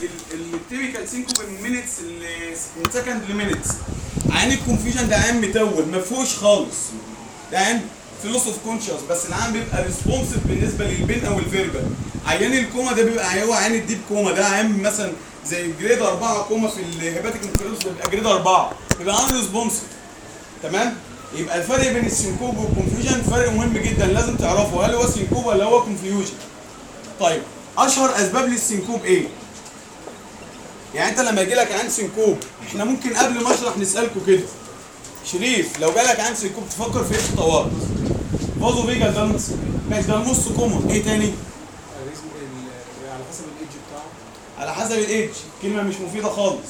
التيبيكال سينكوب من مينتس من سكند لمينتس عين الكونفيوجن ده عين متوه ما فيهوش خالص ده عين في لوس اوف كونشس بس العين بيبقى ريسبونسيف بالنسبه للبين او الفيربال عيان الكوما ده بيبقى هو عين الديب كوما ده عين مثلا زي جريد 4 كوما في الهيباتيك انكريوس بيبقى جريد 4 بيبقى ان ريسبونسيف تمام يبقى الفرق بين السينكوب والكونفيوجن فرق مهم جدا لازم تعرفه هل هو سينكوب ولا هو كونفيوجن طيب اشهر اسباب للسينكوب ايه يعني انت لما يجي لك عين سينكوب احنا ممكن قبل ما اشرح نسالكم كده شريف لو جالك عين سينكوب تفكر في ايه في الطوارئ فازو فيجا ده النص ماشي ده النص كومون ايه تاني الريزم ال- على حسب الايدج بتاعه على حسب الايدج كلمه مش مفيده خالص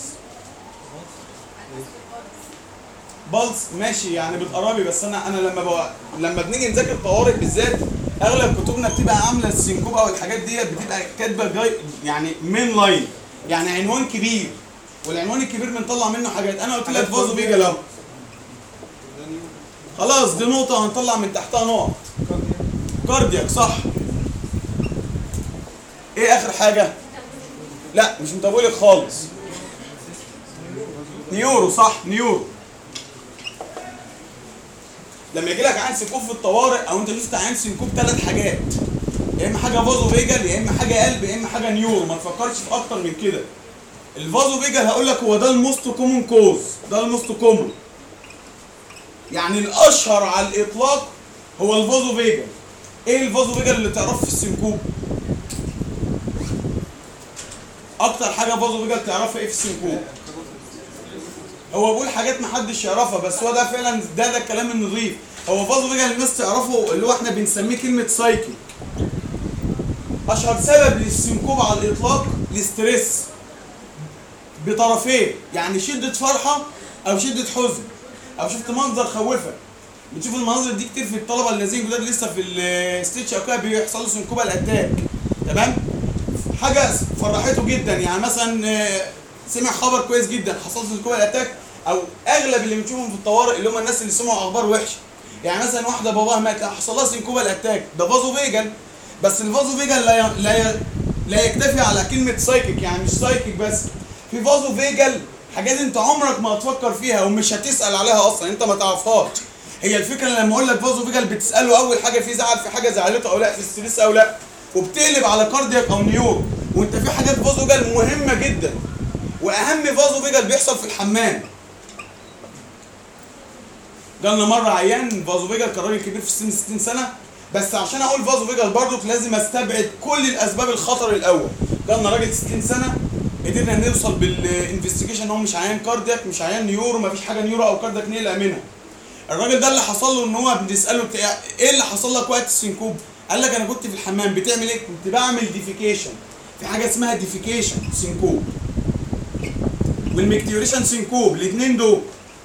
بلس ماشي يعني بتقربي بس انا انا لما بو... لما بنيجي نذاكر طوارئ بالذات اغلب كتبنا بتبقى عامله السنكوب او الحاجات ديت بتبقى كاتبه جاي يعني مين لاين يعني عنوان كبير والعنوان الكبير بنطلع منه حاجات انا قلت لك فازو فيجا لو خلاص دي نقطه هنطلع من تحتها نقط كاردياك صح ايه اخر حاجه لا مش متابوليك خالص نيورو صح نيورو لما يجي لك عين سنكوب في الطوارئ او انت شفت عين سنكوب ثلاث حاجات يا اما حاجه فازو فيجل يا اما حاجه قلب يا اما حاجه نيورو ما تفكرش في اكتر من كده الفازو فيجل هقول لك هو ده الموست كومون كوز ده الموست كومون يعني الاشهر على الاطلاق هو الفازو فيجل ايه الفازو فيجل اللي تعرفه في السنكوب اكتر حاجه فازو فيجل تعرفها ايه في السنكوب هو بيقول حاجات محدش يعرفها بس هو ده فعلا ده ده الكلام النظيف هو فازو فيجل الناس تعرفه اللي هو احنا بنسميه كلمه سايكيك اشهر سبب للسنكوب على الاطلاق الاسترس بطرفين يعني شده فرحه او شده حزن او شفت منظر خوفك بتشوف المناظر دي كتير في الطلبه الذين جداد لسه في الستيتش او كده بيحصل له سنكوبه الاتاك تمام حاجه فرحته جدا يعني مثلا آه، سمع خبر كويس جدا حصل له سنكوبه الاتاك او اغلب اللي بنشوفهم في الطوارئ اللي هم الناس اللي سمعوا اخبار وحشه يعني مثلا واحده باباها مات لا، حصل لها سنكوبه الاتاك ده فازو فيجن بس الفازو فيجن لا ي... لا ي... لا يكتفي على كلمه سايكيك يعني مش سايكيك بس في فازو فيجل حاجات انت عمرك ما هتفكر فيها ومش هتسال عليها اصلا انت ما تعرفهاش هي الفكره لما اقول لك فازو فيجل بتساله اول حاجه في زعل في حاجه زعلته او لا في ستريس او لا وبتقلب على كاردياك او نيورو وانت في حاجات فازو فيجل مهمه جدا واهم فازو فيجل بيحصل في الحمام جالنا مره عيان فازو فيجل كان راجل كبير في السن 60 سنه بس عشان اقول فازو فيجل برضك لازم استبعد كل الاسباب الخطر الاول جالنا راجل 60 سنه قدرنا نوصل بالانفستيجيشن ان هو مش عيان كاردياك مش عيان نيورو مفيش حاجه نيورو او كاردياك نقلق منها الراجل ده اللي حصل له ان هو بنساله بتاع ايه اللي حصل لك وقت السنكوب قال لك انا كنت في الحمام بتعمل ايه كنت بعمل ديفيكيشن في حاجه اسمها ديفيكيشن سنكوب والمكتيوريشن سنكوب الاثنين دول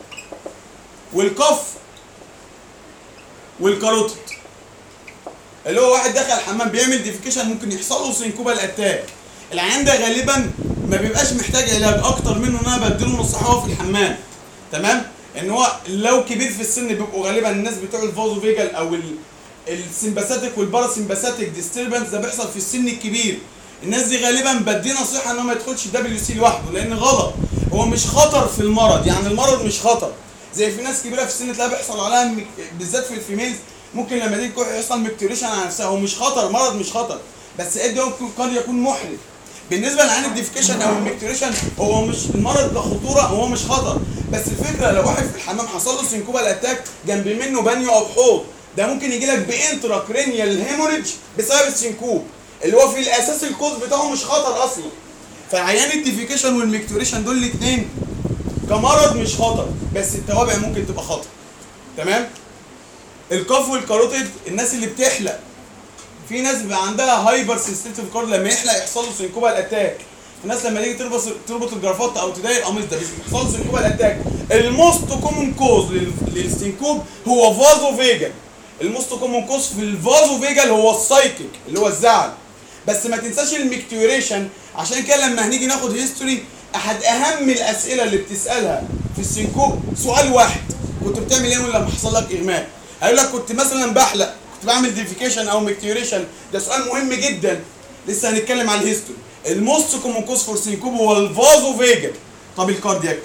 والكف والكاروتيد اللي هو واحد دخل الحمام بيعمل ديفيكيشن ممكن يحصل له سنكوبال اتاك العيان ده غالبا ما بيبقاش محتاج علاج اكتر منه ان انا بديله نصيحه وهو في الحمام تمام ان هو لو كبير في السن بيبقوا غالبا الناس بتوع الفازو فيجل او ال السمباثيك والباراسمباثيك ديستربنس ده بيحصل في السن الكبير الناس دي غالبا بدي نصيحه ان هو ما يدخلش دبليو سي لوحده لان غلط هو مش خطر في المرض يعني المرض مش خطر زي في ناس كبيره في السن تلاقيها بيحصل عليها مك... بالذات في الفيميلز ممكن لما تيجي كح يحصل مكتوريشن على نفسها هو مش خطر مرض مش خطر بس قد إيه ممكن قد يكون محرج بالنسبه لعين الديفيكيشن او المكتوريشن هو مش المرض كخطوره هو مش خطر بس الفكره لو واحد في الحمام حصل له سنكوبال اتاك جنب منه بانيو او حوض ده ممكن يجي لك بانترا كرينيال هيموريدج بسبب السنكوب اللي هو في الاساس الكوز بتاعه مش خطر اصلا فعيان الديفيكيشن والمكتوريشن دول الاثنين كمرض مش خطر بس التوابع ممكن تبقى خطر تمام الكف والكاروتيد الناس اللي بتحلق في ناس بيبقى عندها هايبر سنسيتيف كارد لما يحلق يحصل له سنكوبال اتاك في ناس لما تيجي تربط تربط الجرافات او تضايق القميص ده بيحصل له سنكوبال اتاك الموست كومن كوز للسنكوب هو فازو فيجل الموست كومن كوز في الفازو فيجل هو السايكيك اللي هو الزعل بس ما تنساش المكتوريشن عشان كده لما هنيجي ناخد هيستوري احد اهم الاسئله اللي بتسالها في السنكوب سؤال واحد كنت بتعمل ايه لما حصل لك اغماء هيقول لك كنت مثلا بحلق كنت بعمل ديفيكيشن او مكتوريشن ده سؤال مهم جدا لسه هنتكلم على الهيستوري الموست كومون كوز فور سينكوب هو الفازو فيجا طب الكاردياك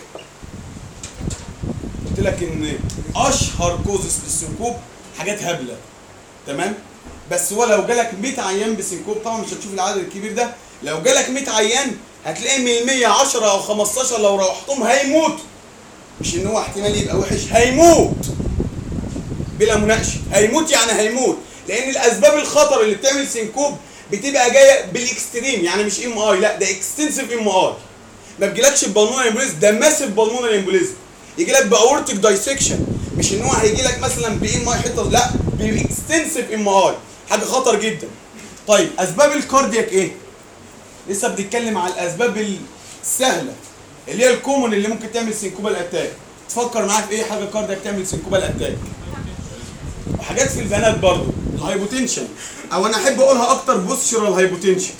قلت لك ان اشهر كوزس للسينكوب حاجات هبله تمام بس هو لو جالك 100 عيان بسينكوب طبعا مش هتشوف العدد الكبير ده لو جالك 100 عيان هتلاقي من ال 100 10 او 15 لو روحتهم هيموتوا مش ان هو احتمال يبقى وحش هيموت بلا مناقشه هيموت يعني هيموت لان الاسباب الخطر اللي بتعمل سينكوب بتبقى جايه بالاكستريم يعني مش ام اي لا ده اكستنسيف ام اي ما بيجيلكش ببلمونر امبوليزم ده ماسيف بلمونر امبوليزم يجي لك باورتيك دايسكشن مش ان هو هيجي لك مثلا بام اي حته لا باكستنسيف ام اي حاجه خطر جدا طيب اسباب الكاردياك ايه لسه بنتكلم على الاسباب السهله اللي هي الكومون اللي ممكن تعمل سينكوبال اتاك تفكر معايا في ايه حاجه كاردياك تعمل سينكوبال اتاك وحاجات في البنات برضو الهايبوتنشن او انا احب اقولها اكتر بوستشرال هايبوتنشن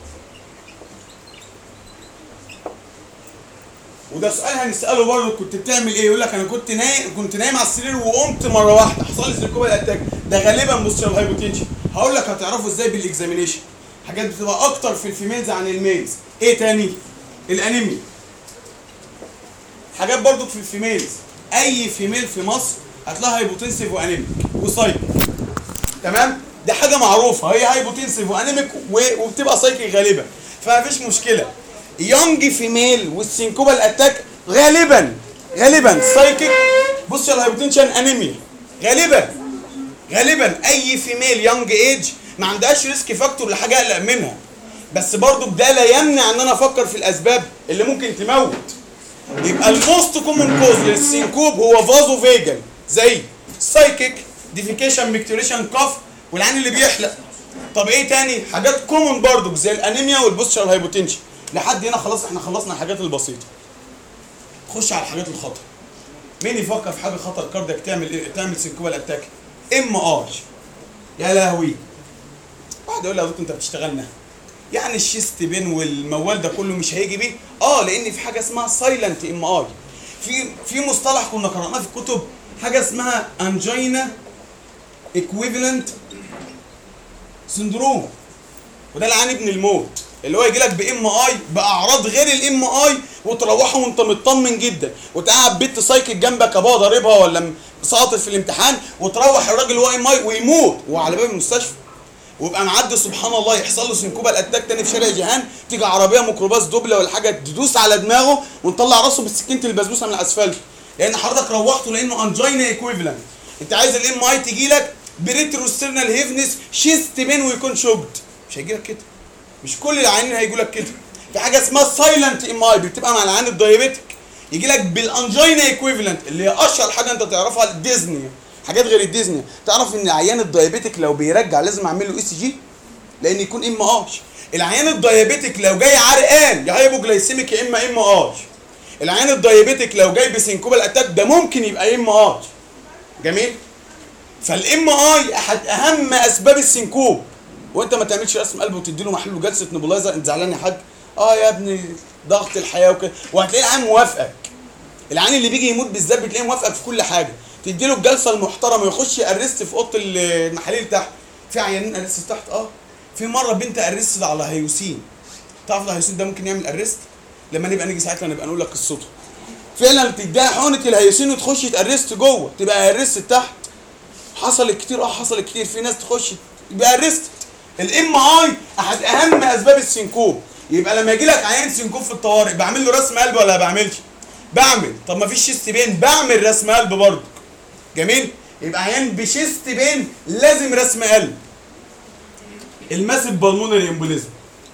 وده سؤال هنساله برضه كنت بتعمل ايه يقول لك انا كنت نايم كنت نايم على السرير وقمت مره واحده حصل لي سينكوبال اتاك ده غالبا بوستشرال هايبوتنشن هقول لك هتعرفه ازاي بالاكزامينيشن حاجات بتبقى اكتر في الفيميلز عن الميلز ايه تاني الانيميا حاجات برضو في الفيميلز اي فيميل في مصر هتلاقيها هايبوتنسيف وانيميك وسايكل تمام دي حاجه معروفه هي هايبوتنسيف وانيميك و- وبتبقى سايكل غالبا فمفيش مشكله يونج فيميل والسينكوبال اتاك غالبا غالبا سايكل بص على الهايبوتنشن انيميا غالبا غالبا اي فيميل يونج ايج ما عندهاش ريسك فاكتور لحاجه اقلق منها بس برضو ده لا يمنع ان انا افكر في الاسباب اللي ممكن تموت يبقى الموست كومن كوز للسينكوب هو فازو فيجن زي سايكيك ديفيكيشن ميكتوريشن كاف والعين اللي بيحلق طب ايه تاني حاجات كومن برضو زي الانيميا والبوستشر هايبوتنشن لحد هنا خلاص احنا خلصنا الحاجات البسيطه خش على الحاجات الخطر مين يفكر في حاجه خطر كاردياك تعمل ايه تعمل سينكوبال اتاك ام ار يا لهوي واحد يقول لي يا دكتور انت بتشتغلنا يعني الشيست بين والموال ده كله مش هيجي بيه اه لان في حاجه اسمها سايلنت ام اي في في مصطلح كنا قرأناه في الكتب حاجه اسمها انجينا ايكويفالنت سندروم وده العاني ابن الموت اللي هو يجي لك بام اي باعراض غير الام اي وتروحه وانت مطمن جدا وتقعد بنت سايكل جنبك ابوها ضاربها ولا م- ساقطت في الامتحان وتروح الراجل هو ام اي ويموت وعلى باب المستشفى ويبقى معدي سبحان الله يحصل له سنكوبال اتاك تاني في شارع جيهان تيجي عربيه ميكروباص دوبله ولا حاجه تدوس على دماغه ونطلع راسه بالسكينه البسبوسه من الاسفلت لان حضرتك روحته لانه انجينا ايكويفالنت انت عايز الام اي تيجي لك بريتروسترنال هيفنس شيست بين ويكون شوكد مش هيجي لك كده مش كل العيانين هيجوا لك كده في حاجه اسمها سايلنت ام اي بتبقى مع العيان الدايابيتك يجي لك بالانجينا ايكويفالنت اللي هي اشهر حاجه انت تعرفها الديزني حاجات غير الديزني تعرف ان العيان الدايابيتك لو بيرجع لازم اعمل له اي سي جي لان يكون ام ار العيان الدايابيتك لو جاي عرقان يا هايبوجلايسيميك يا اما ام ار العيان الدايابيتك لو جاي بسنكوبال اتاك ده ممكن يبقى ام ار جميل فالام اي احد اهم اسباب السنكوب وانت ما تعملش رسم قلب وتدي له محلول جلسه نبولايزر انت زعلان يا حاج اه يا ابني ضغط الحياه وكده وهتلاقي العيان موافقك العيان اللي بيجي يموت بالذات بتلاقيه موافقك في كل حاجه تدي له الجلسه المحترمه يخش يأرست في اوضه المحاليل تحت في عيانين ارست تحت اه في مره بنت ارست على هيوسين تعرف الهيوسين ده ممكن يعمل ارست لما نبقى نيجي ساعتها نبقى نقول لك قصته فعلا تديها حقنه الهيوسين وتخش تأرست جوه تبقى ارست تحت حصلت كتير اه حصلت كتير في ناس تخش يبقى ارست الام اي احد اهم اسباب السنكوب يبقى لما يجي لك عيان سنكوب في الطوارئ بعمل له رسم قلب ولا ما بعملش بعمل طب ما فيش شيست بين بعمل رسم قلب برضه جميل يبقى عيان بشيست بين لازم رسم قلب الماسيف بالمونري امبوليزم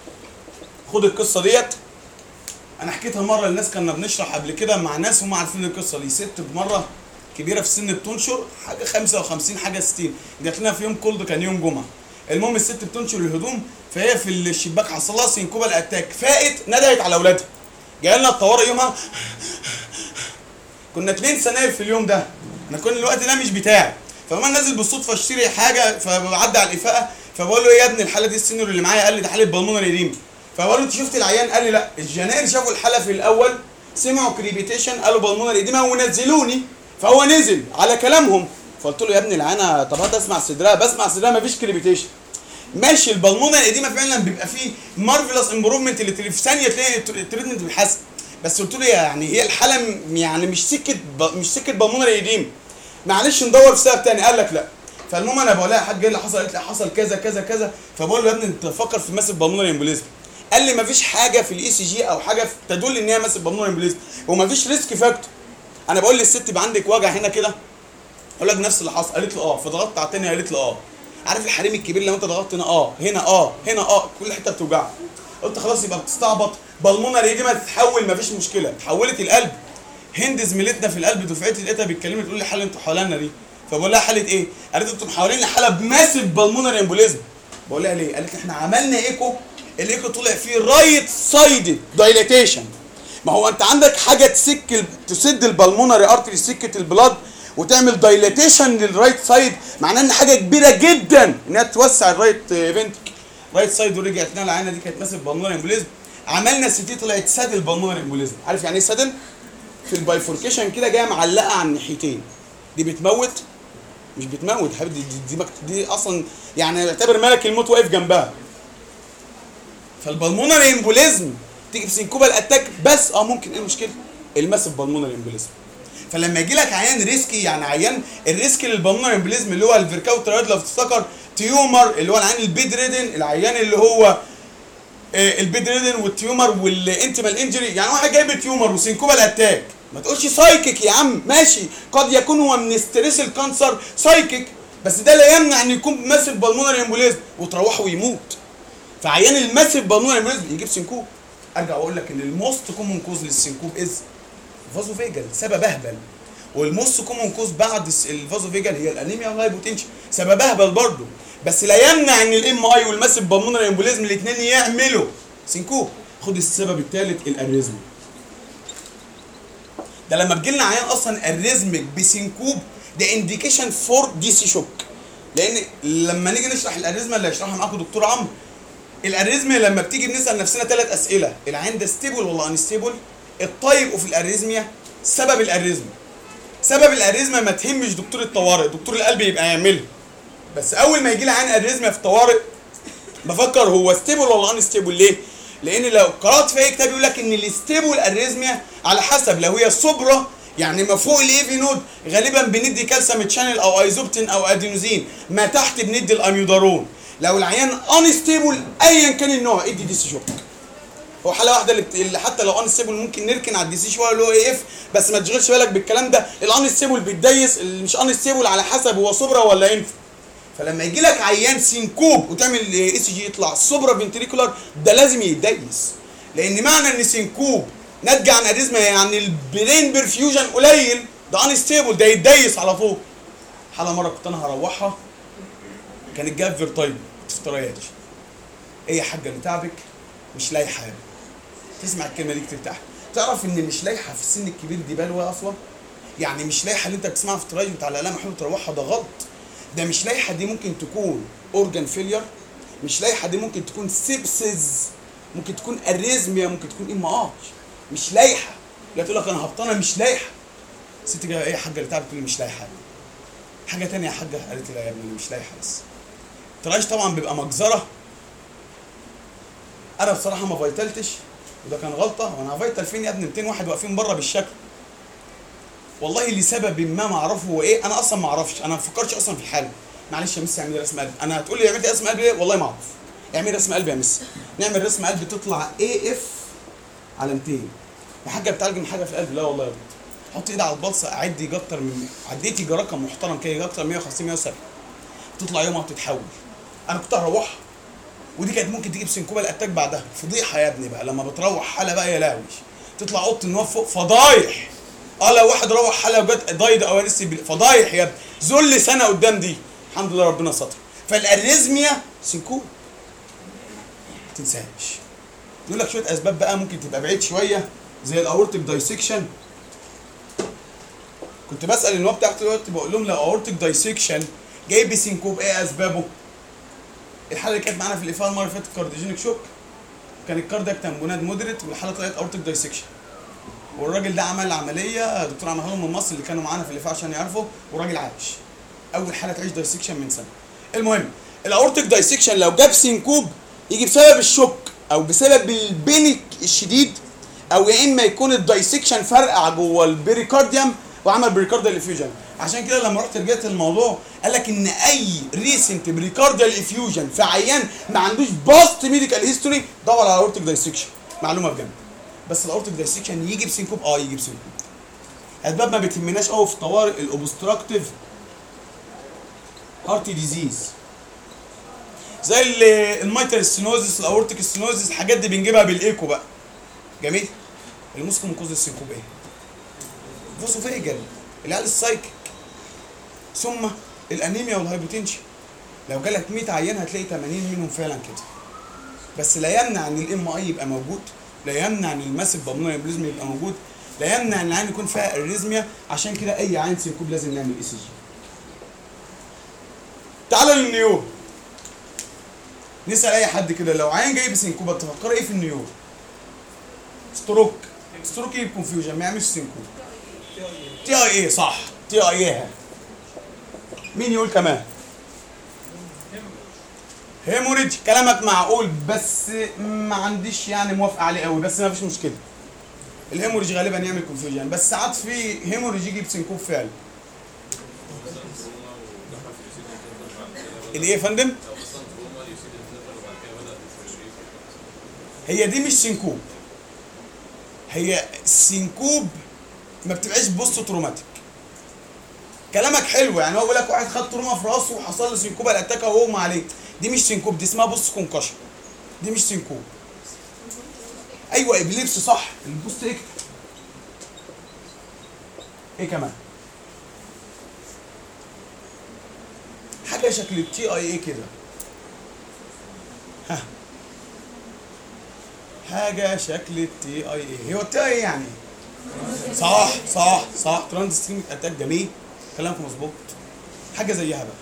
خد القصه ديت انا حكيتها مره للناس كنا بنشرح قبل كده مع ناس هم عارفين القصه دي ست بمره كبيره في السن بتنشر حاجه 55 حاجه 60 جات لنا في يوم كولد كان يوم جمعه المهم الست بتنشر الهدوم فهي في الشباك حصل لها سينكوبال اتاك فاقت ندهت على اولادها جاي لنا الطوارئ يومها كنا اتنين سناير في اليوم ده انا كل الوقت ده مش بتاعي فما نازل بالصدفه اشتري حاجه فبعدي على الافاقه فبقول له ايه يا ابني الحاله دي السينيور اللي معايا قال لي ده حاله بالمونري اديم فبقول له انت شفت العيان قال لي لا الجنائر شافوا الحاله في الاول سمعوا كريبيتيشن قالوا بالمونري اديما ونزلوني فهو نزل على كلامهم فقلت له يا ابني العيانه طب هات اسمع صدرها بسمع صدرها مفيش كريبيتيشن ماشي البلمونه القديمه فعلا بيبقى فيه مارفلس امبروفمنت اللي في ثانيه تلاقي التريتمنت بيتحسن بس قلت له يعني هي الحاله م- يعني مش سكه ب... مش سكه بالمونه القديم معلش ندور في سبب تاني قال لك لا فالمهم انا بقول لها يا حاج ايه اللي حصل قالت لي حصل كذا كذا كذا فبقول له يا ابني انت فكر في ماسف بالمونر امبوليزم قال لي مفيش حاجه في الاي سي جي او حاجه تدل ان هي ماسف بالمونر امبوليزم ومفيش ريسك فاكتور انا بقول للست يبقى عندك وجع هنا كده اقول لك نفس اللي حصل قالت له اه فضغطت على التانية قالت له اه عارف الحريم الكبير لو انت ضغطت هنا اه هنا اه هنا اه كل حته بتوجعك قلت خلاص يبقى بتستعبط بالمونر دي ما تتحول مفيش مشكله اتحولت القلب هند زميلتنا في القلب دفعتي لقيتها بتكلمني تقول لي حل انتوا حوالينا دي فبقول لها حاله ايه؟ قالت انتوا محاولين حاله بماسف بالمونر امبوليزم بقول لها ليه؟ قالت لي احنا عملنا ايكو الايكو طلع فيه رايت سايد دايليتيشن ما هو انت عندك حاجه تسك ال- تسد البلمونري ارتري سكه البلاد وتعمل دايليتيشن للرايت سايد معناه ان حاجه كبيره جدا انها توسع الرايت فينتك رايت سايد ورجعت لنا العينه دي كانت ماسك بالمونري امبوليزم عملنا سي تي طلعت سادل بالمونري امبوليزم عارف يعني ايه سادل؟ في البايفوركيشن كده جايه معلقه على الناحيتين دي بتموت مش بتموت يا حبيبي دي, دي, دي, دي اصلا يعني اعتبر ملك الموت واقف جنبها فالبلمونري امبوليزم تيجي في سينكوبال اتاك بس اه ممكن ايه المشكله؟ الماسف بالمونري امبوليزم فلما يجي لك عيان ريسكي يعني عيان الريسك للبلمونري امبوليزم اللي هو الفيركاوت ترايد لو تفتكر تيومر اللي هو العيان البيد ريدن العيان اللي هو آه، البيد ريدن والتيومر والانتمال انجري يعني واحد جايب تيومر وسينكوبال اتاك ما تقولش سايكيك يا عم ماشي قد يكون هو من ستريس الكانسر سايكيك بس ده لا يمنع ان يكون ماسف بالمونري امبوليزم وتروحه ويموت فعيان الماسف بالمونري امبوليزم يجيب سينكوب ارجع واقول لك ان الموست كومون كوز للسينكوب از فازو فيجل سبب اهبل والموست كومون كوز بعد الس- الفازو فيجل هي الانيميا والهايبوتنشن سبب اهبل برضه بس لا يمنع ان الام اي والماسف بالمونري امبوليزم الاثنين يعملوا سينكوب خد السبب الثالث الاريزم ده لما بتجيلنا عيان اصلا اريزمك بسينكوب ده انديكيشن فور دي سي شوك لان لما نيجي نشرح الاريزما اللي هيشرحها معاكم دكتور عمرو الاريزميا لما بتيجي بنسال نفسنا ثلاث اسئله العين ده ستيبل ولا انستيبل الطيب وفي الاريزميا سبب الاريزميا سبب الاريزميا ما تهمش دكتور الطوارئ دكتور القلب يبقى يعملها بس اول ما يجي لي عين اريزميا في الطوارئ بفكر هو ستيبل ولا انستيبل ليه لان لو قرات في اي كتاب يقول لك ان الستيبل اريزميا على حسب لو هي صبرة يعني ما فوق الايفي نود غالبا بندي كالسيوم تشانل او ايزوبتين او ادينوزين ما تحت بندي الاميودارون لو العيان انستيبل ايا كان النوع ادي دي سي شوك هو حاله واحده اللي, بت... اللي حتى لو انستيبل ممكن نركن على الدي سي شويه اللي هو اي اف بس ما تشغلش بالك بالكلام ده الانستيبل بيتديس اللي مش انستيبل على حسب هو صبرة ولا انف فلما يجي لك عيان سينكوب وتعمل اي سي جي يطلع سوبرا فنتريكولار ده لازم يتديس لان معنى ان سينكوب ناتج عن اريزما يعني البرين برفيوجن قليل ده انستيبل ده يتديس على طول حاله مره كنت انا هروحها كانت جاب فيرتايب ما تفتريهاش ايه يا حاجه اللي تعبك مش لايحه يا تسمع الكلمه دي ترتاح تعرف ان مش لايحه في السن الكبير دي بلوى اصلا يعني مش لايحه اللي انت بتسمعها في التراجم بتاع الاعلام محمود تروحها ده غلط ده مش لايحه دي ممكن تكون اورجان فيلير مش لايحه دي ممكن تكون سيبسز ممكن تكون اريزميا ممكن تكون ام اتش مش لايحه لا تقول لك انا هبطانه مش لايحه ست جايه ايه يا حاجه اللي تعبت تقول لي مش لايحه حاجه تانية يا حاجه قالت لي لا يا ابني أنا مش لايحه بس التراش طبعا بيبقى مجزره انا بصراحه ما فايتلتش وده كان غلطه وانا هفايتل فين يا ابني 200 واحد واقفين بره بالشكل والله لسبب ما ما اعرفه هو ايه انا اصلا ما اعرفش انا ما فكرتش اصلا في الحاله معلش يا مس اعملي رسم قلب انا هتقول لي عملت رسم قلب ليه والله ما اعرف اعملي رسم قلب يا مس نعمل رسم قلب تطلع اي اف على 200 يا حاجه بتعالج من حاجه في القلب لا والله يا بنت حط ايدي على البلصه اعدي يجي اكتر من عديت يجي رقم محترم كده يجي اكتر من 150 170 تطلع يومها بتتحول انا كنت هروحها ودي كانت ممكن تجيب سنكوبا الاتاك بعدها فضيحه يا ابني بقى لما بتروح حاله بقى يا لاوي تطلع اوضه النوم فوق فضايح اه لو واحد روح حاله وجت دايد او ارسي فضايح يا ابني ذل سنه قدام دي الحمد لله ربنا ستر فالاريزميا سنكوب ما تنساش يقول لك شويه اسباب بقى ممكن تبقى بعيد شويه زي الاورتيك دايسكشن كنت بسال النواب بتاعتي دلوقتي بقول لهم لو اورتيك دايسكشن جاي بسنكوب ايه اسبابه؟ الحاله اللي كانت معانا في الافاء المره اللي فاتت كارديجينيك شوك كان الكاردياك تنبونات مودريت والحاله طلعت اورتيك دايسكشن والراجل ده عمل عمليه دكتور عملها لهم من مصر اللي كانوا معانا في الافاء عشان يعرفوا وراجل عايش اول حاله تعيش دايسكشن من سنه المهم الاورتيك دايسكشن لو جاب سينكوب يجي بسبب الشوك او بسبب البينك الشديد او يا اما يكون الدايسكشن فرقع جوه البريكارديوم وعمل بريكارديال افيوجن عشان كده لما رحت رجعت الموضوع قال لك ان اي ريسنت بريكارديال افيوجن في عيان ما عندوش باست ميديكال هيستوري دور على اورتيك دايسكشن معلومه بجد بس الاورتيك دايسكشن يجي بسينكوب اه يجي بسينكوب اسباب ما بتهمناش قوي في طوارئ الاوبستراكتيف هارت ديزيز زي ال- الميتال ستينوزس الاورتيك ستينوزس الحاجات دي بنجيبها بالايكو بقى جميل المسكو ميكوز السينكوب ايه فوسوفيجل العيال السايكيك ثم الانيميا والهايبوتنشن لو جالك 100 عيان هتلاقي 80 منهم فعلا كده بس لا يمنع ان الام اي يبقى موجود لا يمنع ان الماسيف بالمونري امبليزم يبقى موجود لا يمنع ان العين يكون فيها اريزميا عشان كده اي عين سينكوب لازم نعمل اي سي جي تعالى للنيو نسال اي حد كده لو عين جاي بسينكوبه تفكر ايه في النيو ستروك ستروك ايه كونفيوجن ما يعملش سينكوب تي اي ايه صح تي اي ايه مين يقول كمان هيموريدج كلامك معقول بس ما عنديش يعني موافقه عليه قوي بس ما فيش مشكله الهيموريدج غالبا يعمل كونفيوجن بس ساعات في هيموريدج يجي بسينكوب فعلا الايه يا فندم هي دي مش سينكوب هي سينكوب ما بتبقاش بوست تروماتيك كلامك حلو يعني هو بيقول لك واحد خد تروما في راسه وحصل له سينكوبا الاتاكا وهو عليه دي مش سينكوب دي اسمها بوست كونكشن دي مش سينكوب ايوه ابليبس صح البوست ايه ايه كمان حاجه شكل التي اي ايه كده ها حاجه شكل التي اي ايه هو التي اي ايه يعني صح صح صح ترانز ستريمك اتاك جميل كلامك مظبوط حاجه زيها بقى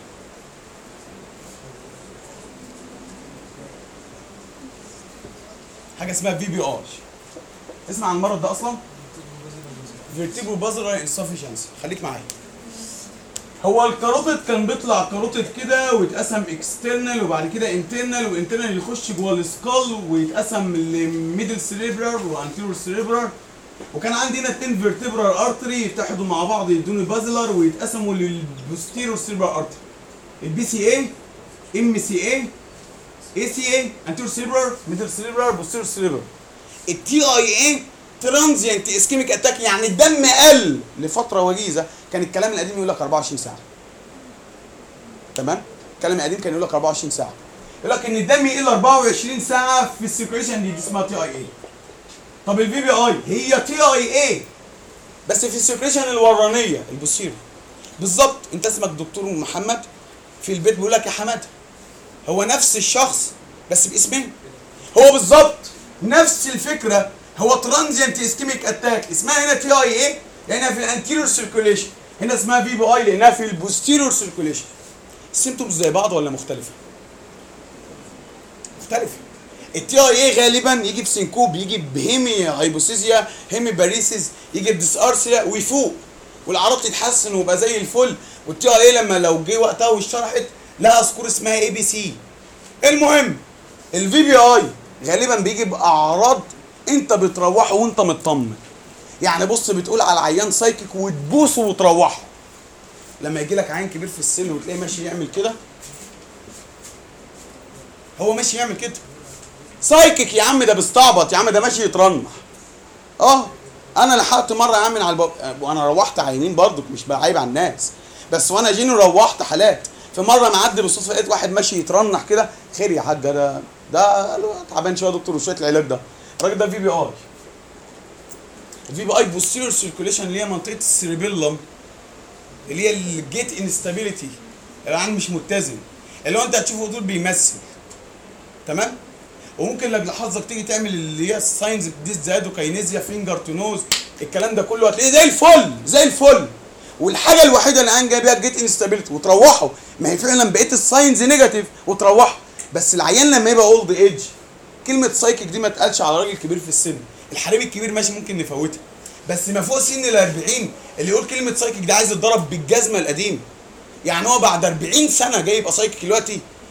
حاجه اسمها في بي ار اسمع عن المرض ده اصلا فيرتيبو بازلر انسفشنسي خليك معايا هو الكاروتيد كان بيطلع كاروتيد كده ويتقسم اكسترنال وبعد كده انترنال وانترنال يخش جوه السكال ويتقسم لميدل سيريبرال وانتيرور سيريبرال وكان عندي هنا اتنين فيرتبرال ارتري يتحدوا مع بعض يدوني بازلر ويتقسموا للبوستيرور سيريبرال ارتري البي سي اي ام سي اي اي سي اي انتيرور سيريبرال ميدل سيريبرال بوستيرور سيريبرال التي اي اي ترانزيانت اسكيميك اتاك يعني الدم قل لفتره وجيزه كان الكلام القديم يقول لك 24 ساعه تمام الكلام القديم كان يقول لك 24 ساعه يقول لك ان الدم يقل 24 ساعه في السيركيشن دي, دي اسمها تي اي اي طب الفي بي اي هي تي اي اي بس في السيركيشن الورانيه البوستيريور بالظبط انت اسمك دكتور محمد في البيت بيقول لك يا حماد هو نفس الشخص بس باسمين هو بالظبط نفس الفكره هو ترانزيانت اسكيميك اتاك اسمها هنا تي اي اي لانها في الانتيريور سيركيوليشن هنا اسمها في بي اي لانها في البوستيريور سيركيوليشن السيمتومز زي بعض ولا مختلفه مختلفه التي اي اي غالبا يجي بسينكوب يجي بهيمي هايبوسيزيا هيمي باريسيس يجي بديسارسيا ويفوق والاعراض تتحسن ويبقى زي الفل والتي اي اي لما لو جه وقتها واشترحت لها سكور اسمها اي بي سي المهم الفي بي اي غالبا بيجي باعراض انت بتروحه وانت مطمن يعني بص بتقول على عيان سايكيك وتبوسه وتروحه لما يجي لك عيان كبير في السن وتلاقيه ماشي يعمل كده هو ماشي يعمل كده سايكيك يا عم ده بيستعبط يا عم ده ماشي يترنح اه انا لحقت مره يا عم من على الباب وانا روحت عينين برضك مش بعيب على الناس بس وانا جيني روحت حالات في مره معدي بالصدفه لقيت واحد ماشي يترنح كده خير يا حاج ده ده قال له تعبان شويه يا دكتور وشويه العلاج ده الراجل ده في بي اي الفي بي اي بوستيريور سيركوليشن اللي هي منطقه السيربيلم اللي هي الجيت انستابيليتي العين مش متزن اللي هو انت هتشوفه دول بيمثل تمام وممكن لاجل حظك تيجي تعمل اللي هي الساينز دي زادوكاينيزيا فينجر تو نوز الكلام ده كله هتلاقيه زي الفل زي الفل والحاجه الوحيده اللي العيان جاي بيها الجيت انستابيليتي وتروحوا ما هي فعلا بقيت الساينز نيجاتيف وتروحوا بس العيان لما يبقى اولد ايج كلمه سايكيك دي ما تقالش على راجل كبير في السن الحريم الكبير ماشي ممكن نفوتها بس ما فوق سن ال 40 اللي يقول كلمه سايكيك ده عايز يتضرب بالجزمه القديمه يعني هو بعد 40 سنه جاي يبقى سايكيك دلوقتي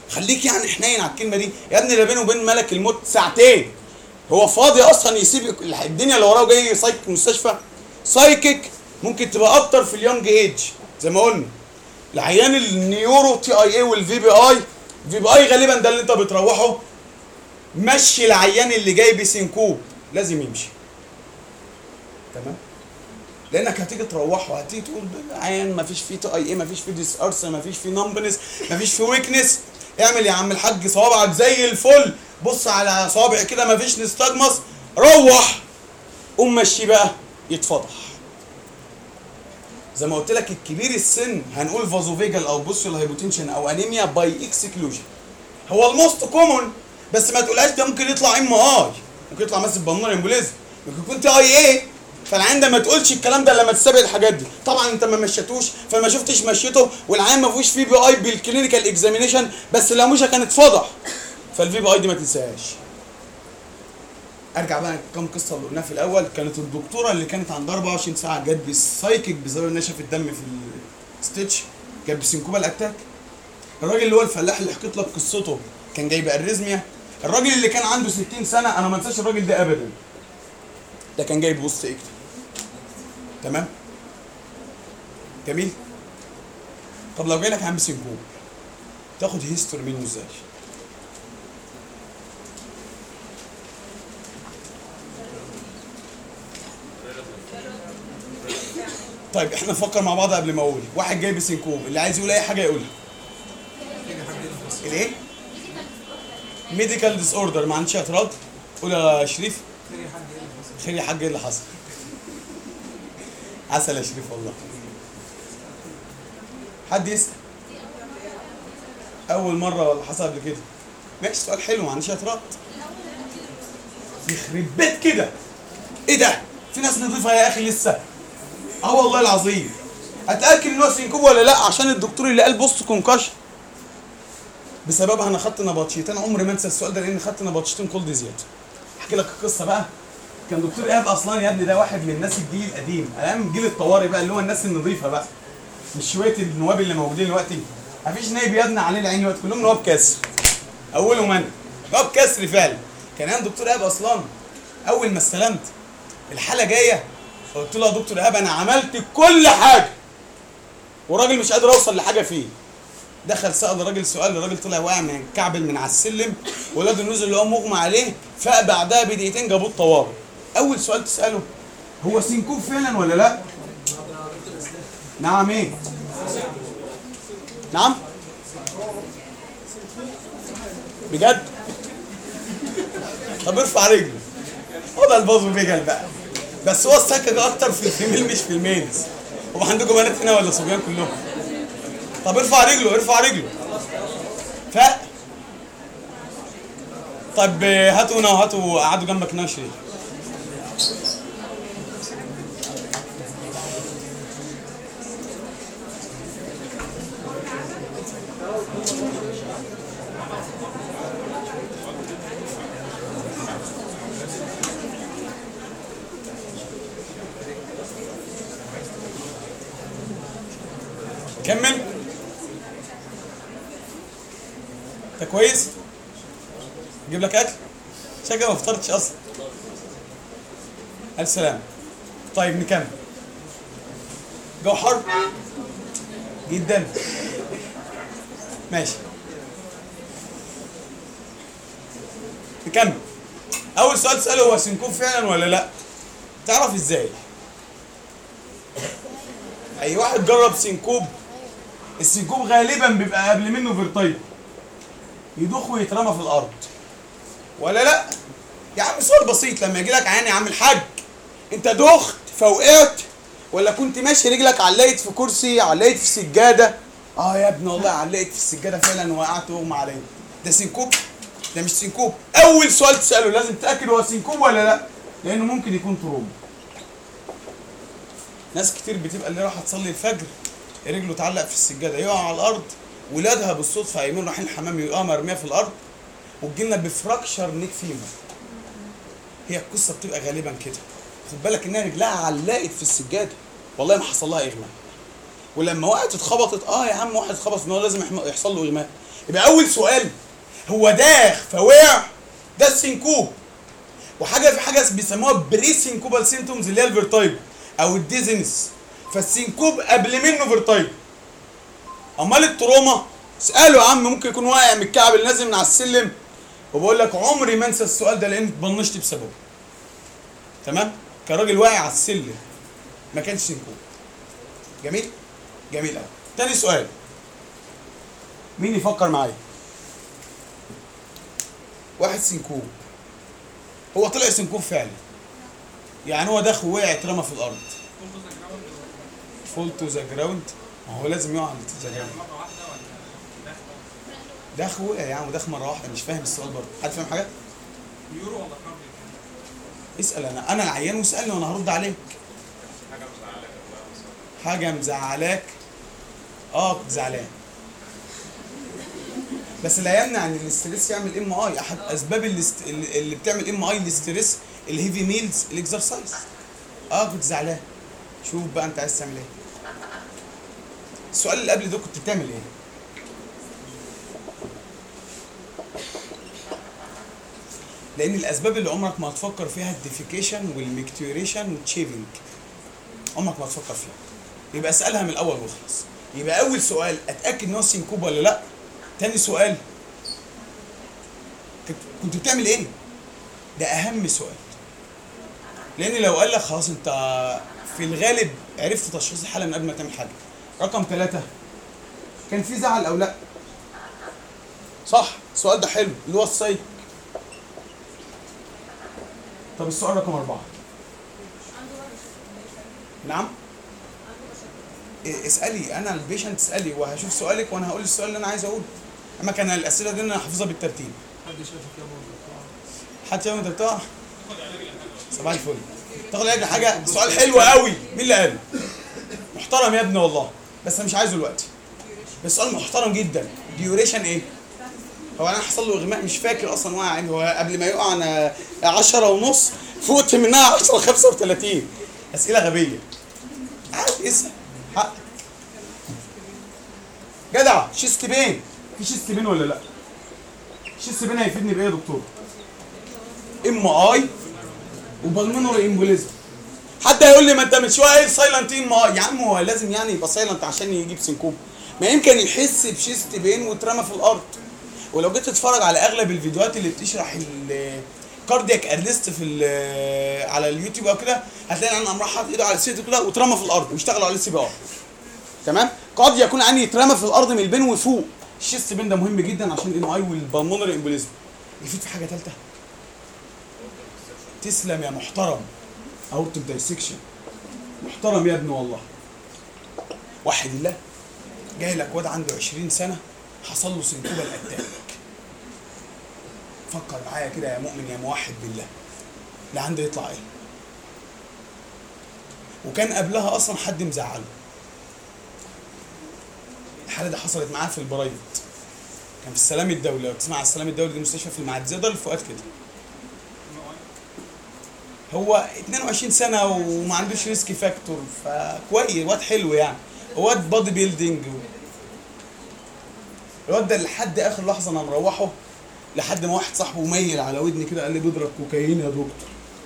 خليك يعني حنين على الكلمه دي يا ابني ده بينه وبين ملك الموت ساعتين هو فاضي اصلا يسيب الدنيا اللي وراه جاي سايكيك مستشفى سايكيك ممكن تبقى اكتر في اليونج ايج زي ما قلنا العيان النيورو تي اي اي والفي بي اي في بي اي غالبا ده اللي انت بتروحه مشي العيان اللي جاي بسنكوب لازم يمشي تمام لانك هتيجي تروحه هتيجي تقول ده عيان ما فيش فيه تي اي اي ما فيش فيه ديس ارثر ما فيش فيه نمبنس ما فيش فيه ويكنس اعمل يا عم الحاج صوابعك زي الفل بص على صوابع كده ما فيش نستجمص روح قوم مشي بقى يتفضح زي ما قلت لك الكبير السن هنقول فازوفيجال او بوستيال هايبوتنشن او انيميا باي اكسكلوجن هو الموست كومون بس ما تقولهاش ده ممكن يطلع ام اي ممكن يطلع مثلا بالمونر امبوليزم ممكن يكون تي اي ايه فالعيان ده ما تقولش الكلام ده لما تستبعد الحاجات دي طبعا انت ما مشيتوش فما شفتش مشيته والعيان ما فيهوش في بي اي بالكلينيكال اكزامينيشن بس لو مشى كان اتفضح فالفي بي اي دي ما تنساهاش ارجع بقى كام قصه اللي قلناها في الاول كانت الدكتوره اللي كانت عندها 24 ساعه جت بالسايكيك بسبب نشف الدم في الستيتش جت بسنكوبال اتاك الراجل اللي هو الفلاح اللي حكيت لك قصته كان جايب اريزميا الراجل اللي كان عنده 60 سنه انا ما انساش الراجل ده ابدا ده كان جايب بوست اكتر تمام جميل طب لو جاي لك عم سنكوب تاخد هيستوري منه ازاي طيب احنا نفكر مع بعض قبل ما اقول واحد جاي بسنكوب اللي عايز يقول اي حاجه يقولها الايه ميديكال ديس اوردر ما عنديش اعتراض قول يا شريف خير يا حاج ايه اللي حصل عسل يا شريف والله حد يسال اول مره ولا حصل قبل كده ماشي سؤال حلو ما عنديش اعتراض يخرب بيت كده ايه ده في ناس نضيفه يا اخي لسه اه والله العظيم اتاكد ان هو سينكوب ولا لا عشان الدكتور اللي قال بوست كونكشن بسببها انا خدت نبطشيتين عمري ما انسى السؤال ده لان خدت نبطشيتين كولد زياده احكي لك القصه بقى كان دكتور ايهاب اصلا يا ابني ده واحد من الناس الجيل القديم ايام جيل الطوارئ بقى اللي هو الناس النظيفه بقى مش شويه النواب اللي موجودين دلوقتي مفيش نايب يدنا عليه العين دلوقتي كلهم نواب كسر اولهم انا نواب كسر فعلا كان ايام دكتور ايهاب اصلا اول ما استلمت الحاله جايه قلت له يا دكتور ايهاب انا عملت كل حاجه والراجل مش قادر اوصل لحاجه فيه دخل سال الراجل سؤال الراجل طلع واقع من كعبل من على السلم ولاده نزل اللي هو مغمى عليه فاق بعدها بدقيقتين جابوه الطوارئ اول سؤال تساله هو سينكوب فعلا ولا لا نعم ايه نعم بجد طب ارفع رجله هو ده البازو بيجل بقى بس هو السكك اكتر في الفيميل مش في الميلز هو عندكم بنات هنا ولا صبيان كلهم طب ارفع رجله ارفع رجله ف طب هاتوا هنا وهاتوا قعدوا جنبك هنا شريك كمل انت كويس اجيب لك اكل شكلك ما فطرتش اصلا الف سلامه طيب نكمل جو حر جدا ماشي نكمل اول سؤال تساله هو سنكوب فعلا ولا لا تعرف ازاي اي واحد جرب سنكوب السنكوب غالبا بيبقى قبل منه فيرتايب يدوخ ويترمى في الارض ولا لا يا عم سؤال بسيط لما يجي لك عين يا عم الحاج انت دخت فوقعت ولا كنت ماشي رجلك علقت في كرسي علقت في سجاده اه يا ابني والله علقت في السجاده فعلا وقعت واغمى عليا ده سنكوب ده مش سنكوب اول سؤال تساله لازم تتاكد هو سنكوب ولا لا لانه ممكن يكون تروما ناس كتير بتبقى اللي رايحه تصلي الفجر رجله تعلق في السجاده يقع على الارض ولادها بالصدفه قايمين رايحين الحمام يقع مرميه في الارض وتجيلنا بفراكشر نيك فيمر هي القصه بتبقى غالبا كده خد بالك انها رجلها علقت في السجاده والله ما حصل لها اغماء ولما وقعت اتخبطت اه يا عم واحد اتخبط ان هو لازم يحم- يحصل له اغماء يبقى اول سؤال هو داخ فوقع ده السنكوب وحاجه في حاجه بيسموها بري سينكوبال سيمتومز اللي هي الفيرتايب او الديزنس فالسينكوب قبل منه فيرتايب امال التروما اساله يا عم ممكن يكون واقع من الكعب اللي نازل من على السلم وبقول لك عمري ما انسى السؤال ده لان اتبنشت بسببه تمام كان راجل واقع على السلم ما كانش سينكوب جميل جميل قوي تاني سؤال مين يفكر معايا واحد سنكوب هو طلع سنكوب فعلا يعني هو دخل وقع اترمى في الارض فول تو ذا جراوند ما هو لازم يقع على ذا جراوند دخل وقع يا عم دخل مره واحده مش فاهم السؤال برضه حد فاهم حاجه يورو ولا كاربي اسال انا انا العيان واسالني وانا هرد عليك حاجه مزعلاك اه كنت زعلان بس لا يمنع ان الاستريس يعمل ام اي احد اسباب الاست... اللي اللي بتعمل ام اي الاستريس الهيفي ميلز الاكسرسايز اه كنت زعلان شوف بقى انت عايز تعمل ايه السؤال اللي قبل ده كنت بتعمل ايه لان الاسباب اللي عمرك ما هتفكر فيها الديفيكيشن والميكتوريشن والتشيفنج عمرك ما هتفكر فيها يبقى اسالها من الاول واخلص يبقى اول سؤال اتاكد ان هو سينكوب ولا لا تاني سؤال كنت- كنت بتعمل ايه ده اهم سؤال لان لو قال لك خلاص انت في الغالب عرفت تشخيص الحاله من قبل ما تعمل حاجه رقم ثلاثة كان في زعل او لا صح السؤال ده حلو اللي هو السايك طب السؤال رقم أربعة نعم إيه، اسألي أنا البيشنت اسألي وهشوف سؤالك وأنا هقول السؤال اللي أنا عايز أقوله أما كان الأسئلة دي أنا حافظها بالترتيب حد شافك يا مرة حد شايف أنت بتاع صباح الفل تاخد علاج حاجة سؤال حلو قوي مين اللي قاله؟ محترم يا ابني والله بس أنا مش عايزه دلوقتي بس سؤال محترم جدا ديوريشن إيه؟ هو انا حصل له اغماء مش فاكر اصلا وقع عندي هو قبل ما يقع انا 10 ونص فوت منها 10 35 اسئله غبيه عادي اسال حقك جدع شيست بين في شيست بين ولا لا شيست بين هيفيدني بايه يا دكتور ام اي وبالمونري امبوليزم حد هيقول لي ما انت من شويه قايل سايلنت ام اي يا عم هو لازم يعني يبقى سايلنت عشان يجيب سنكوب ما يمكن يحس بشيست بين واترمى في الارض ولو جيت تتفرج على اغلب الفيديوهات اللي بتشرح الكاردياك ارليست في ال- على اليوتيوب او كده هتلاقي ان قام راح حاطط ايده على السيت كده واترمى في الارض واشتغلوا عليه سي بي ار تمام قد يكون عندي يترمى في الارض من البين وفوق الشيست بين ده مهم جدا عشان الام اي والبلمونري امبوليزم يفيد في حاجه ثالثه تسلم يا محترم اورتك دايسكشن محترم يا ابني والله وحد الله جاي لك واد عنده 20 سنه حصل له سنكوبه الاتاك فكر معايا كده يا مؤمن يا موحد بالله اللي عنده يطلع ايه وكان قبلها اصلا حد مزعله الحاله دي حصلت معاه في البرايفت كان في السلام الدولي لو تسمع على السلام الدولي دي مستشفى في المعادي زي دار الفؤاد كده هو 22 سنه وما عندوش ريسك فاكتور فكويس واد حلو يعني هو واد بادي بيلدينج و... الواد ده لحد اخر لحظه انا مروحه لحد ما واحد صاحبه ميل على ودني كده قال لي بيضرب كوكايين يا دكتور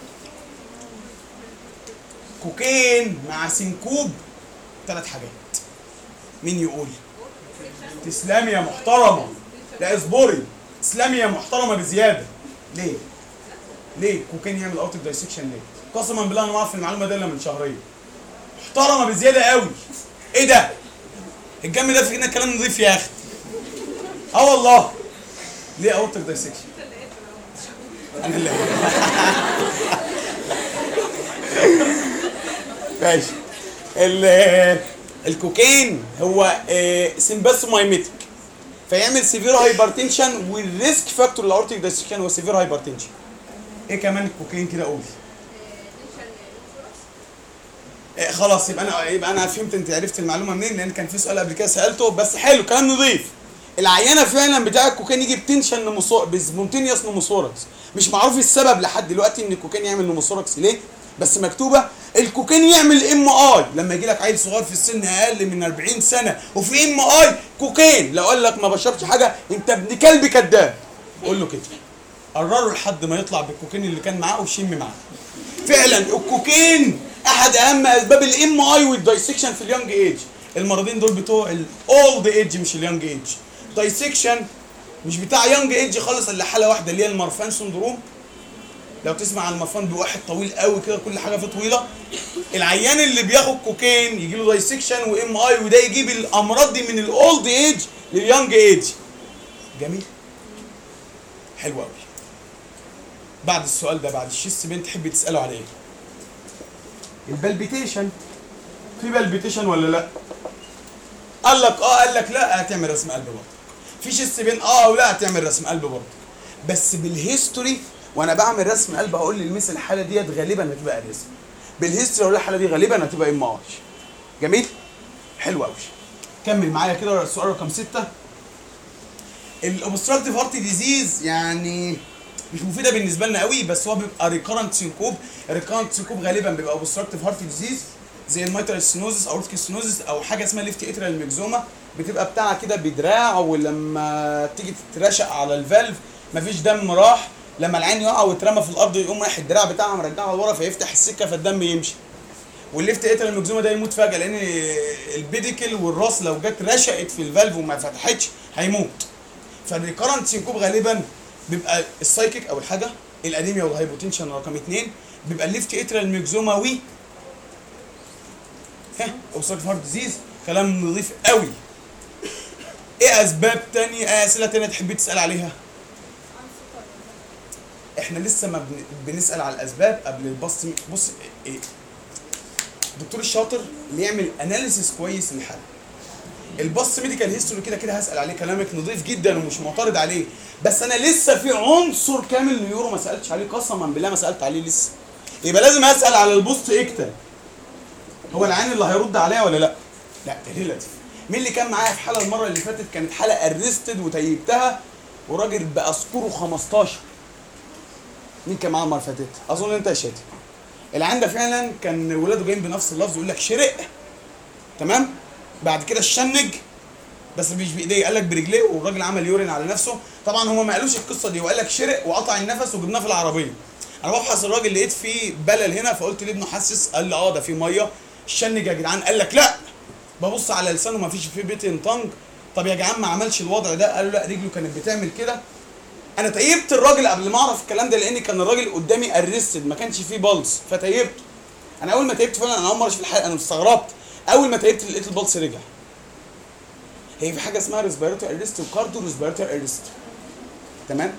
كوكايين مع سنكوب ثلاث حاجات مين يقول تسلمي يا محترمه لا اصبري تسلمي يا محترمه بزياده ليه ليه كوكايين يعمل اوتيك دايسكشن ليه قسما بالله انا ما اعرف المعلومه دي الا من شهرين محترمه بزياده قوي ايه ده الجنب ده فينا كلام نضيف يا اخي اه والله ليه اوتر دايسكشن انا اللي ماشي ال- الكوكايين هو سمباس مايميتك فيعمل سيفير هايبرتنشن والريسك فاكتور للاورتيك دايسكشن هو سيفير هايبرتنشن ايه كمان الكوكايين كده قولي إيه خلاص يبقى انا يبقى انا فهمت انت عرفت المعلومه منين لان كان في سؤال قبل كده سالته بس حلو كلام نظيف العينه فعلا بتاع الكوكايين يجي بتنشن نموسو بسبونتينيوس نموسوركس مش معروف السبب لحد دلوقتي ان الكوكايين يعمل نموسوركس ليه بس مكتوبه الكوكين يعمل ام اي لما يجي لك عيل صغير في السن اقل من 40 سنه وفي ام اي كوكين لو قال لك ما بشربش حاجه انت ابن كلب كذاب قول له كده قرروا لحد ما يطلع بالكوكين اللي كان معاه وشم معاه فعلا الكوكين احد اهم اسباب الام اي والدايسكشن في اليونج ايج المرضين دول بتوع الاولد ايج مش اليونج ايج دايسكشن مش بتاع يونج ايج خالص الا حاله واحده اللي هي المرفان سندروم لو تسمع عن المرفان بواحد طويل قوي كده كل حاجه فيه طويله العيان اللي بياخد كوكين يجي له دايسكشن وام اي وده يجيب الامراض دي من الاولد ايج لليونج ايج جميل حلو قوي بعد السؤال ده بعد الشيست بنت تحبي تساله على ايه البلبيتيشن في بلبيتيشن ولا لا قال لك اه قال لك لا هتعمل رسم قلب برضه في شيست بين اه ولا هتعمل رسم قلب برضه بس بالهيستوري وانا بعمل رسم قلب هقول للمس الحاله ديت غالبا هتبقى رسم بالهيستوري اقول الحاله دي غالبا هتبقى ام ار جميل حلو قوي كمل معايا كده السؤال رقم ستة الاوبستراكتيف هارت ديزيز يعني مش مفيده بالنسبه لنا قوي بس هو بيبقى ريكارنت سينكوب الريكارنت سينكوب غالبا بيبقى اوبستراكتيف هارت ديزيز زي الميترال ستينوزس او اورتيك ستينوزس او حاجه اسمها ليفت اتريال ميكزوما بتبقى بتاعه كده بدراع ولما تيجي تترشق على الفالف مفيش دم راح لما العين يقع ويترمى في الارض يقوم رايح الدراع بتاعها مرجعها لورا فيفتح السكه فالدم يمشي والليفت اتريال ميكزوما ده يموت فجاه لان البيديكل والراس لو جت رشقت في الفالف وما فتحتش هيموت فالريكارنت سينكوب غالبا بيبقى السايكيك اول حاجه الانيميا والهايبوتنشن رقم اثنين بيبقى الليفت اتريال ميكزوما وي ها اوبستراكتيف هارت ديزيز كلام نظيف قوي ايه اسباب تانية ايه اسئله تانية تحبي تسال عليها احنا لسه ما بن- بنسال على الاسباب قبل البص بص ايه الدكتور الشاطر اللي يعمل اناليسيس كويس للحاله البص ميديكال هيستوري كده كده هسال عليه كلامك نظيف جدا ومش معترض عليه بس انا لسه في عنصر كامل نيورو ما سالتش عليه قسما بالله ما سالت عليه لسه يبقى لازم اسال على البوست اكتر هو العين اللي هيرد عليا ولا لا لا ريلاتيف مين اللي كان معايا في حاله المره اللي فاتت كانت حاله ارستد وتيبتها وراجل بقى سكوره 15 مين كان معايا المره اللي فاتت اظن انت يا شادي العين ده فعلا كان ولاده جايين بنفس اللفظ يقول لك شرق تمام بعد كده الشنج بس مش بايديه قال لك برجليه والراجل عمل يورين على نفسه طبعا هما ما قالوش القصه دي وقال لك شرق وقطع النفس وجبناه في العربيه انا بفحص الراجل لقيت فيه بلل هنا فقلت لابنه حسس قال لي اه ده في ميه الشنج يا جدعان قال لك لا ببص على لسانه ما فيش فيه بيتن تانج طب يا جدعان ما عملش الوضع ده قالوا لا رجله كانت بتعمل كده انا تيبت الراجل قبل ما اعرف الكلام ده لان كان الراجل قدامي ارستد ما كانش فيه بلس فتيبته انا اول ما تيبت فعلا انا اول مره اشوف الحلقه انا استغربت اول ما تيبت لقيت البلس رجع هي في حاجه اسمها ريسبيراتوري ارست وكاردو ريسبيراتوري ارست تمام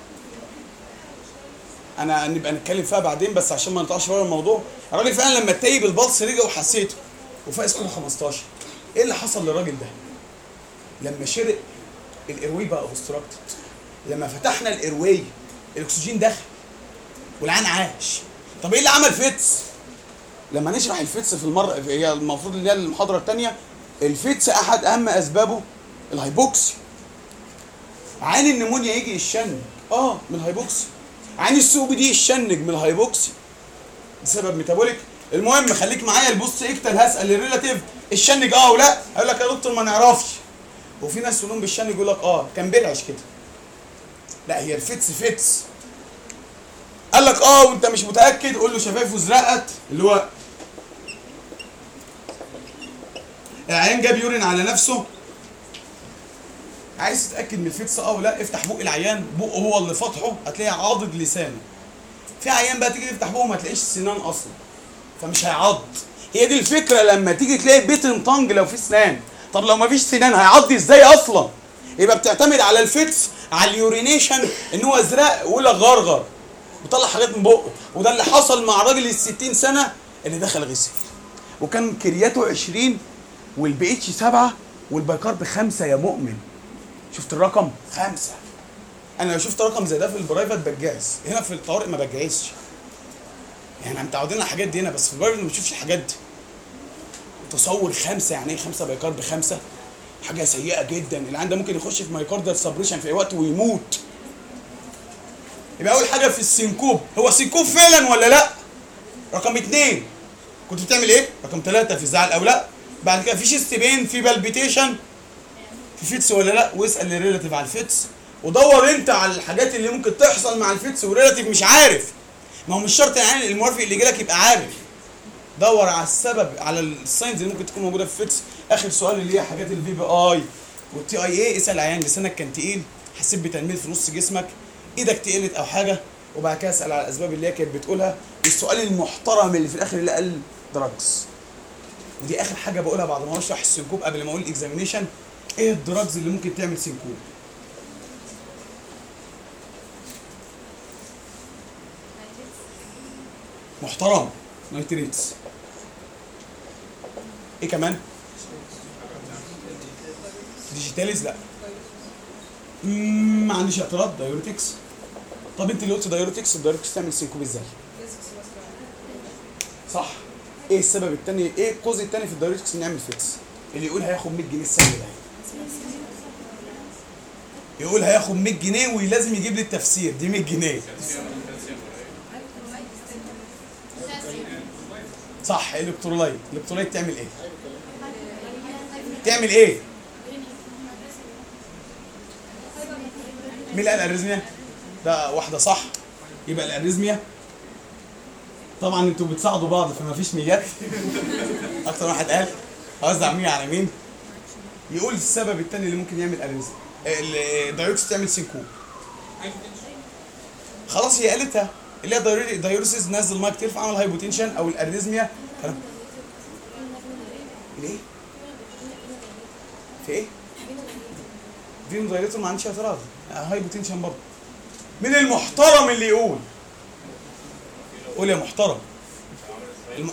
انا نبقى نتكلم فيها بعدين بس عشان ما نطلعش بره الموضوع الراجل فعلا لما تيب البلس رجع وحسيته وفاق سكور 15 ايه اللي حصل للراجل ده لما شرق الايروي بقى اوبستراكتد لما فتحنا الايروي الاكسجين دخل والعين عاش طب ايه اللي عمل فيتس لما نشرح الفيتس في المره هي المفروض اللي هي المحاضره الثانيه الفيتس احد اهم اسبابه الهايبوكسي عين النمونيا يجي يشنج اه من الهايبوكسي عين السوق دي يشنج من الهايبوكسي بسبب ميتابوليك المهم خليك معايا البوست اكتل هسال الريلاتيف الشنج اه ولا هيقول لك يا دكتور ما نعرفش وفي ناس يقولون بالشنج يقول لك اه كان بيرعش كده لا هي الفيتس فيتس قال لك اه وانت مش متاكد قول له شفايفه ازرقت اللي هو العيان جاب يورين على نفسه عايز تتاكد من الفيتس اه ولا افتح بق العيان بقه هو اللي فاتحه هتلاقي عاضد لسانه في عيان بقى تيجي تفتح بقه ما تلاقيش سنان اصلا فمش هيعض هي دي الفكره لما تيجي تلاقي بيتن تانج لو في سنان طب لو ما فيش سنان هيعضي ازاي اصلا يبقى بتعتمد على الفيتس على اليورينيشن ان هو ازرق ولا غرغر وطلع حاجات من بقه وده اللي حصل مع راجل ال 60 سنه اللي دخل غسل وكان كرياته 20 والبي اتش 7 والبيكارب خمسه يا مؤمن شفت الرقم؟ خمسه انا لو شفت رقم زي ده في البرايفت بتجهز هنا في الطوارئ ما بتجهزش يعني احنا متعودين على الحاجات دي هنا بس في البرايفت ما بتشوفش الحاجات دي تصور خمسه يعني ايه خمسه بايكارب خمسه حاجه سيئه جدا العيان ده ممكن يخش في مايكاردال سبريشن في اي وقت ويموت يبقى اول حاجه في السنكوب هو سنكوب فعلا ولا لا رقم اتنين كنت بتعمل ايه؟ رقم ثلاثة في زعل او لا بعد كده في شيست بين في بالبيتيشن في فيتس ولا لا واسال الريلاتيف على الفيتس ودور انت على الحاجات اللي ممكن تحصل مع الفيتس والريلاتيف مش عارف ما هو مش شرط يعني الموافق اللي جالك يبقى عارف دور على السبب على الساينز اللي ممكن تكون موجوده في فيتس اخر سؤال اللي هي حاجات الفي بي اي والتي اي اي اسال عيان لسانك كان تقيل حسيت بتنميل في نص جسمك ايدك تقلت او حاجه وبعد كده اسال على الاسباب اللي هي كانت بتقولها والسؤال المحترم اللي في الاخر اللي قال دراجز ودي اخر حاجه بقولها بعد ما اشرح السنكوب قبل ما اقول الاكزامينيشن ايه الدراجز اللي ممكن تعمل سنكوب محترم نايتريتس ايه كمان ديجيتاليز لا مم، ما عنديش اعتراض دايوريتكس طب انت اللي قلت دايوريتكس الدايوريتكس تعمل سنكوب ازاي صح ايه السبب التاني ايه الكوز التاني في الدايوريتكس ان يعمل فيكس اللي يقول هياخد 100 جنيه السنه ده يقول هياخد 100 جنيه ولازم يجيب لي التفسير دي 100 جنيه صح الكترولايت الكترولايت تعمل ايه تعمل ايه مين اللي قال الاريزميا ده واحده صح يبقى الاريزميا طبعا انتوا بتساعدوا بعض فما فيش ميات اكتر واحد قال هوزع مية على مين يقول السبب التاني اللي ممكن يعمل اريزميا الدايوريتس تعمل سينكوب خلاص هي قالتها اللي هي دايوري- دايوريسيس نزل ميه كتير فعمل هايبوتنشن او الاريزميا كلام ليه؟ في ايه؟ فينو دايريتور ما عنديش اعتراض هايبوتنشن برضه مين المحترم اللي يقول؟ قول يا محترم الم...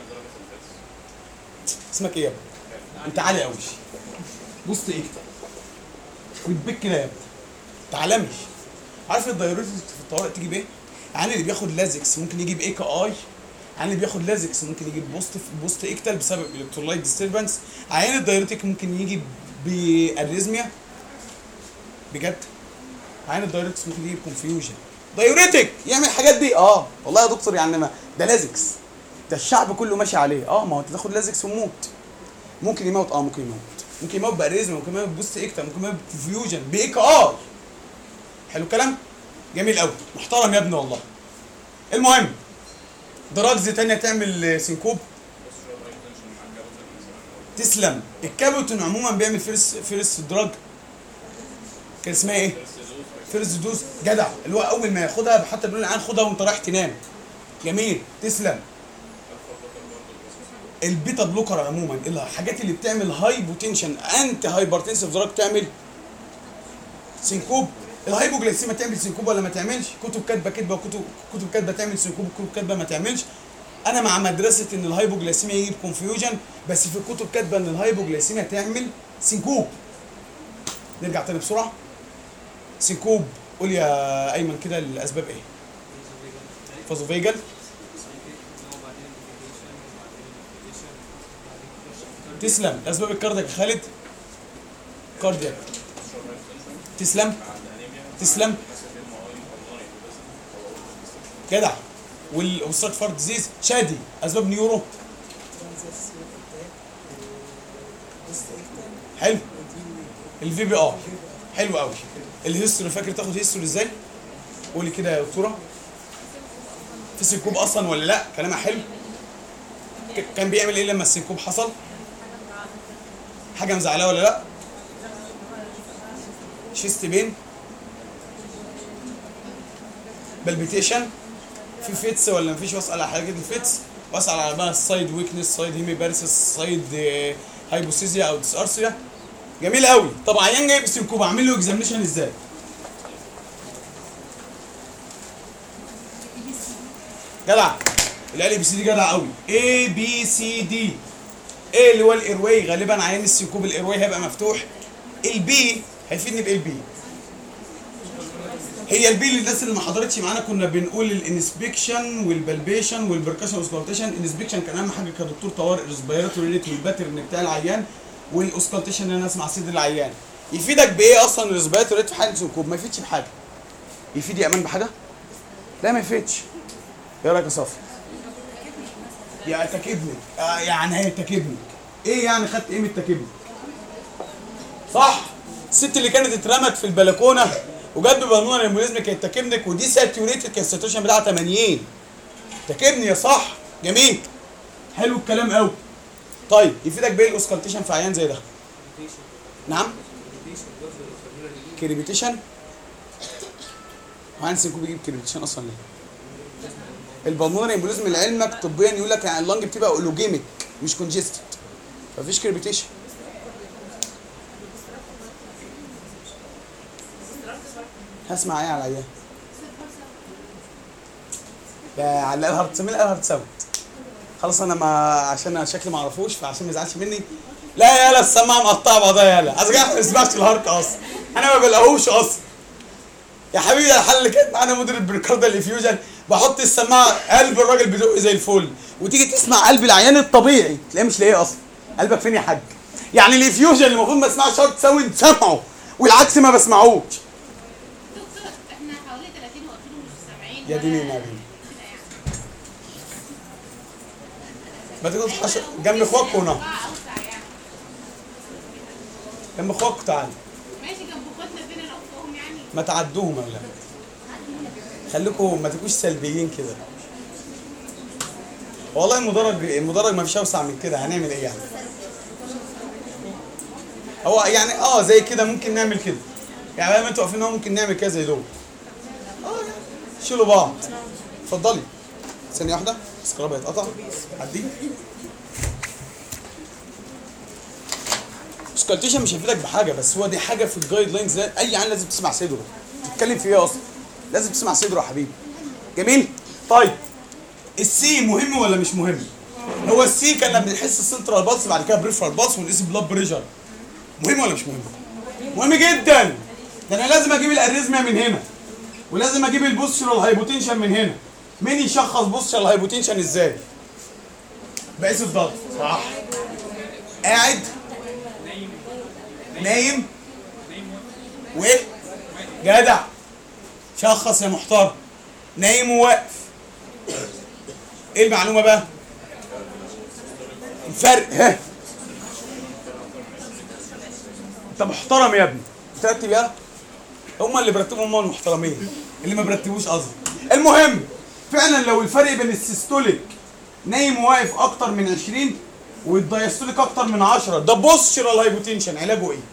اسمك ايه يا ابني؟ انت عالي قوي بص اكتب وتبك كده يا ابني تعلمش عارف الدايوريتس في الطوارئ تيجي بايه؟ يعني اللي بياخد لازكس ممكن يجيب اي كي اي عيان اللي بياخد لازكس ممكن يجيب بوست بوست اكتال بسبب الكترولايت ديستربنس عيان الدايوريتك ممكن يجي باريزميا بجد عيان الدايوريتكس ممكن يجيب كونفيوجن دايوريتك يعمل الحاجات دي اه والله يا دكتور يعني ما ده لازكس ده الشعب كله ماشي عليه اه ما هو انت تاخد لازكس وموت ممكن يموت اه ممكن يموت ممكن يموت باريزميا ممكن يموت بوست اكتال ممكن يموت كونفيوجن باي كي اي حلو الكلام جميل قوي محترم يا ابني والله المهم دراجز تانية تعمل سينكوب تسلم الكابوتين عموما بيعمل فيرس فيرس دراج كان اسمها ايه؟ فيرس دوز جدع اللي هو اول ما ياخدها حتى بيقول العيان خدها وانت رايح تنام جميل تسلم البيتا بلوكر عموما الحاجات اللي بتعمل هايبوتنشن انتي هايبرتنسيف دراج تعمل سينكوب الهايبوجلايسيميا تعمل سينكوب ولا ما تعملش كتب كاتبه كاتبه وكتب كتب كاتبه تعمل سينكوب كتب كاتبه ما تعملش انا مع مدرسه ان الهايبوجلايسيميا يجيب كونفيوجن بس في الكتب كاتبه ان الهايبوجلايسيميا تعمل سينكوب نرجع تاني بسرعه سينكوب قول يا ايمن كده الاسباب ايه فازوفيجل تسلم اسباب الكاردياك يا خالد كاردياك تسلم تسلم جدع والأوستراك فارد ديزيز شادي اسباب نيورو حلو الفي بي ار حلو قوي الهيستوري فاكر تاخد هيستوري ازاي قولي كده يا دكتوره في سينكوب اصلا ولا لا كلامها حلو ك- كان بيعمل ايه لما السينكوب حصل حاجه مزعلاه ولا لا شيست بين بالبيتيشن في فيتس ولا مفيش واسال على حاجات الفيتس واسال على بقى السايد ويكنس سايد هيميبارسيس سايد هايبوسيزيا او ديسارسيا جميل قوي طب عيان جايب سينكوب اعمل له اكزامينشن ازاي جدع الال بي سي دي جدع قوي اي بي سي دي ايه اللي هو الايرواي غالبا عيان السينكوب الايرواي هيبقى مفتوح البي هيفيدني بايه البي هي البي للناس اللي ما حضرتش معانا كنا بنقول الانسبكشن والبلبيشن والبركشن والسكالتيشن الانسبكشن كان اهم حاجه كدكتور طوارئ ريسبيراتوري ريت والباترن بتاع العيان والاسكالتيشن ان انا اسمع صدر العيان يفيدك بايه اصلا الريسبيراتوري ريت في حاله سنكوب ما يفيدش بحاجه يفيد يا امان بحاجه لا ما يفيدش ايه رايك يا صافي يا تكبنك آه يعني هي تكبنك ايه يعني خدت ايه من التكبنك صح الست اللي كانت اترمت في البلكونه وجت ببالونه امبوليزم كانت تكبنك ودي ساتوريتد كان الساتوريشن بتاعها 80 تكبني يا صح جميل حلو الكلام قوي طيب يفيدك بايه الاوسكالتيشن في عيان زي ده نعم كريبيتيشن هو هانسن كوب بيجيب كريبيتيشن اصلا ليه البلمونري امبوليزم لعلمك طبيا يقول لك يعني اللنج بتبقى اولوجيميك مش كونجستد مفيش كريبيتيشن هسمع ايه على العيان يا على الهارت سمي الهارت ساوند خلاص انا ما عشان أنا شكلي ما اعرفوش فعشان ما يزعلش مني لا يالا السماعه مقطعه بعضها يالا عايز ما اسمعش الهارت اصلا انا ما بلاقوش اصلا يا حبيبي ده الحل اللي كانت معانا مدير البريكاردال افيوجن بحط السماعه قلب الراجل بيدق زي الفل وتيجي تسمع قلب العيان الطبيعي تلاقيه مش لاقيه اصلا قلبك فين يا حاج يعني الافيوجن اللي المفروض ما اسمعش هارت ساوند سمعه والعكس ما بسمعوش دكتور احنا حوالي 30 وقلت له مش سامعين يا ديني النبي ما تقول حش... جنب اخوك هنا جنب اخوك تعال ماشي جنب اخواتنا فين انا اختهم يعني ما تعدوهم ولا خليكم ما تبقوش سلبيين كده والله المدرج المدرج ما فيش اوسع من كده هنعمل ايه يعني هو يعني اه زي كده ممكن نعمل كده يعني لما انتوا واقفين هو ممكن نعمل كده زي دول اه يعني شيلوا بعض اتفضلي ثانية واحدة السكراب هيتقطع عدي سكالتيشن مش هيفيدك بحاجة بس هو دي حاجة في الجايد لاينز أي عين لازم تسمع صدره تتكلم في ايه أصلا لازم تسمع صدره يا حبيبي جميل طيب السي مهم ولا مش مهم؟ هو السي كان لما بنحس السنترال بالس بعد كده بريفرال بالس ونقيس بلاد بريشر مهم ولا مش مهم؟ مهم جدا ده انا لازم اجيب الاريزميا من هنا ولازم اجيب البوستشرال هايبوتنشن من هنا مين يشخص بوستشرال هايبوتنشن ازاي؟ بقيس الضغط صح قاعد نايم و جدع شخص يا محترم نايم وواقف ايه المعلومه بقى الفرق ها انت محترم يا ابني ترتب يا هم اللي برتبوا هم المحترمين اللي ما برتبوش قصدي المهم فعلا لو الفرق بين السيستوليك نايم وواقف اكتر من 20 والدايستوليك اكتر من 10 ده بوستشرال هايبوتنشن علاجه ايه؟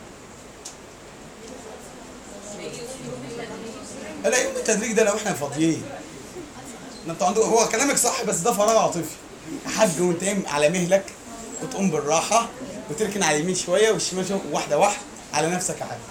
لا يوم التدريج ده لو احنا فاضيين ده انتوا عندكم هو كلامك صح بس ده فراغ عاطفي يا حاج وانت قايم على مهلك وتقوم بالراحه وتركن على اليمين شويه والشمال شويه واحده واحده على نفسك يا حاج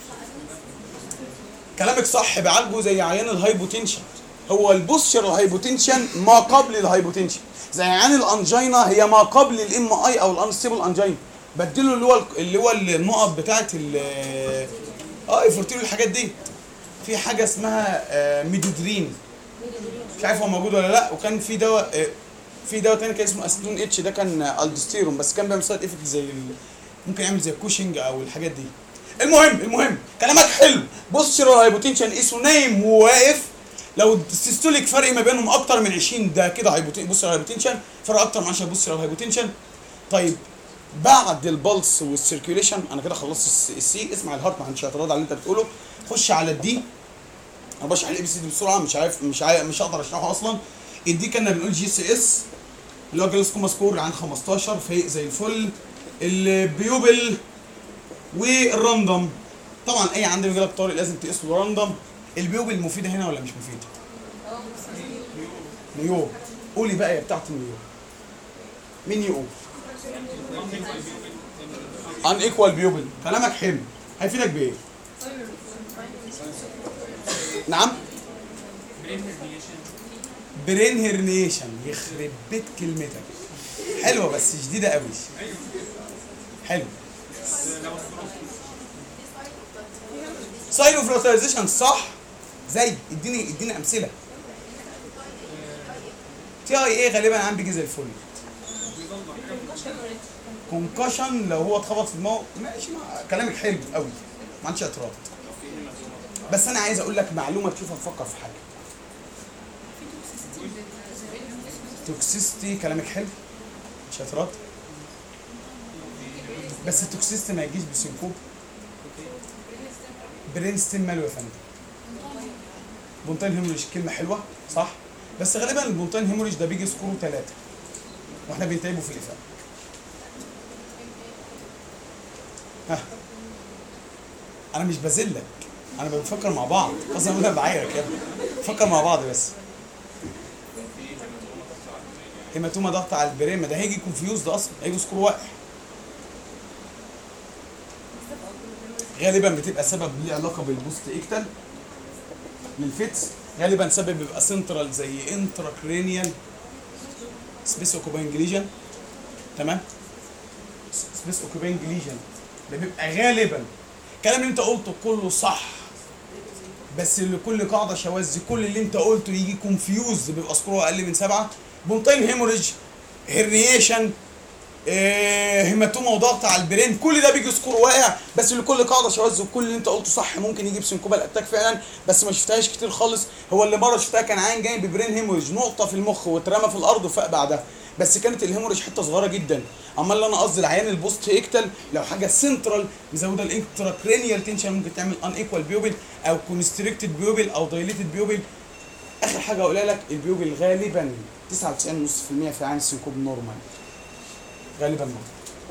كلامك صح بعالجه زي عيان الهايبوتنشن هو البوستشر الهايبوتنشن ما قبل الهايبوتنشن زي عيان الانجينا هي ما قبل الام اي او الانستيبل انجينا بديله اللي هو اللي هو النقط بتاعت ال اه افورتيرو الحاجات دي في حاجه اسمها آه، ميدودرين مش عارف هو موجود ولا لا وكان في دواء آه، في دواء تاني كان اسمه اسيتون اتش ده كان آه، الدوستيرون بس كان بيعمل سايد افكت زي ال- ممكن يعمل زي كوشنج او الحاجات دي المهم المهم كلامك حلو بوستشرال هايبوتنشن اسمه نايم وواقف لو السيستوليك فرق ما بينهم اكتر من 20 ده كده هايبوتنشن بوستشرال هايبوتنشن فرق اكتر من 10 بوستشرال هايبوتنشن طيب بعد البلس والسيركيوليشن انا كده خلصت الس- السي اسمع الهارت ما عنديش اعتراض على اللي انت بتقوله خش على الدي انا بشرح الاي بي سي دي بسرعه مش عارف مش عارف مش هقدر اشرحه اصلا الدي كنا بنقول جي سي اس اللي هو جلوسكوما سكور عن 15 فايق زي الفل البيوبل والراندوم طبعا اي عندي بيجي لك طارق لازم تقيس له راندوم البيوبل مفيده هنا ولا مش مفيده؟ نيو قولي بقى يا بتاعت النيو مين يقول؟ ان ايكوال بيوبل كلامك حلو هيفيدك بايه؟ نعم برين هيرنيشن يخرب بيت كلمتك حلوه بس شديده قوي حلو ساين اوف روتايزيشن صح زي اديني اديني امثله تي اي ايه غالبا عم بيجي زي الفل كونكشن لو هو اتخبط في دماغه ماشي ما كلامك حلو قوي ما عنديش اعتراض بس انا عايز اقول لك معلومه تشوفها تفكر في حاجه توكسيستي كلامك حلو مش اعتراض بس التوكسيستي ما يجيش بسنكوب برين ستيم ماله يا فندم بونتين هيموريج كلمه حلوه صح بس غالبا البونتين هيموريج ده بيجي سكوره ثلاثه واحنا بنتعبه في الافاق ها انا مش بذلك انا بنفكر مع بعض اصلا انا بعايرك يا ابني نفكر مع بعض بس هيماتوما ضغط على البرين ما ده هيجي كونفيوز ده اصلا هيجي سكور واقع غالبا بتبقى سبب ليه علاقه بالبوست اكتل للفيتس غالبا سبب بيبقى سنترال زي انتراكرينيال سبيس اوكوباينج ليجن تمام سبيس اوكوباينج ليجن ده بيبقى غالبا الكلام اللي انت قلته كله صح بس اللي كل قاعده شواذ كل اللي انت قلته يجي كونفيوز بيبقى سكوره اقل من سبعه بونتين هيموريج هرنيشن إيه هيماتوما وضغط على البرين كل ده بيجي سكور واقع بس اللي كل قاعده شواذ وكل اللي انت قلته صح ممكن يجيب سنكوبال اتاك فعلا بس ما شفتهاش كتير خالص هو اللي مره شفتها كان عين جاي ببرين هيموريج نقطه في المخ واترمى في الارض وفاق بعدها بس كانت الهيموريج حته صغيره جدا اما اللي انا قصدي العيان البوست اكتل لو حاجه سنترال مزوده الانتراكرينيال تنشن ممكن تعمل ان ايكوال بيوبل او كونستريكتد بيوبل او دايليتد بيوبل اخر حاجه اقولها لك البيوبل غالبا 99.5% في عين السنكوب نورمال غالبا نورمال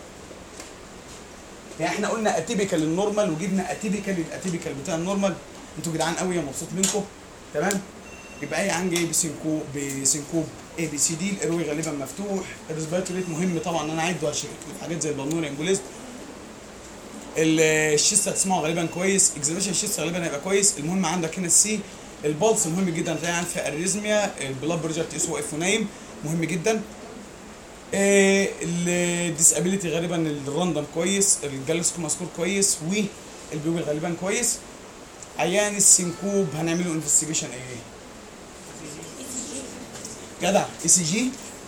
يعني احنا قلنا اتيبيكال النورمال وجبنا اتيبيكال الاتيبيكال بتاع النورمال انتوا جدعان قوي يا مبسوط منكم تمام يبقى اي عين جاي بسنكوب بسنكوب اي بي سي دي الايروي غالبا مفتوح الريسبيرتوري ريت مهم طبعا ان انا اعده عشان في حاجات زي البلمونري امبوليزم الشيست هتسمعه غالبا كويس اكزيبيشن الشيست غالبا هيبقى كويس المهم عندك هنا السي البلس مهم جدا تلاقي عندك في اريزميا البلاد بريشر تقيسه واقف ونايم مهم جدا الديسابيليتي غالبا الراندم كويس الجالسكو مذكور كويس والبيوبل غالبا كويس عيان السنكوب هنعمل له انفستيجيشن ايه جدع اي سي جي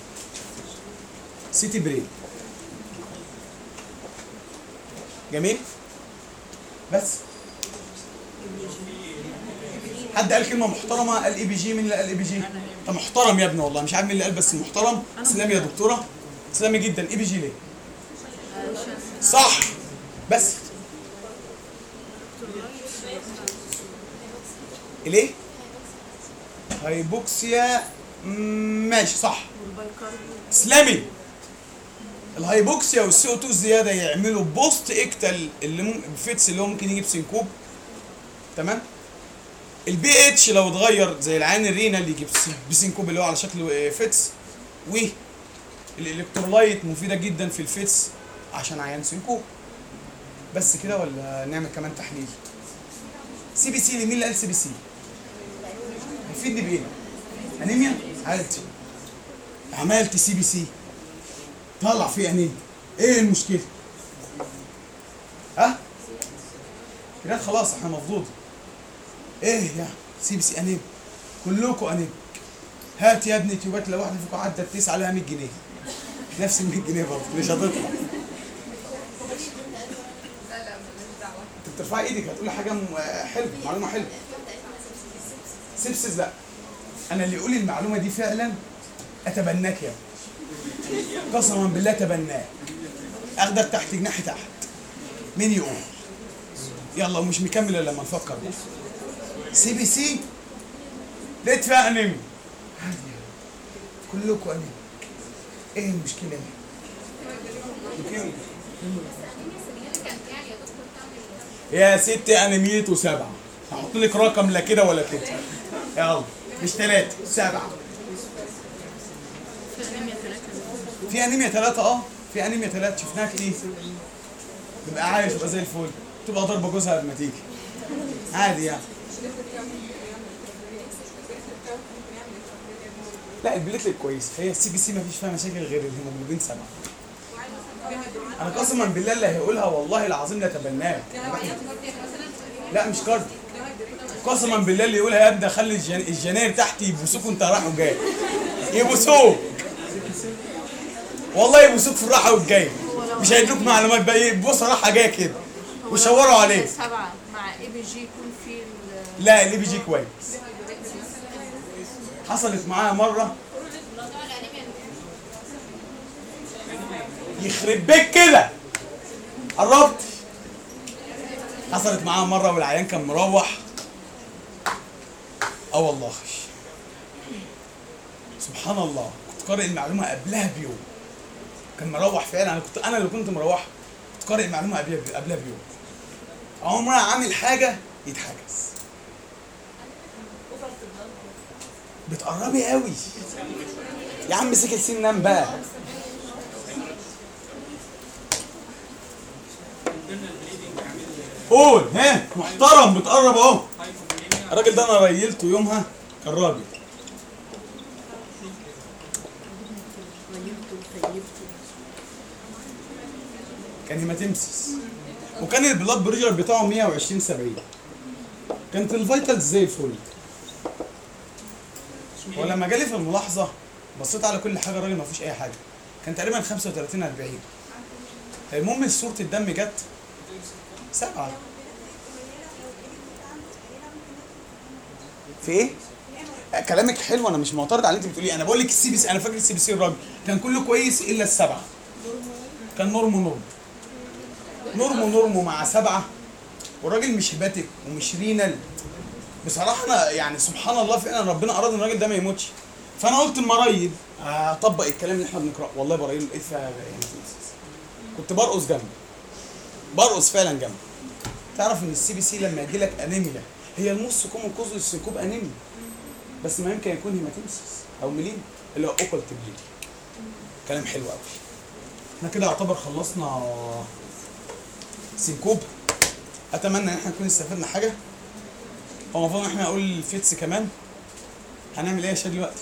سيتي برين جميل بس حد قال كلمه محترمه قال اي بي جي مين اللي قال اي بي جي انت محترم يا ابني والله مش عارف مين اللي قال بس محترم تسلمي يا دكتوره تسلمي جدا اي بي جي ليه صح بس ليه هايبوكسيا مم، ماشي صح تسلمي الهايبوكسيا والسي او 2 الزياده يعملوا بوست اكتل اللي ممكن فيتس اللي هو ممكن يجيب سنكوب تمام البي اتش لو اتغير زي العين الرينال يجيب بسنكوب اللي هو على شكل آه، فيتس والالكترولايت مفيده جدا في الفيتس عشان عيان سنكوب بس كده ولا نعمل كمان تحليل سي بي سي مين اللي قال سي بي سي هيفيدني بايه انيميا عادي عملت سي بي سي طلع فيه انيميا ايه المشكله ها كده خلاص احنا مفضوض ايه يا سي بي سي انيميا كلكم انيميا هات يا ابني تيوبات لو واحده فيكم عدى التيس عليها 100 جنيه نفس ال 100 جنيه برضه مش هتطلع انت بترفعي ايدك هتقولي حاجه م- حلوه معلومه حلوه سبسس لا انا اللي يقول المعلومه دي فعلا اتبناك يا ابني. قسما بالله تبناك اخدك تحت جناحي تحت مين يقول يلا ومش مكمل الا لما نفكر بس سي بي سي لقيت فيها انمي عادي يعني. كلكم انمي ايه المشكله دي؟ لوكيميا. يا ستي انيميته سبعه هحط لك رقم لا كده ولا كده يلا مش ثلاثه سبعه في انيميا ثلاثه اه في انيميا ثلاثه شفناها كتير بيبقى عايش يبقى زي الفل تبقى ضربه جوزها قبل ما تيجي عادي يعني لا البليتلت كويس هي السي بي سي ما فيش فيها مشاكل غير الهيموجلوبين سبعه انا قسما بالله اللي هيقولها والله العظيم لتبناه لا مش كارد قسما بالله اللي يقولها يا ابني خلي الجن... الجناير تحت يبوسوك وانت رايح وجاي يبوسوك والله يبوسوك في الراحه والجاي مش هيدوك معلومات بقى ايه بص راحه جايه كده وشاوروا عليه سبعة مع اي بي جي يكون في ال- لا اللي بيجي كويس حصلت معايا مره موضوع الانيميا يخرب بيك كده قربت حصلت معاها مره والعيان كان مروح اه والله سبحان الله كنت قارئ المعلومه قبلها بيوم كان مروح فعلا انا كنت انا اللي كنت مروح كنت قارئ المعلومه قبلها قبلها بيوم عمرها عامل حاجه يتحجز بتقربي قوي يا عم سكت سين نام بقى قول ها محترم بتقرب اهو الراجل ده انا ريلته يومها كان راجل كان هيماتيمسيس وكان البلاد بريشر بتاعه 120 70 كانت الفيتالز زي الفل ولما جالي في الملاحظه بصيت على كل حاجه الراجل ما فيش اي حاجه كان تقريبا 35 40 المهم صوره الدم جت سبعه في ايه؟ لا، كلامك حلو انا مش معترض على اللي انت بتقوليه انا بقول لك السي بي سي انا فاكر السي بي سي الراجل كان كله كويس الا السبعه كان نورمو نورمو نورمو نورمو مع سبعه والراجل مش هيباتيك ومش رينال بصراحه انا يعني سبحان الله فعلا ربنا اراد ان الراجل ده ما يموتش فانا قلت المرايد اطبق الكلام اللي احنا بنقراه والله برايل لقيت فيها يعني كنت برقص جنبه برقص فعلا جنبه تعرف ان السي بي سي لما يجي لك انيميا هي النص كومن كوز للسكوب انيميا بس ما يمكن يكون هيماتيمسيس او ميلين اللي هو اوكلت بليد كلام حلو قوي احنا كده يعتبر خلصنا سينكوب اتمنى ان احنا نكون استفدنا حاجه هو المفروض ان احنا نقول الفيتس كمان هنعمل ايه يا شاد دلوقتي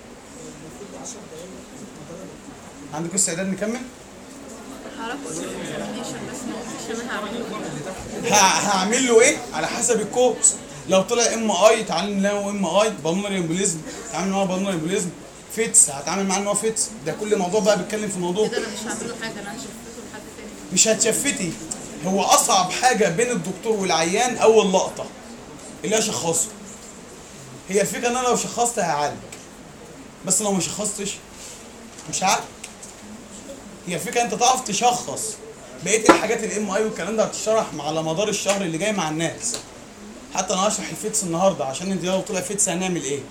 عندكم استعداد نكمل هعرفه الاكزامينيشن بس ما قلتش انا هعمله ه- هعمل له ايه على حسب الكورس لو طلع ام اي تعالى له ام اي بالمونري امبوليزم هتعامل معاه بالمونري امبوليزم فيتس هتعامل معاه ان هو فيتس ده كل موضوع بقى بيتكلم في موضوع كده انا مش هعمل له حاجه انا هشفته لحد تاني مش هتشفتي هو اصعب حاجه بين الدكتور والعيان اول لقطه اللي هي شخصه هي الفكره ان انا لو شخصت هعالج بس لو ما شخصتش مش هعالج هي الفكره انت تعرف تشخص بقيه الحاجات الام اي والكلام ده هتشرح على مدار الشهر اللي جاي مع الناس حتى انا هشرح الفيتس النهارده عشان انت لو طلع فيتس هنعمل ايه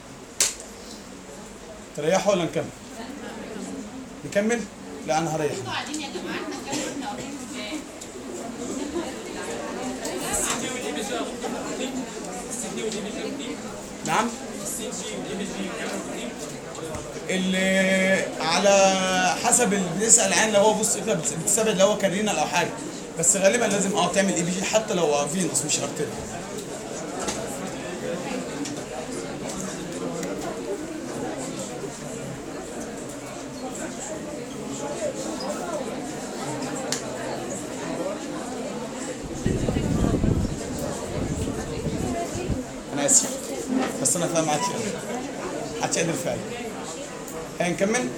تريحوا ولا نكمل نكمل لا انا هريح انتوا قاعدين يا جماعه احنا نكمل احنا واقفين ازاي نعم اللي على حسب اللي بنسال عنه لو هو بص كده بتس- بتستبعد لو هو كارينال او حاجه بس غالبا لازم اه تعمل اي بي جي حتى لو فينوس مش ارتيريا انا اسف بس انا فاهم عادش قادر عادش قادر فعلا هنكمل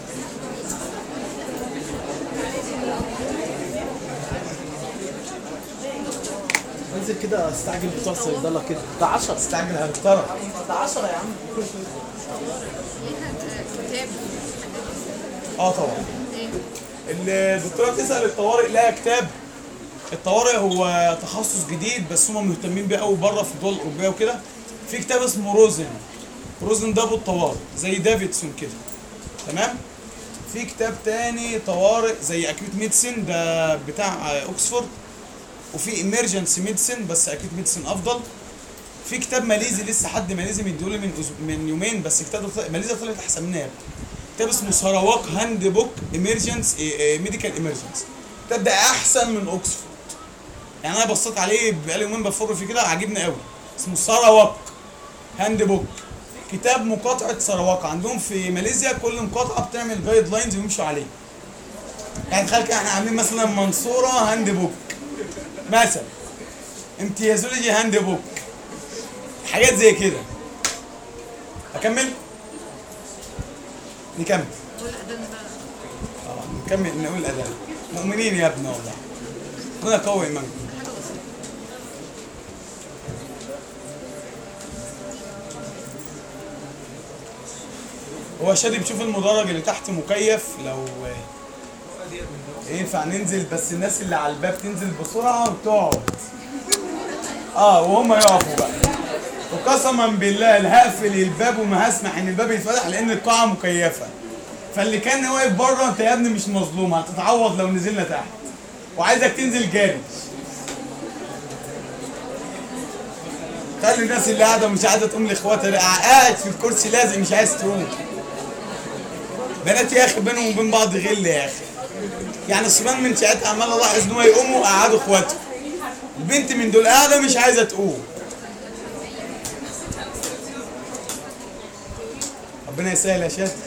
انزل كده استعجل بتوع الصيدله كده ده 10 استعجل هتضطر ده 10 يا عم ليها كتاب اه طبعا ايه الدكتوره بتسال الطوارئ لها كتاب الطوارئ هو تخصص جديد بس هم مهتمين بيه قوي بره في الدول الاوروبيه وكده في كتاب اسمه روزن روزن ده ابو الطوارئ زي دافيدسون كده تمام في كتاب تاني طوارئ زي اكيوت ميديسن ده بتاع اوكسفورد وفي امرجنسي ميديسن بس اكيوت ميديسن افضل في كتاب ماليزي لسه حد ماليزي مديهولي من أسبوع- من يومين بس الكتاب ده طلع- ماليزيا طلعت احسن مننا يا ابني. كتاب اسمه سراواك هاند بوك ايمرجنس ميديكال ايمرجنس الكتاب ده احسن من اوكسفورد يعني انا بصيت عليه بقالي يومين بفر فيه كده عاجبني قوي اسمه سراواك هاند بوك كتاب مقاطعه سراواك عندهم في ماليزيا كل مقاطعه بتعمل جايد لاينز ويمشوا عليه يعني تخيل كده احنا عاملين مثلا منصوره هاند بوك مثلا امتيازولوجي هاند بوك حاجات زي كده اكمل نكمل قول الاذان بقى اه نكمل نقول الاذان مؤمنين يا ابني والله ربنا يقوي ايمانكم حاجه بسيطه هو شادي بتشوف المدرج اللي تحت مكيف لو ينفع ننزل بس الناس اللي على الباب تنزل بسرعه وتقعد اه وهم يقفوا بقى وقسما بالله لا هقفل الباب وما هسمح ان الباب يتفتح لان القاعه مكيفه فاللي كان واقف بره انت يا ابني مش مظلوم هتتعوض لو نزلنا تحت وعايزك تنزل جاري خلي الناس اللي قاعده مش عايزه تقوم لاخواتها لا، قاعد في الكرسي لازق مش عايز تقوم بنات يا اخي بينهم وبين بعض غل يا اخي يعني الصبيان من ساعتها عمال الاحظ ان هو يقوموا وقعدوا اخواتهم البنت من دول قاعده مش عايزه تقوم ربنا يسهل يا شيخ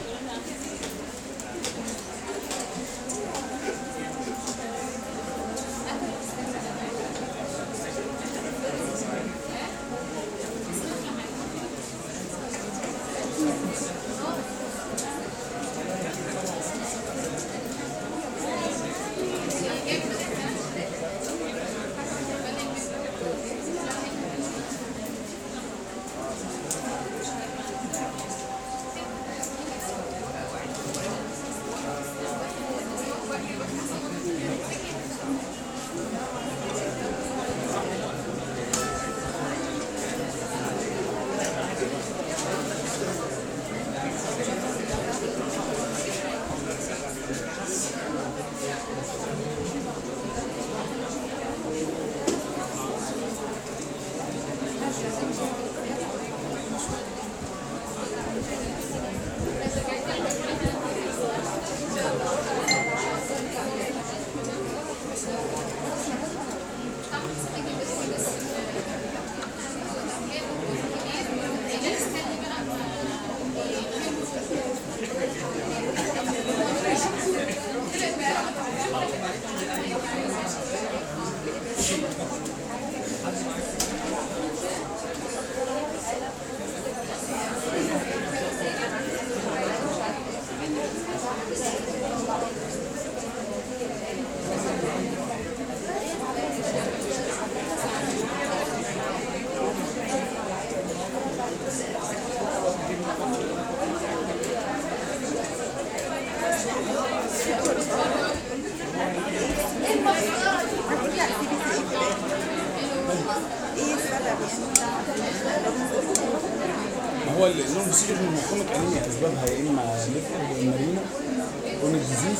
ما هو اللي النوم بيصير من كونك انيميا اسبابها يا اما ليفر مارينا كونك ديزيز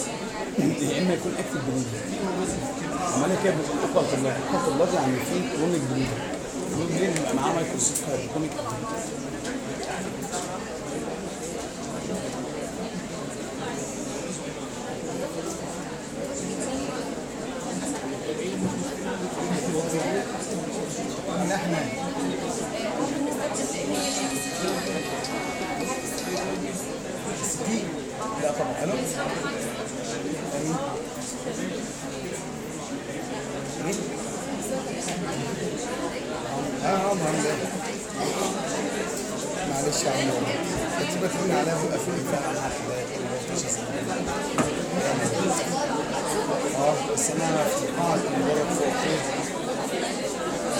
يا اما يكون اكتف بريدر عمالة كده بتقوى طلاب قوة طلاب يعني في كونك بريدر كونك بريدر بيبقى معاه مايكروسيت كونك لا طبعا الو اه اه ما عندي معلش يا عم والله كنت بترن عليها بيبقى في فعلا اه بس انا في القاعه المبارك فوق كده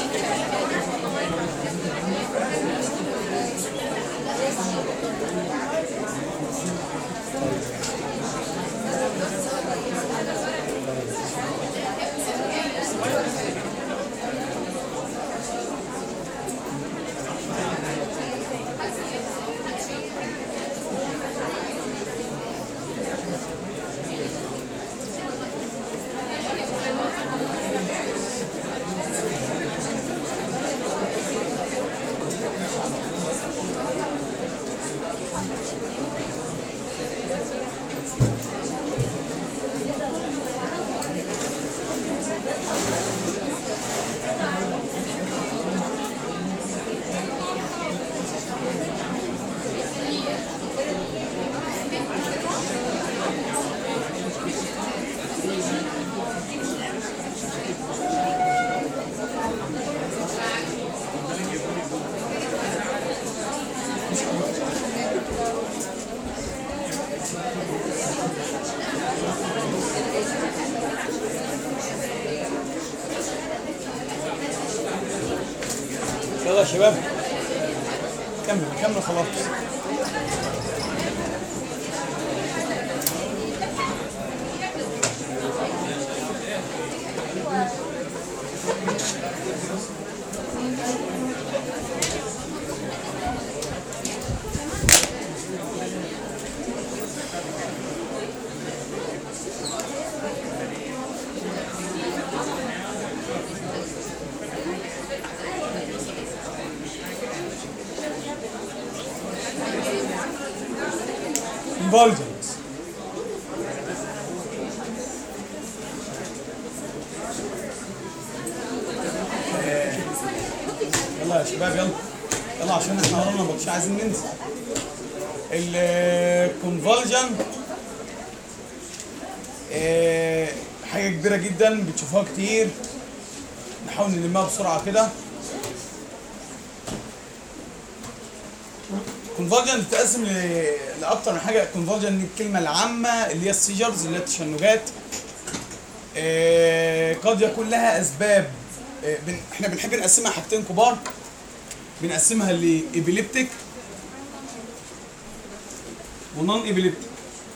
يلا يا شباب كمل كمل خلاص convulsions آه، يلا يا شباب يلا يلا عشان احنا ورانا مش عايزين ننسى الكونفولجن حاجه كبيره جدا بتشوفوها كتير نحاول نلمها بسرعه كده كونفولجن بتتقسم ل- لاكتر من حاجه كونفولجن دي الكلمه العامه اللي هي السيجرز اللي هي التشنجات آه، قد يكون لها اسباب آه، بن- احنا بنحب نقسمها حاجتين كبار بنقسمها لإبيليبتيك ونون إبيليبتيك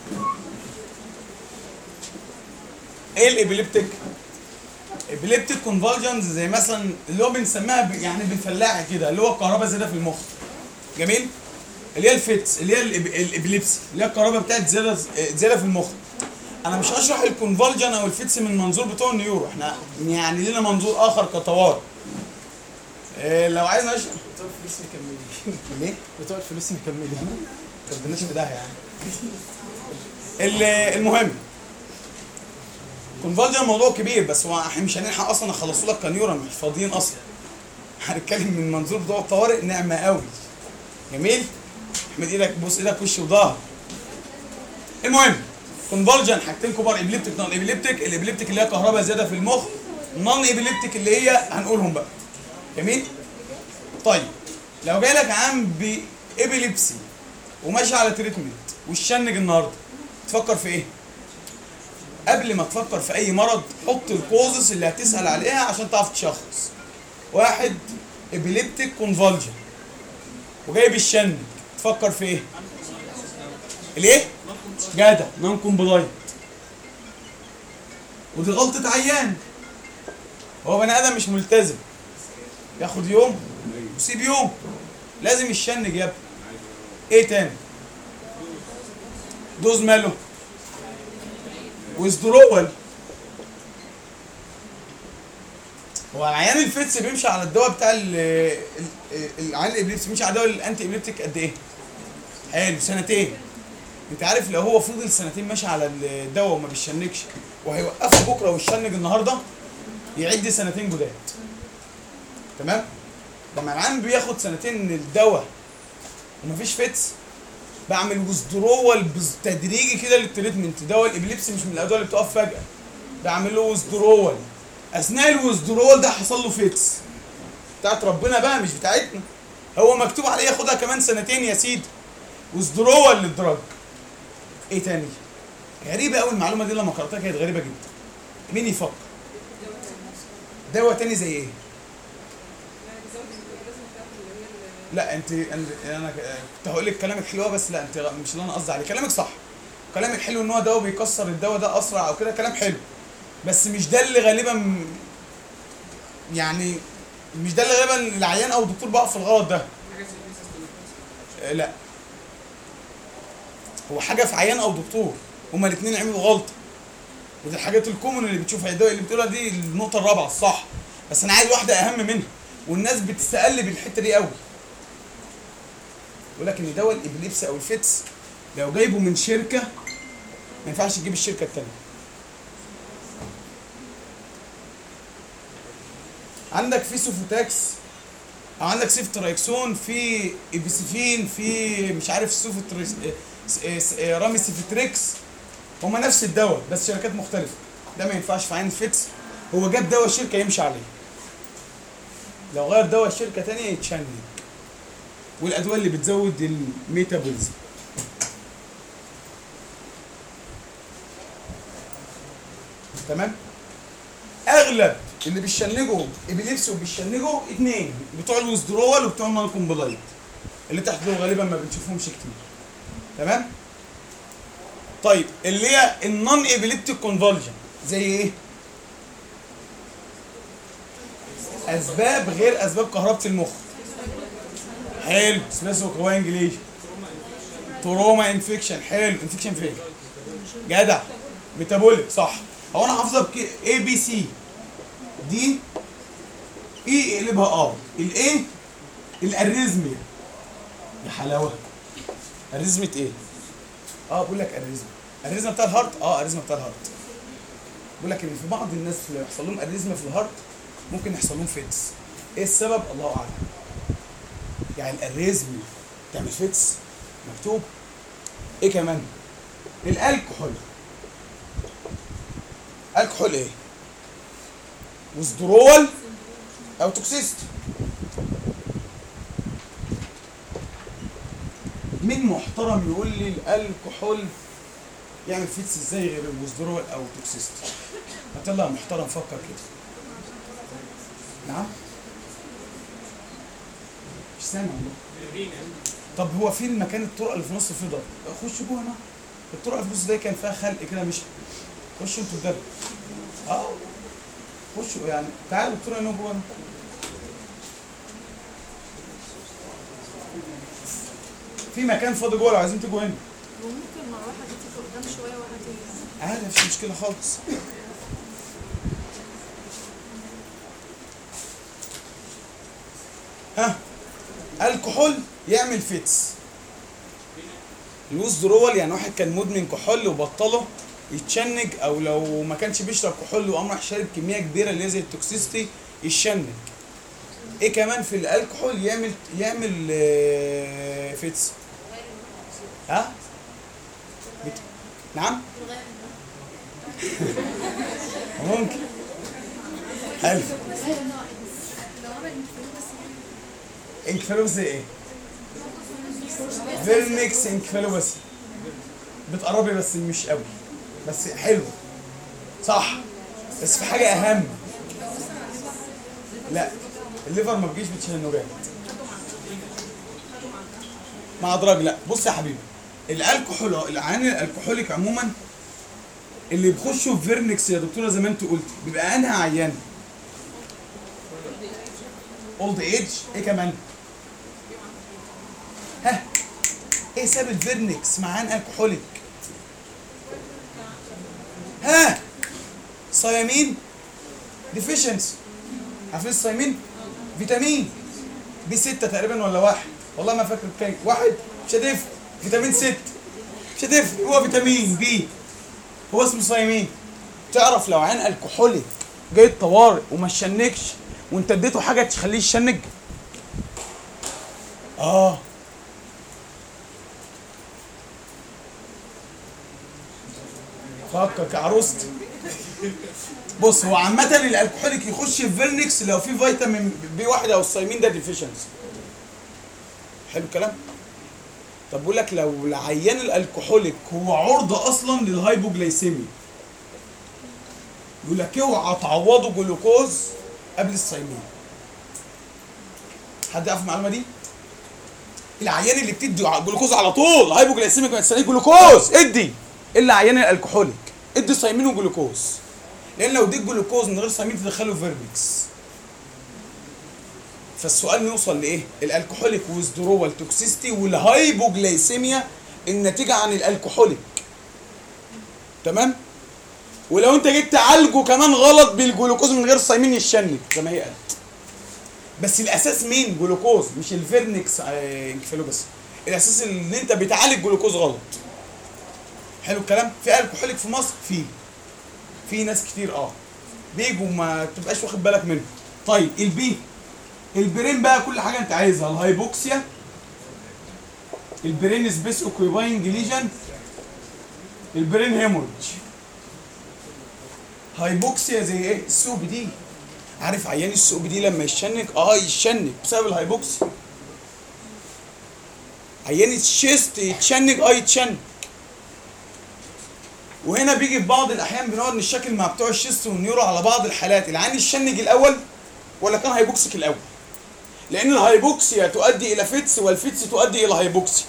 ايه الإبيليبتيك؟ إبيليبتيك كونفولجنز زي مثلا اللي هو بنسميها ب- يعني بالفلاحي كده اللي هو الكهرباء زياده في المخ جميل؟ اللي هي الفيتس اللي هي الإب- الإبيليبسي اللي هي الكهرباء بتاعت زياده زياده في المخ انا مش هشرح الكونفولجن او الفيتس من منظور بتوع النيورو احنا يعني لنا منظور اخر كطوارئ إيه لو عايز نشرح بتوع الفلوس مكملين ليه؟ بتوع الفلوس مكملين ما توديناش في داهيه يعني ال- المهم كونفولجن موضوع كبير بس هو احنا مش هنلحق اصلا اخلصه لك كنيورا مش فاضيين اصلا هنتكلم من منظور بتوع الطوارئ نعمه قوي جميل احمد ايدك بص ايدك وش وظهر المهم كونفولجن حاجتين كبار ابليبتيك نون ابليبتيك الابليبتيك اللي هي كهرباء زياده في المخ نون ابليبتيك اللي هي هنقولهم بقى جميل طيب لو جاي لك عام بابيليبسي وماشي على تريتمنت والشنج النهارده تفكر في ايه؟ قبل ما تفكر في اي مرض حط الكوزس اللي هتسال عليها عشان تعرف تشخص واحد ابيليبتيك كونفولجن وجايب الشنج تفكر في ايه؟ الايه؟ جدع نون كومبلاينت ودي غلطة عيان هو بني ادم مش ملتزم ياخد يوم ويسيب يوم لازم يشنج يا ابني ايه تاني دوز ماله ويزدرول هو العيان الفيتس بيمشي على الدواء بتاع ال- ال- العيان الابليبسي بيمشي على الدواء الانتي ابليبتيك قد ايه؟ حلو سنتين انت عارف لو هو فضل سنتين ماشي على الدواء وما بيشنكش وهيوقفه بكره ويشنج النهارده يعد سنتين جداد تمام؟ لما العيان بياخد سنتين من الدواء ومفيش فيتس بعمل ويزدرول تدريجي كده للتريتمنت دواء الابليبسي مش من الادويه اللي بتقف فجاه بعمل له ويزدرول اثناء الويزدرول ده حصل له فيتس بتاعت ربنا بقى مش بتاعتنا هو مكتوب عليه ياخدها كمان سنتين يا سيدي ويزدرول للدراج ايه تاني غريبه قوي المعلومه دي لما قراتها كانت غريبه جدا مين يفكر دواء تاني زي ايه لا انت أنت- انا كنت هقول لك كلامك حلو بس لا انت مش اللي انا قصدي عليه كلامك صح كلامك حلو ان هو دواء بيكسر الدواء ده اسرع او كده كلام حلو بس مش ده اللي غالبا م- يعني مش ده اللي غالبا العيان او الدكتور بقى في الغلط ده آه، لا هو حاجه في عيان او دكتور هما الاثنين عملوا غلطه ودي الحاجات الكومن اللي بتشوفها الدواء اللي بتقولها دي النقطه الرابعه الصح بس انا عايز واحده اهم منها والناس بتستقل بالحته دي قوي يقول لك ان دواء الابليبس او الفيتس لو جايبه من شركه ما ينفعش تجيب الشركه الثانيه عندك في سوفوتاكس او عندك سيفترايكسون في ايبيسيفين في مش عارف سوفوتريس رامي سيفتريكس هما نفس الدواء بس شركات مختلفه ده ما ينفعش في عين الفيتس هو جاب دواء شركه يمشي عليه لو غير دواء شركه تانية يتشنج والادويه اللي بتزود الميتابوليزم تمام اغلب اللي بيشنجوا ابيليبسي وبيشنجوا اتنين بتوع الويزدرول وبتوع النون كومبلايت اللي تحت دول غالبا ما بنشوفهمش كتير تمام طيب اللي هي النون ابيليبتيك كونفولجن زي ايه اسباب غير اسباب كهربة المخ حلو سبيسو كواي انجليزي تروما انفكشن حلو انفكشن فين جدع ميتابوليك صح هو انا حافظها بك اي بي سي دي اي اقلبها ار الايه الاريزميا يا حلاوه اريزميا ايه اه بقول لك اريزما اريزما بتاع الهارت اه اريزما بتاع الهارت بقول لك ان في بعض الناس اللي يحصل لهم اريزما في الهارت ممكن يحصل لهم فيتس ايه السبب الله اعلم يعني الاريزما تعمل فيتس مكتوب ايه كمان الالكحول الكحول ايه وزدرول او توكسيست مين محترم يقول لي الكحول يعمل فيتس ازاي غير الوزدرول او توكسيست هات يلا يا محترم فكر كده نعم مش سامع والله طب هو فين مكان الطرق اللي في نص الفضة خش جوه هنا الطرق اللي في النص دي كان فيها خلق كده مش خشوا انتوا الدرب اه خشوا يعني تعالوا الطرق هنا جوه هنا. في مكان فاضي جوه لو عايزين تيجوا هنا وممكن المروحة دي تيجي قدام شوية واحدة تيجي عادي مفيش مشكلة خالص ها الكحول يعمل فيتس الوزدرول يعني واحد كان مدمن كحول وبطله يتشنج او لو ما كانش بيشرب كحول وقام راح شارب كميه كبيره اللي هي زي التوكسيستي يتشنج ايه كمان في الكحول يعمل يعمل آه، فيتس ها بت... نعم ممكن حلو انكفالوبسي ايه؟ فيرميكس انكفالوبسي بتقربي بس مش قوي بس حلو صح بس في حاجة أهم لا الليفر ما بيجيش بتشنجات مع أدراج لا بص يا حبيبي الالكحول العيان الالكحوليك عموما اللي بيخشوا في فيرنكس يا دكتوره زي ما انت قلت بيبقى انهى عيان اولد ايج ايه كمان ها ايه سبب الفيرنكس مع عيان الكحوليك ها صيامين ديفيشنسي عارفين الصيامين فيتامين بي 6 تقريبا ولا واحد والله ما فاكر كام واحد مش هتفرق فيتامين 6 مش هتفرق هو فيتامين بي هو اسمه صيامين تعرف لو عين الكحوليك جاي الطوارئ وما شنكش وانت اديته حاجه تخليه يشنج اه فكر كعروستي بص هو عامة الالكحوليك يخش في فيرنكس لو في فيتامين بي واحد او الصيامين ده ديفيشنسي حلو الكلام؟ طب بقول لك لو العيان الالكحوليك هو عرضة اصلا للهايبوجلايسيميا يقول لك اوعى تعوضه جلوكوز قبل الصيامين حد يعرف المعلومة دي؟ العيان اللي بتدي جلوكوز على طول هايبوجلايسيميك ما تستنيش جلوكوز ادي الا عيان الالكحوليك ادي صيامين وجلوكوز لان لو اديت جلوكوز من غير صيامين تدخله فيرمكس فالسؤال نوصل لايه الالكحوليك ويزدرول توكسيستي والهايبوجلايسيميا الناتجه عن الالكحوليك تمام ولو انت جيت تعالجه كمان غلط بالجلوكوز من غير صيامين يشنك زي ما هي قالت بس الاساس مين جلوكوز مش الفيرنكس آه، انكفالوباثي الاساس ان انت بتعالج جلوكوز غلط حلو الكلام في الكحوليك في مصر في في ناس كتير اه بيجوا ما تبقاش واخد بالك منه طيب البي البرين بقى كل حاجه انت عايزها الهايبوكسيا البرين سبيس اوكيباينج ليجن البرين هيموريج هايبوكسيا زي ايه السوب دي عارف عيان السوق دي لما يشنك اه يشنك بسبب الهايبوكسيا عيان الشيست يتشنج اه يتشنج وهنا بيجي في بعض الاحيان بنقعد نشكل مع بتوع الشيست والنيورو على بعض الحالات العيان يشنج الاول ولا كان هايبوكسيك الاول لان الهايبوكسيا تؤدي الى فيتس والفيتس تؤدي الى هايبوكسيا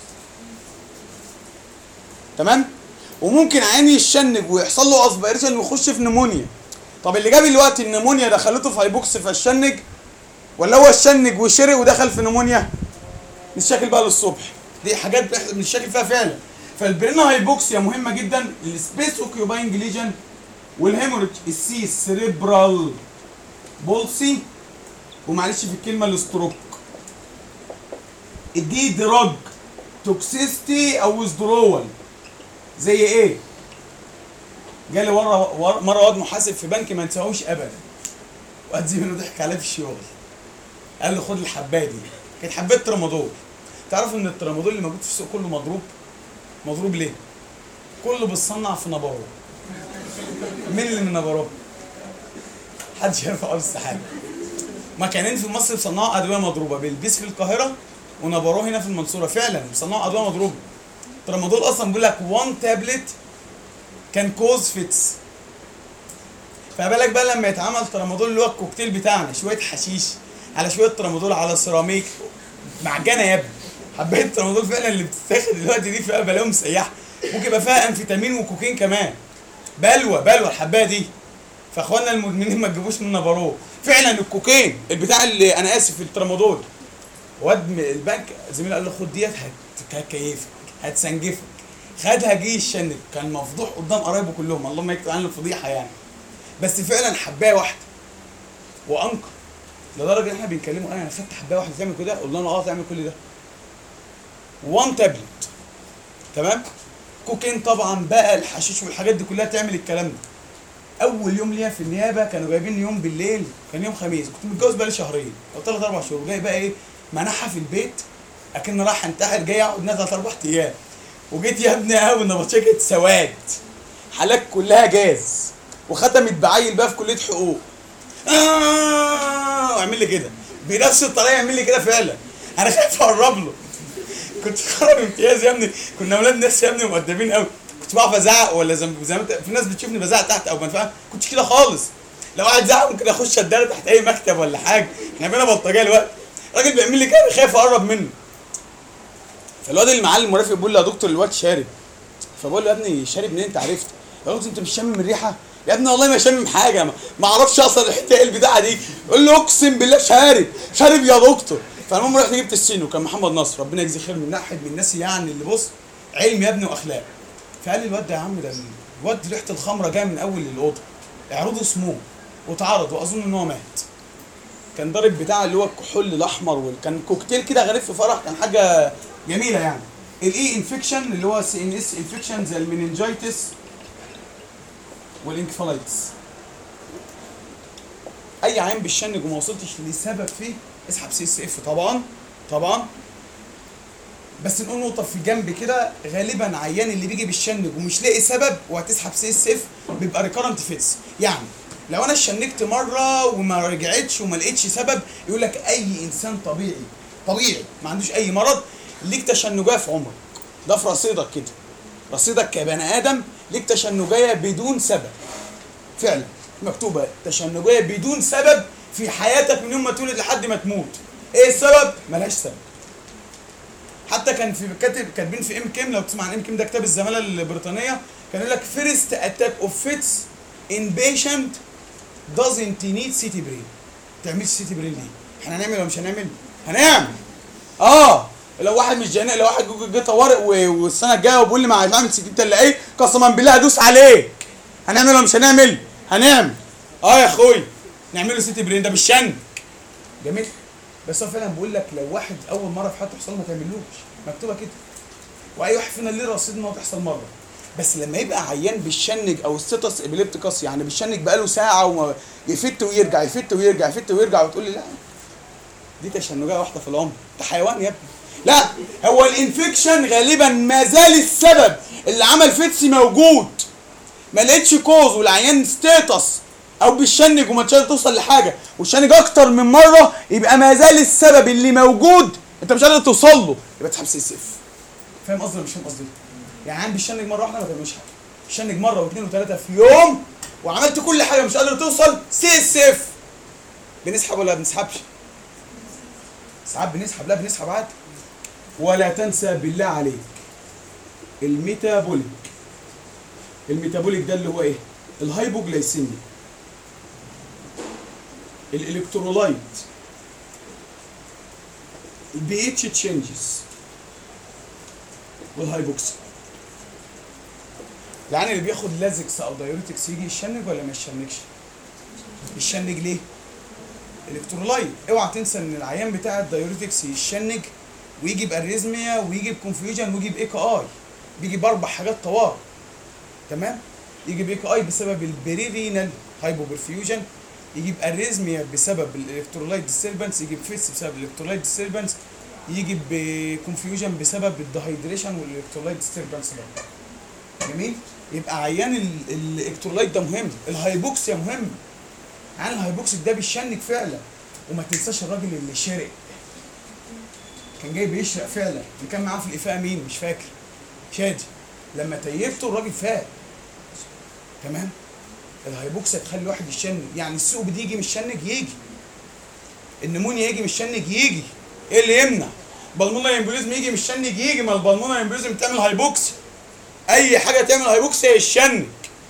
تمام وممكن عيان يشنج ويحصل له اسبيريشن ويخش في نمونيا طب اللي جاب الوقت النمونيا دخلته في هايبوكسي فالشنج ولا هو الشنج وشرق ودخل في نمونيا نتشكل بقى للصبح دي حاجات بنح- بنتشكل فيها فعلا فالبرينا هايبوكسيا مهمه جدا السبيس اوكيوباينج ليجن والهيموريج السي سريبرال بولسي ومعلش في الكلمه الاستروك الدي دراج توكسيستي او ويزدرول زي ايه جالي ورا ور- مره واد محاسب في بنك ما انساهوش ابدا واد زميله ضحك عليه في الشغل قال له خد الحبايه دي كانت حبايه ترامادول تعرف ان الترامادول اللي موجود في السوق كله مضروب مضروب ليه كله بيتصنع في نبارو مين اللي من نبارو محدش يعرف اه السحابه مكانين في مصر بيصنعوا ادويه مضروبه بلبيس في القاهره ونبارو هنا في المنصوره فعلا بيصنعوا ادويه مضروبه ترامادول اصلا بيقول لك 1 تابلت كان كوز فيتس فبالك بقى لما يتعمل ترامادول اللي هو الكوكتيل بتاعنا شويه حشيش على شويه ترامادول على سيراميك معجنه يا ابني حبايه الترامادول فعلا اللي بتتاخد دلوقتي دي فيها بلاوي مسيحه ممكن يبقى فيها انفيتامين وكوكين كمان بلوى بلوى الحبايه دي فاخواننا المدمنين ما تجيبوش من نبارو فعلا الكوكين البتاع اللي انا اسف الترامادول واد م- البنك زميلي قال له خد ديت هت- هتكيفك هتسنجفك خدها جه الشنب كان مفضوح قدام قرايبه كلهم اللهم يكتب عنه الفضيحه يعني بس فعلا حبايه واحده وانكر لدرجه ان احنا بنكلمه انا خدت حبايه واحده تعمل كده قلنا له اه تعمل كل ده 1 تابلت تمام كوكين طبعا بقى الحشيش والحاجات دي كلها تعمل الكلام ده اول يوم ليا في النيابه كانوا جايبين يوم بالليل كان يوم خميس كنت متجوز بقالي شهرين او ثلاث اربع شهور جاي بقى ايه منحها في البيت اكن راح انتحر جاي اقعد نازل ثلاث اربع ايام وجيت يا ابني قوي نبطشكه سواد حالات كلها جاز وختمت بعيل بقى في كليه حقوق آه واعمل لي كده بنفس الطريقه يعمل لي كده فعلا انا خايف اقرب له كنت خرب امتياز يا ابني كنا اولاد ناس يا ابني مؤدبين قوي كنت بعرف ازعق ولا زي زي ما انت في ناس بتشوفني بزعق تحت او بنفع كنتش كده خالص لو قاعد زعق ممكن اخش اتدار تحت اي مكتب ولا حاجه احنا بقينا بلطجيه دلوقتي الراجل بيعمل لي كده خايف اقرب منه فالواد اللي معاه المرافق بيقول له يا دكتور الواد شارب فبقول له يا ابني شارب منين انت عرفت؟ يا دكتور انت مش شامم الريحه؟ يا ابني والله ما شامم حاجه ما, ما اعرفش اصلا ريحتها ايه البتاعه دي يقول له اقسم بالله شارب شارب يا دكتور فالمهم رحت جبت السين وكان محمد نصر ربنا يجزيه خير من ناحيه من الناس يعني اللي بص علم يا ابني واخلاق فقال لي الواد ده يا عم ده الواد ريحه الخمره جايه من اول الاوضه اعرضوا سموم واتعرض واظن ان هو مات كان ضارب بتاع اللي هو الكحول الاحمر وكان كوكتيل كده غريب في فرح كان حاجه جميله يعني الاي انفكشن اللي هو سي ان اس انفكشن زي المننجايتس والانكفالايتس اي عين بالشنج وما وصلتش لسبب فيه اسحب سي اس اف طبعا طبعا بس نقول نقطة في جنب كده غالبا عيان اللي بيجي بالشنج ومش لاقي سبب وهتسحب سي اس اف بيبقى ريكارنت فيتس يعني لو انا شنجت مرة وما رجعتش وما لقيتش سبب يقول لك اي انسان طبيعي طبيعي ما عندوش اي مرض ليك تشنجات في عمرك ده في رصيدك كده رصيدك كبني ادم ليك تشنجية بدون سبب فعلا مكتوبة تشنجية بدون سبب في حياتك من يوم ما تولد لحد ما تموت ايه السبب؟ ملهاش سبب حتى كان في كاتب كاتبين في ام كيم لو تسمع عن ام كيم ده كتاب الزماله البريطانيه كان يقول لك فيرست اتاك اوف فيتس ان بيشنت doesn't need سيتي برين تعملش سيتي برين ليه؟ احنا هنعمل ولا مش هنعمل؟ هنعمل اه لو واحد مش جنان لو واحد جه- جه طوارئ و- والسنه الجايه وبيقول لي ما عايز اعمل سيتي بتاع ايه قسما بالله هدوس عليك هنعمل ولا مش هنعمل؟ هنعمل اه يا اخوي نعمله سيتي برين ده بالشن جميل بس هو فعلا بيقول لك لو واحد اول مره في حياته تحصل له ما تعملوش مكتوبه كده واي واحد فينا ليه رصيد ان هو تحصل مره بس لما يبقى عيان بالشنج او الستس ابيليبتيكس يعني بالشنج بقاله ساعه وما يفت ويرجع يفت ويرجع يفت ويرجع وتقول لي لا دي تشنجيه واحده في العمر انت حيوان يا ابني لا هو الانفكشن غالبا ما زال السبب اللي عمل فيتسي موجود ما لقيتش كوز والعيان ستيتس او بالشنج وما تشال توصل لحاجه والشنج اكتر من مره يبقى ما زال السبب اللي موجود انت مش قادر توصل له يبقى تسحب سي سيف فاهم قصدي ولا مش فاهم قصدي يعني عندي الشنج مره واحده ما تعملش حاجه الشنج مره واثنين وثلاثه في يوم وعملت كل حاجه مش قادر توصل سي سيف بنسحب ولا ما بنسحبش ساعات بنسحب لا بنسحب عادي ولا تنسى بالله عليك الميتابوليك الميتابوليك ده اللي هو ايه الهايبوجلايسيميا الالكترولايت البي اتش تشينجز والهايبوكسي يعني اللي بياخد لازكس او دايوريتكس يجي يشنج ولا ما يشنجش يشنج ليه الكترولايت اوعى تنسى ان العيان بتاع الدايوريتكس يشنج ويجي باريزميا ويجي بكونفيوجن ويجي بايك اي بيجي باربع حاجات طوارئ تمام يجي بيك اي بسبب البريرينال هايبوبرفيوجن يجيب اريزميا بسبب الالكترولايت ديستربنس يجيب فيس بسبب الالكترولايت ديستربنس يجي بكونفيوجن بسبب الدهيدريشن والالكترولايت ديستربنس برضه جميل يبقى عيان ال- الالكترولايت ده مهم الهايبوكسيا مهم عيان الهايبوكسيا ده بيشنج فعلا وما تنساش الراجل اللي شرق كان جاي بيشرق فعلا اللي كان معاه في الافاءه مين مش فاكر شادي لما تيبته الراجل فاق تمام الهايبوكسيا تخلي الواحد يشنج يعني السوق دي يجي مش شنج يجي النمونيا يجي مش شنج يجي ايه اللي يمنع بالمونر امبوليزم يجي مش شنج يجي ما البالمونر امبوليزم تعمل هايبوكسيا اي حاجه تعمل هايبوكسيا يشنج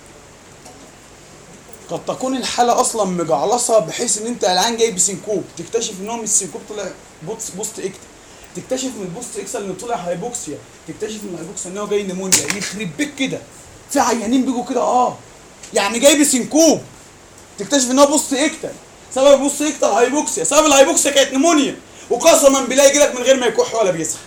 قد تكون الحاله اصلا مجعلصه بحيث ان انت العين جاي بسنكوب تكتشف ان هو من السنكوب طلع بوست بوست اكت تكتشف من البوست اكسل ان طلع هايبوكسيا تكتشف من الهايبوكسيا ان هو جاي نمونيا يخرب بيك كده في عيانين بيجوا كده اه يعني جاي بسنكوب تكتشف ان هو بوست اكتل سبب البوست اكتل هايبوكسيا سبب الهايبوكسيا كانت نمونيا وقسما بالله يجي لك من غير ما يكح ولا بيسخن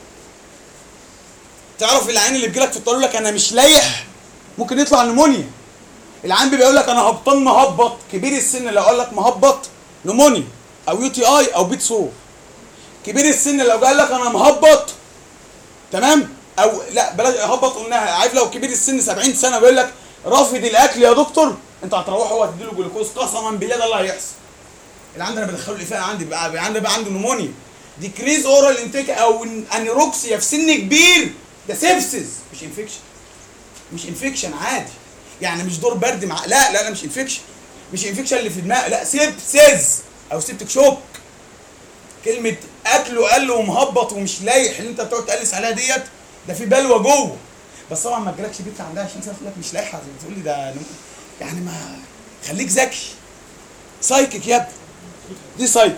تعرف العين اللي بيجي لك في الطريق يقول لك انا مش لايح ممكن يطلع نمونيا العين بيبقى يقول لك انا هبطان مهبط كبير السن لو قال لك مهبط نمونيا او يو تي اي او بيت سور كبير السن لو قال لك انا مهبط تمام او لا بلاش هبط قلناها عارف لو كبير السن 70 سنه بيقول لك رافض الاكل يا دكتور انت هتروح هو هتديله جلوكوز قسما بالله ده اللي هيحصل اللي عندنا بدخله الافاءه عندي بقى بقى عندي بقى عنده نمونيا ديكريز اورال انتيك او انيروكسيا في سن كبير ده سيبسز مش انفكشن مش انفكشن عادي يعني مش دور برد مع لا لا لا مش انفكشن مش انفكشن اللي في دماغ لا سيبسز او سيبتك شوك كلمه اكله قل ومهبط ومش لايح اللي انت بتقعد تقلس عليها ديت ده في بلوه جوه بس طبعا ما تجيلكش بنت عندها 20 سنه تقول لك مش لايحه زي ما تقول لي ده نم- يعني ما خليك ذكي سايكك يا ابني دي سايكك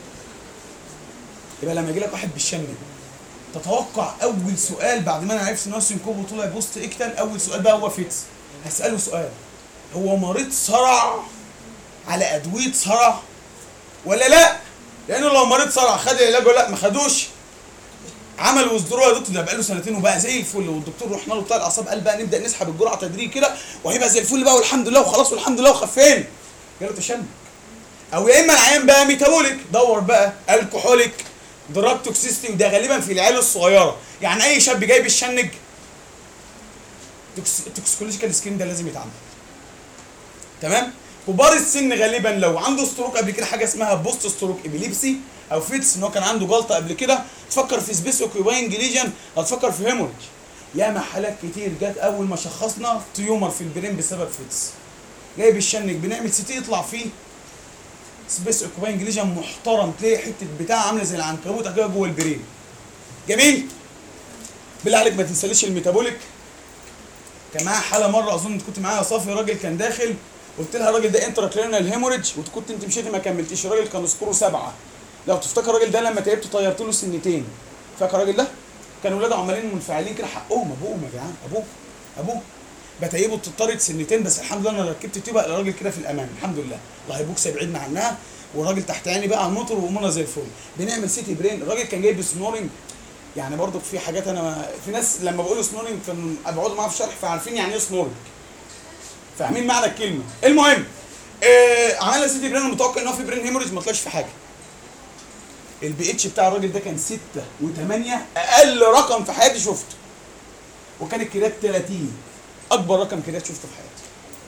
يبقى لما يجي لك واحد بالشنج تتوقع اول سؤال بعد ما انا عرفت ان هو سينكوب وطلع بوست اكتل اول سؤال بقى هو فيتس هساله سؤال هو مريض صرع على ادويه صرع ولا لا لانه لو مريض صرع خد العلاج ولا لا ما خدوش عمل وزدروا يا دكتور ده بقاله سنتين وبقى زي الفل والدكتور رحنا له بتاع الاعصاب قال بقى نبدا نسحب الجرعه تدريجي كده وهيبقى زي الفل بقى والحمد لله وخلاص والحمد لله وخفينا جاله تشنج او يا اما العيان بقى ميتابوليك دور بقى الكحوليك دراج توكسيستي وده غالبا في العيال الصغيره يعني اي شاب جاي بالشنج توكسيكولوجيكال سكين ده لازم يتعمل تمام كبار السن غالبا لو عنده ستروك قبل كده حاجه اسمها بوست ستروك ابيليبسي او فيتس ان هو كان عنده جلطه قبل كده تفكر في سبيس اوكيباينج ليجن هتفكر في هيموريج ياما حالات كتير جت اول ما شخصنا تيومر في البرين بسبب فيتس جاي بالشنج بنعمل سي تي يطلع فيه سبيس اوكيباينج ليجن محترم تلاقي حته بتاع عامله زي العنكبوت كده جوه البرين جميل بالله عليك ما تنساليش الميتابوليك كان معايا حاله مره اظن انت كنت معايا يا صافي راجل كان داخل قلت لها الراجل ده انترا كلينال هيموريدج وكنت انت مشيتي ما كملتيش الراجل كان سكوره سبعه لو تفتكر الراجل ده لما تعبت طيرت له سنتين فاكر الراجل ده؟ كان ولاده عمالين منفعلين كده حقهم ابوهم يا جدعان ابوه ابوه بتعيبه تضطرد سنتين بس الحمد لله انا ركبت تيوبه الراجل كده في الامان الحمد لله الهايبوكسيا بعدنا عنها والراجل تحت عيني بقى على الموتور وامورنا زي الفل بنعمل سيتي برين الراجل كان جايب سنورنج يعني برضو في حاجات انا في ناس لما بقول سنورنج كانوا بيقعدوا معايا في الشرح فعارفين يعني ايه سنورنج فاهمين معنى الكلمه المهم آه عملنا سيتي برين متوقع ان هو في برين هيموريج ما طلعش في حاجه البي اتش بتاع الراجل ده كان 6 و8 اقل رقم في حياتي شفته وكان الكريات 30 اكبر رقم كريات شفته في حياتي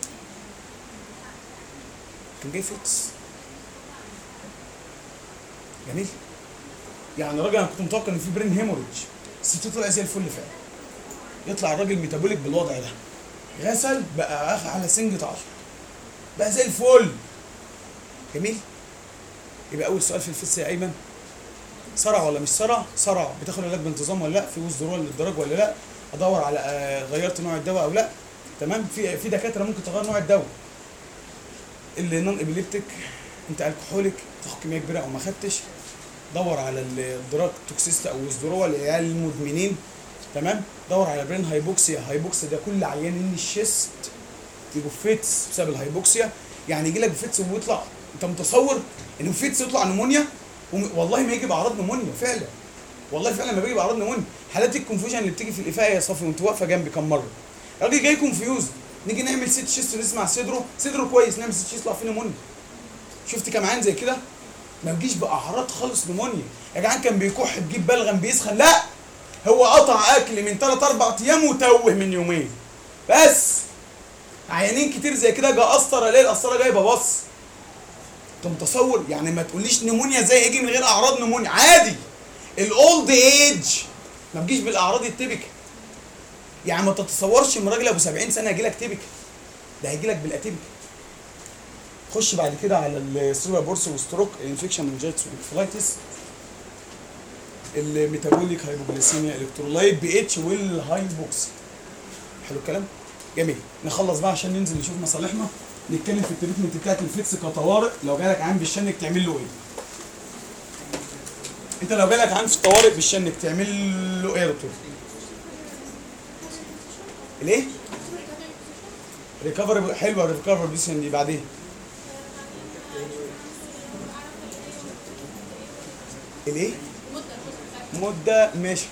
كان جاي فيتس جميل يعني الراجل انا كنت متوقع ان في برين هيموريج الست طلع زي الفل فعلا يطلع الراجل ميتابوليك بالوضع ده غسل بقى اخ على سنجة 10 بقى زي الفل جميل يبقى اول سؤال في الفيس يا ايمن صرع ولا مش صرع صرع بتاخد علاج بانتظام ولا لا في وزدرول للدرج ولا لا ادور على آه، غيرت نوع الدواء او لا تمام في في دكاتره ممكن تغير نوع الدواء اللي نون ابيليبتيك انت الكحوليك تاخد كميه كبيره او ما خدتش دور على الدراج توكسيست او وزدرول للعيال المدمنين تمام دور على برين هايبوكسيا هايبوكسيا ده كل عيانين الشيست يجوا فيتس بسبب الهايبوكسيا يعني يجي لك فيتس ويطلع انت متصور ان فيتس يطلع نمونيا وم- والله ما يجي باعراض نمونيا فعلا والله فعلا ما بيجي باعراض نمونيا حالات الكونفوجن اللي بتيجي في الافاءه يا صافي وانت واقفه جنبي كم مره راجل جاي كونفيوز نيجي نعمل سيت شيست نسمع صدره صدره كويس نعمل سيت شيست يطلع فيه نمونيا شفت كام عين زي كده ما بيجيش باعراض خالص نمونيا يا جدعان كان بيكح بيجيب بلغم بيسخن لا هو قطع اكل من 3 4 ايام وتوه من يومين بس عيانين كتير زي كده جا قسطره الاقي القسطره جايبه بص انت متصور يعني ما تقوليش نمونيا زي يجي من غير اعراض نمونيا عادي الاولد ايج ما بيجيش بالاعراض التيبيكال يعني ما تتصورش ان راجل ابو 70 سنه هيجي لك تيبيكال ده هيجي لك بالاتيبيكال خش بعد كده على السيربرال بورس وستروك انفكشن منجيتس وانفلايتس الميتابوليك هايبوجليسيميا الكترولايت بي اتش والهايبوكسي حلو الكلام جميل نخلص بقى عشان ننزل نشوف مصالحنا نتكلم في التريتمنت بتاعت الفيتس كطوارئ لو جالك عين بالشنك تعمل له ايه انت لو جالك عين في الطوارئ بالشنك تعمل له ايه يا دكتور ليه ريكفري حلوه الريكفري بوزيشن دي بعدين الايه مده ماشي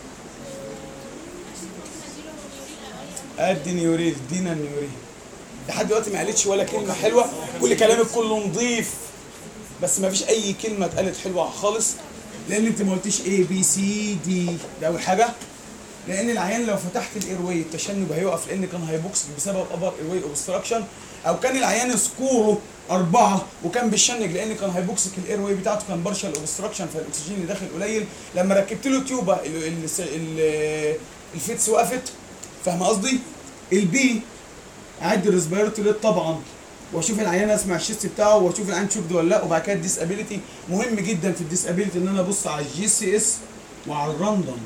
ادي نيوريل دينا نيوريل لحد دلوقتي ما قالتش ولا كلمه حلوه كل كلامك كله نظيف بس ما فيش اي كلمه اتقالت حلوه خالص لان انت ما قلتيش اي بي سي دي ده اول حاجه لان العيان لو فتحت الايروي التشنج هيقف لان كان هيبوكسك بسبب ابر ايروي اوبستراكشن او كان العيان سكوره أربعة وكان بالشنج لأن كان هيبوكسك الايروي بتاعته كان بارشال اوبستراكشن فالأكسجين اللي داخل قليل لما ركبت له تيوبة ال- ال- ال- الفيتس وقفت فاهم قصدي؟ البي اعدي الريسبيرتوري طبعا واشوف العيان اسمع الشيست بتاعه واشوف العيان تشوك ولا لا وبعد كده الديسابيلتي مهم جدا في الديسابيلتي ان انا ابص على الجي سي اس وعلى الراندوم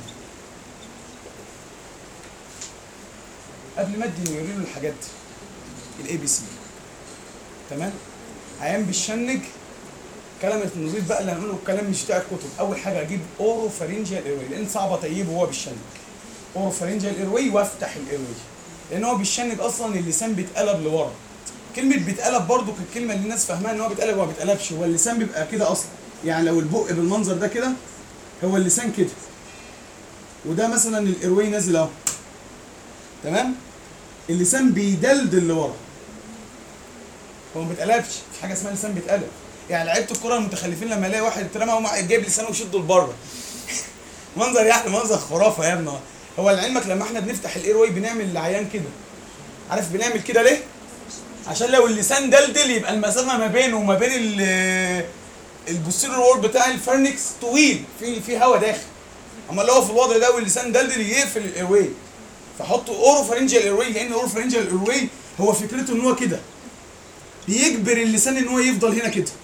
قبل ما ادي نيورين الحاجات دي الاي بي سي تمام عيان بالشنج كلمة النظيف بقى اللي هنقوله الكلام مش بتاع الكتب اول حاجه اجيب اورو فارنجيال ايروي لان صعب اطيبه وهو بالشنج اورو فارنجيال ايروي وافتح الايروي لان هو بالشنج اصلا اللسان بيتقلب لورا كلمه بيتقلب برضو الكلمه اللي الناس فاهماها ان هو بيتقلب هو ما بيتقلبش هو اللسان بيبقى كده اصلا يعني لو البق بالمنظر ده كده هو اللسان كده وده مثلا الايروي نازل اهو تمام اللسان بيدلدل لورا هو ما بيتقلبش في حاجه اسمها لسان بيتقلب يعني لعيبه الكره المتخلفين لما يلاقي واحد اترمى وهو جايب لسانه ويشده لبره منظر يعني منظر خرافه يا ابني هو لعلمك لما احنا بنفتح الايروي بنعمل العيان كده عارف بنعمل كده ليه؟ عشان لو اللسان دلدل يبقى المسافه ما بينه وما بين ال البوستيريور وول بتاع الفرنكس طويل في في هواء داخل اما لو هو في الوضع ده واللسان دلدل يقفل الايروي فحطوا اورو فارنجيال ايروي لان اورو فارنجيال ايروي هو فكرته ان هو كده بيجبر اللسان ان هو يفضل هنا كده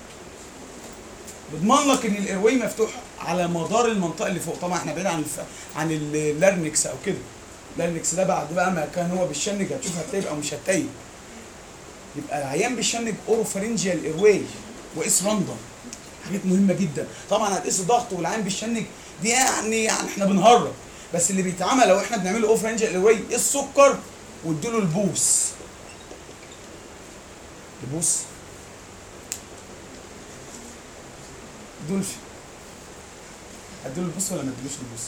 بيضمن لك ان الايروي مفتوح على مدار المنطقه اللي فوق طبعا احنا بعيد عن الف... عن اللارنكس او كده اللارنكس ده بعد بقى ما كان هو بالشنج هتشوف هتلاقي بقى مش هتلاقي يبقى العيان بالشنج اورو فارنجيال ايروي واس راندوم حاجات مهمه جدا طبعا هتقيس الضغط والعيان بالشنج دي يعني يعني احنا بنهرب بس اللي بيتعمل لو احنا بنعمله اورو فارنجيال ايروي السكر واديله البوس البوس دولفين اديله البوس ولا ما اديلوش البوس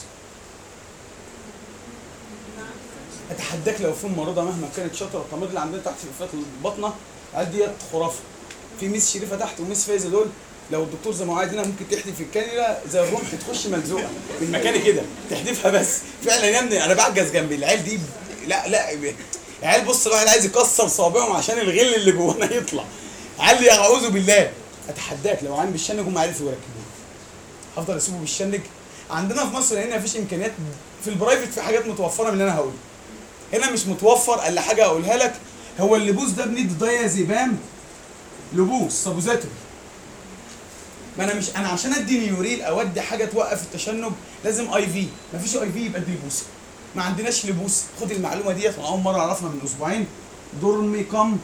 اتحداك لو في ممرضه مهما كانت شاطره التمريض اللي عندنا تحت في فئه البطنه العيال ديت خرافه في ميس شريفه تحت وميس فايزه دول لو الدكتور زي ما هو عايز هنا ممكن تحدف الكانيولا زي الرمح تخش ملزوقه من مكاني كده تحدفها بس فعلا يا ابني انا بعجز جنبي العيال دي ب- لا لا العيال بص الواحد عايز يكسر صوابعهم عشان الغل اللي جوانا يطلع عيال اعوذ بالله اتحداك لو عامل بالشنج هم عرفوا يركبوه هفضل اسيبه بالشنج عندنا في مصر هنا مفيش امكانيات في البرايفت في حاجات متوفره من اللي انا هقوله هنا مش متوفر الا حاجه اقولها لك هو اللبوس ده بندي دايازيبام لبوس سابوزاتوري ما انا مش انا عشان ادي نيوريل او ادي حاجه توقف التشنج لازم اي في مفيش اي في يبقى ادي لبوس ما عندناش لبوس خد المعلومه ديت انا اول مره اعرفها من اسبوعين دورميكام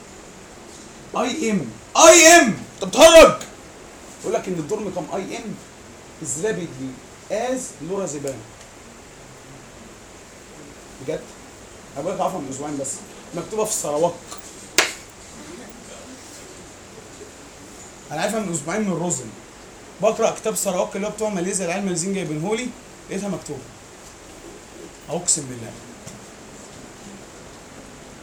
اي ام اي ام انت بتهرج يقول لك ان الدورميكام اي ام از رابيدلي از لورازيبام بجد انا بقول لك عارفها من اسبوعين بس مكتوبه في السراوك انا عارفها من اسبوعين من روزن بقرا كتاب سراوك اللي هو بتوع ماليزيا العيال ماليزيين جايبينهولي لقيتها مكتوبه اقسم بالله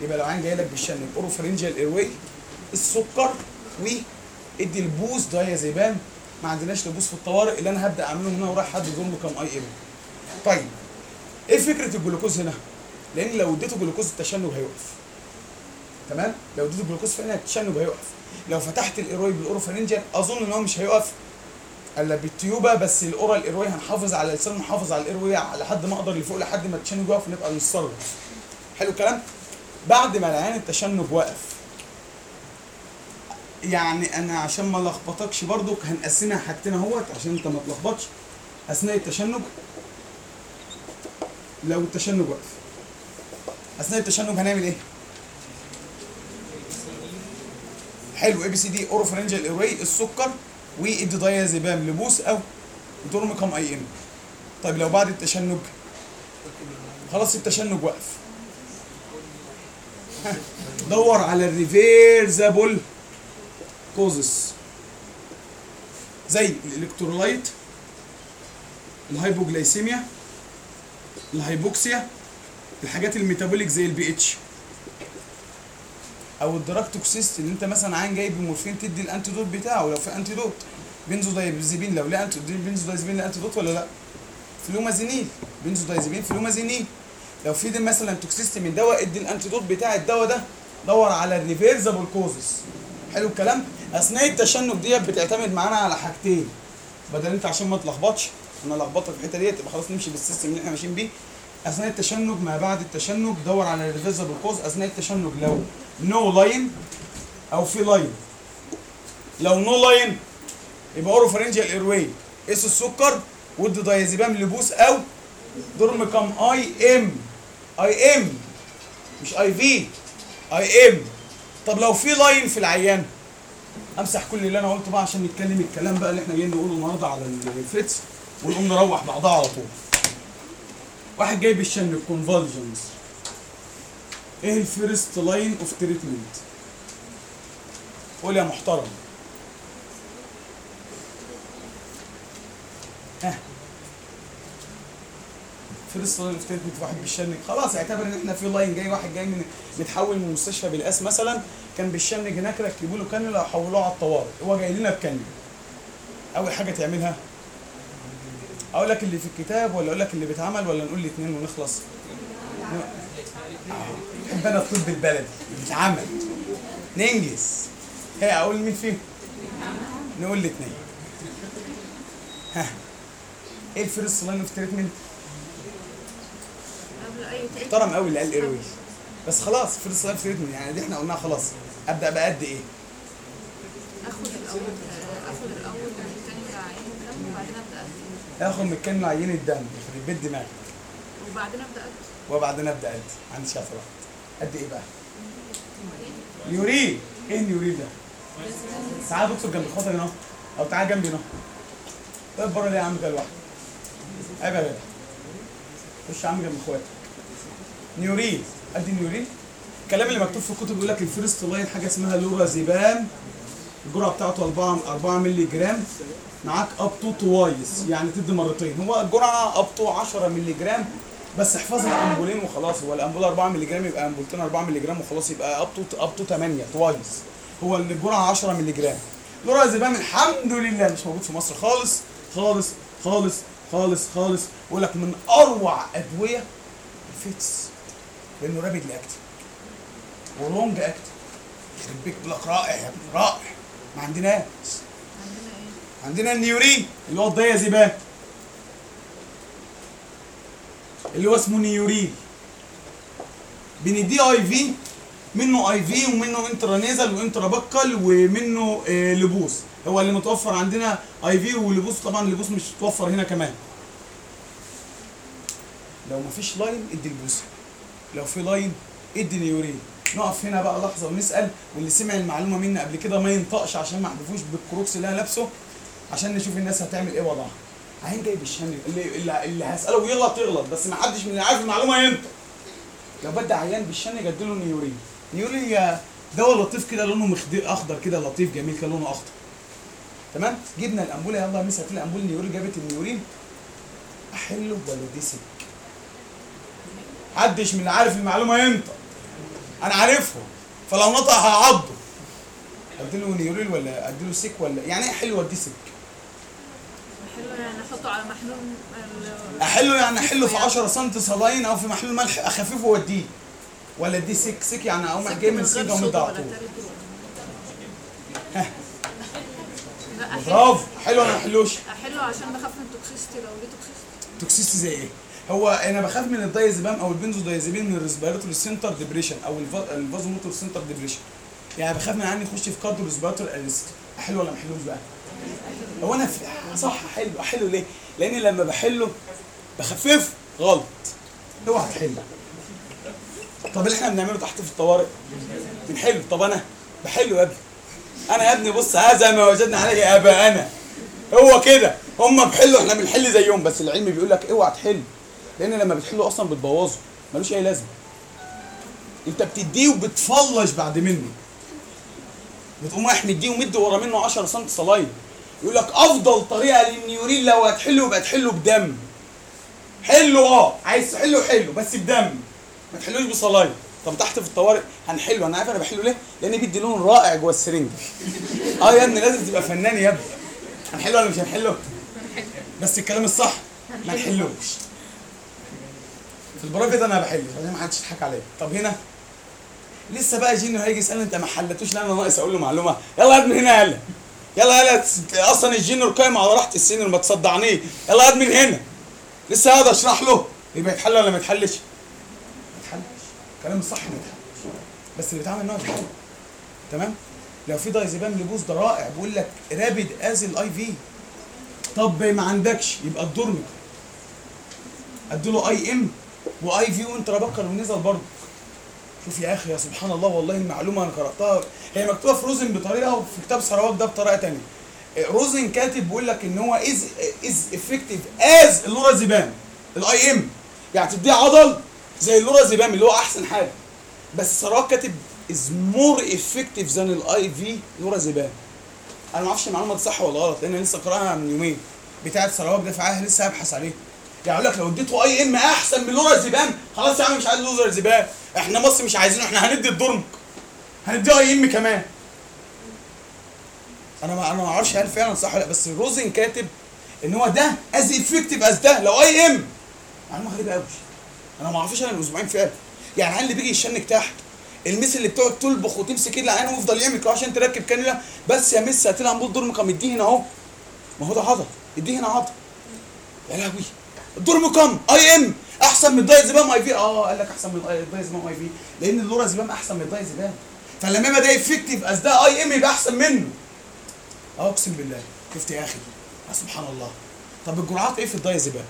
يبقى لو عين جاي لك بالشنج اوروفرنجال ايرواي السكر وادي البوز دايازيبام ما عندناش لبوس في الطوارئ اللي انا هبدا اعمله هنا ورايح حد يقول له كام اي ام طيب ايه فكره الجلوكوز هنا؟ لان لو اديته جلوكوز التشنج هيوقف تمام؟ لو اديته جلوكوز فعلا التشنج هيوقف لو فتحت الايروي بالاوروفرنجال اظن ان هو مش هيوقف الا بالتيوبه بس الاورال ايروي هنحافظ على اللسان ونحافظ على الايروي على حد ما اقدر لفوق لحد ما التشنج يقف ونبقى نتصرف حلو الكلام؟ بعد ما العيان التشنج وقف يعني انا عشان ما لخبطكش برضك هنقسمها حاجتين اهوت عشان انت ما تلخبطش اثناء التشنج لو التشنج وقف اثناء التشنج هنعمل ايه؟ حلو اي بي سي دي اوروفرنجال ايروي السكر والديازيبام لبوس او دورميكام اي ام طيب لو بعد التشنج خلاص التشنج وقف ها، دور على الريفيرزابل كوزس زي الالكترولايت الهايبوجلايسيميا الهايبوكسيا الحاجات الميتابوليك زي البي اتش او الدراج توكسيستي اللي انت مثلا عين جايب مورفين تدي الانتيدوت بتاعه لو في انتيدوت بنزودايزيبين لو لا بنزودايزيبين الانتيدوت ولا لا فلومازينيل بنزودايزيبين فلومازينيل لو في دي مثلا توكسيستي من دواء ادي الانتيدوت بتاع الدواء ده دور على الريفيرزابل كوزز حلو الكلام اثناء التشنج ديت بتعتمد معانا على حاجتين بدل انت عشان ما تلخبطش انا لخبطت في الحته ديت يبقى خلاص نمشي بالسيستم اللي احنا ماشيين بيه اثناء التشنج ما بعد التشنج دور على الريفيرسبل كوز اثناء التشنج لو نو لاين او في لاين لو نو لاين يبقى اوروفرنجال ايرواي قيس السكر ودي دايازيبام لبوس او دورميكام اي ام اي ام مش اي في اي ام طب لو في لاين في العيان امسح كل اللي انا قلته بقى عشان نتكلم الكلام بقى اللي احنا جايين نقوله النهارده على الفيتس ونقوم نروح بعضها على طول واحد جايب الشن الكونفالجنز ايه الفيرست لاين اوف تريتمنت قول يا محترم ها فيرست لاين اوف تريتمنت واحد بالشنج خلاص اعتبر ان احنا في لاين جاي واحد جاي من متحول من المستشفى بالاس مثلا كان بالشنج هناك ركبوا له كانيولا وحولوه على الطوارئ هو جاي لنا بكانيولا اول حاجه تعملها اقول لك اللي في الكتاب ولا اقول لك اللي بيتعمل ولا نقول الاثنين ونخلص بحب انا الطب البلدي بيتعمل ننجز هي اقول مين فيهم نقول الاثنين ها ايه الفيرست لاين اوف تريتمنت قبل اي تريتمنت محترم قوي اللي قال ايرويز بس خلاص فيرست لاين اوف تريتمنت يعني دي احنا قلناها خلاص ابدا بقد ايه اخد الاول آه، اخد الاول من التاني عين الدم وبعدين ابدا ادي اخد من الكلمه عينه الدم يخرب بيت دماغك وبعدين ابدا ادي وبعدين ابدا ادي عندي شويه طلعت قد ايه بقى؟ اليورين ايه اليورين ده؟ تعال دكتور جنب الخطر هنا او تعال جنبي هنا طيب بره ليه يا عم كده لوحدك؟ عيب يا جدع خش يا عم جنب اخواتك نيورين ادي نيورين الكلام اللي مكتوب في الكتب بيقول لك الفيرست لاين حاجه اسمها لورازيبام الجرعه بتاعته 4 4 مللي جرام معاك اب تو توايس يعني تدي مرتين هو الجرعه اب تو 10 مللي جرام بس احفظها امبولين وخلاص هو الامبول 4 مللي جرام يبقى امبولتين 4 مللي جرام وخلاص يبقى اب تو اب تو 8 توايس هو الجرعه 10 مللي جرام لورازيبام الحمد لله مش موجود في مصر خالص خالص خالص خالص خالص بقول لك من اروع ادويه الفيتس لانه رابد اكتف ولونج اكتف يخرب بيك بيقول لك رائع يا ابني رائع ما عندناش عندنا ايه عندنا النيورين اللي هو الدايازيبام اللي هو اسمه نيورين بنديه اي في منه اي في ومنه انترانيزل وانترابكل ومنه آه لبوس هو اللي متوفر عندنا اي في ولبوس طبعا لبوس مش متوفر هنا كمان لو مفيش لاين ادي البوس لو في لاين ادي نيورين نقف هنا بقى لحظه ونسال واللي سمع المعلومه منا قبل كده ما ينطقش عشان ما احذفوش بالكروكس اللي انا لابسه عشان نشوف الناس هتعمل ايه وضعها عين جايب الشن اللي, اللي, اللي هساله ويغلط يغلط بس ما حدش من اللي عارف المعلومه ينطق لو بدي عيان بالشن جدله نيورين نيورين يا دواء لطيف كده لونه مخضر اخضر كده لطيف جميل كده لونه اخضر تمام جبنا الامبوله يلا يا مس هات لي امبول نيورين جابت النيورين احله ولا ديسك محدش من اللي عارف المعلومه ينطق انا عارفهم فلو نطق هعضه اديله نيوريل ولا اديله سيك ولا يعني ايه حلو اديه سيك حلو يعني احطه على محلول ال- احله يعني احله في 10 سم صلاين او في محلول ملح اخففه واديه ولا اديه سيك سيك يعني اقوم جاي من غير سيك صودا ومدي على ولا طول تالت ولا- لا أحل- برافو حلو ولا ما حلوش احله عشان بخاف من التوكسيستي لو ليه توكسيستي توكسيستي زي ايه؟ هو انا بخاف من الدايزيبام او البنزودايزيبين من الريسبيراتوري سنتر ديبريشن او الفا- الفازوموتور سنتر ديبريشن يعني بخاف من عندي يخش في كارديو ريسبيراتوري اريست حلو ولا ما حلوش بقى؟ هو انا في صح حلو احله ليه؟ لان لما بحله بخففه غلط اوعى تحله طب اللي احنا بنعمله تحت في الطوارئ بنحله طب انا بحله يا ابني انا يا ابني بص هذا ما وجدنا عليه اباءنا هو كده هم بيحلوا احنا بنحل زيهم بس العلم بيقول لك اوعى تحل لان لما بتحله اصلا بتبوظه ملوش اي لازمه انت بتديه وبتفلش بعد منه بتقوم رايح مديه ومدي ورا منه 10 سم صلاين يقول لك افضل طريقه للنيورين لو هتحله يبقى تحله بدم حله اه عايز تحله حله بس بدم ما تحلوش بصلاين طب تحت في الطوارئ هنحله انا عارف انا بحله ليه؟ لان بيدي لون رائع جوه السرنجه اه يا ابني لازم تبقى فنان يا ابني هنحله ولا مش هنحله؟ بس الكلام الصح ما نحلوش في البرايفت انا بحله عشان ما حدش يضحك عليا طب هنا لسه بقى جيني هيجي يسالني انت ما حلتوش لا انا ناقص اقول له معلومه يلا هات من هنا يلا يلا يلا تس- اصلا الجينيور قايم على راحه السنين ما تصدعنيه يلا هات من هنا لسه هذا اشرح له يبقى يتحل ولا ما يتحلش؟ ما يتحلش كلام الصح ما يتحلش بس اللي بيتعمل ان هو يتحل تمام لو في دايزيبام لبوس ده رائع بيقول لك رابد از الاي في طب ما عندكش يبقى الدورمي اديله اي ام واي في وانترا بكر ونزل برضه شوف يا اخي يا سبحان الله والله المعلومه انا قراتها هي مكتوبه في روزن بطريقه وفي كتاب ثروات ده بطريقه ثانيه روزن كاتب بيقول لك ان هو از از افكتيف از اللورازيبام الاي ام يعني تديه عضل زي اللورازيبام اللي هو احسن حاجه بس ثروات كاتب از مور افكتيف ذان الاي في لورازيبام انا ما اعرفش المعلومه دي صح ولا غلط لان انا لسه قراها من يومين بتاعه ثروات دفعها لسه هبحث عليها يعني يقول لك لو اديته اي ام احسن من لورازيبام خلاص يا عم مش عايز لورازيبام احنا مصر مش عايزينه احنا هندي الدرمك هنديه اي ام كمان انا ما انا ما اعرفش هل فعلا صح ولا لا بس روزن كاتب ان هو ده از افكتيف از ده لو اي ام معلومه غريبه قوي انا ما اعرفش انا من اسبوعين فعلا يعني هل اللي بيجي يشنك تحت المس اللي بتقعد تلبخ وتمسك ايد العين ويفضل يعمل كده عشان تركب كانيلا بس يا مس هات لها عمود درمكه مديه هنا اهو ما هو ده عضل اديه هنا عضل يا لهوي الدورمكم اي ام احسن من الدايزيبام اي في اه قال لك احسن من الدايزيبام اي في لان اللورازيبام احسن من الدايزيبام فلما يبقى ده افكتيف از ده اي ام يبقى احسن منه اه اقسم بالله شفت يا اخي آه سبحان الله طب الجرعات ايه في الدايزيبام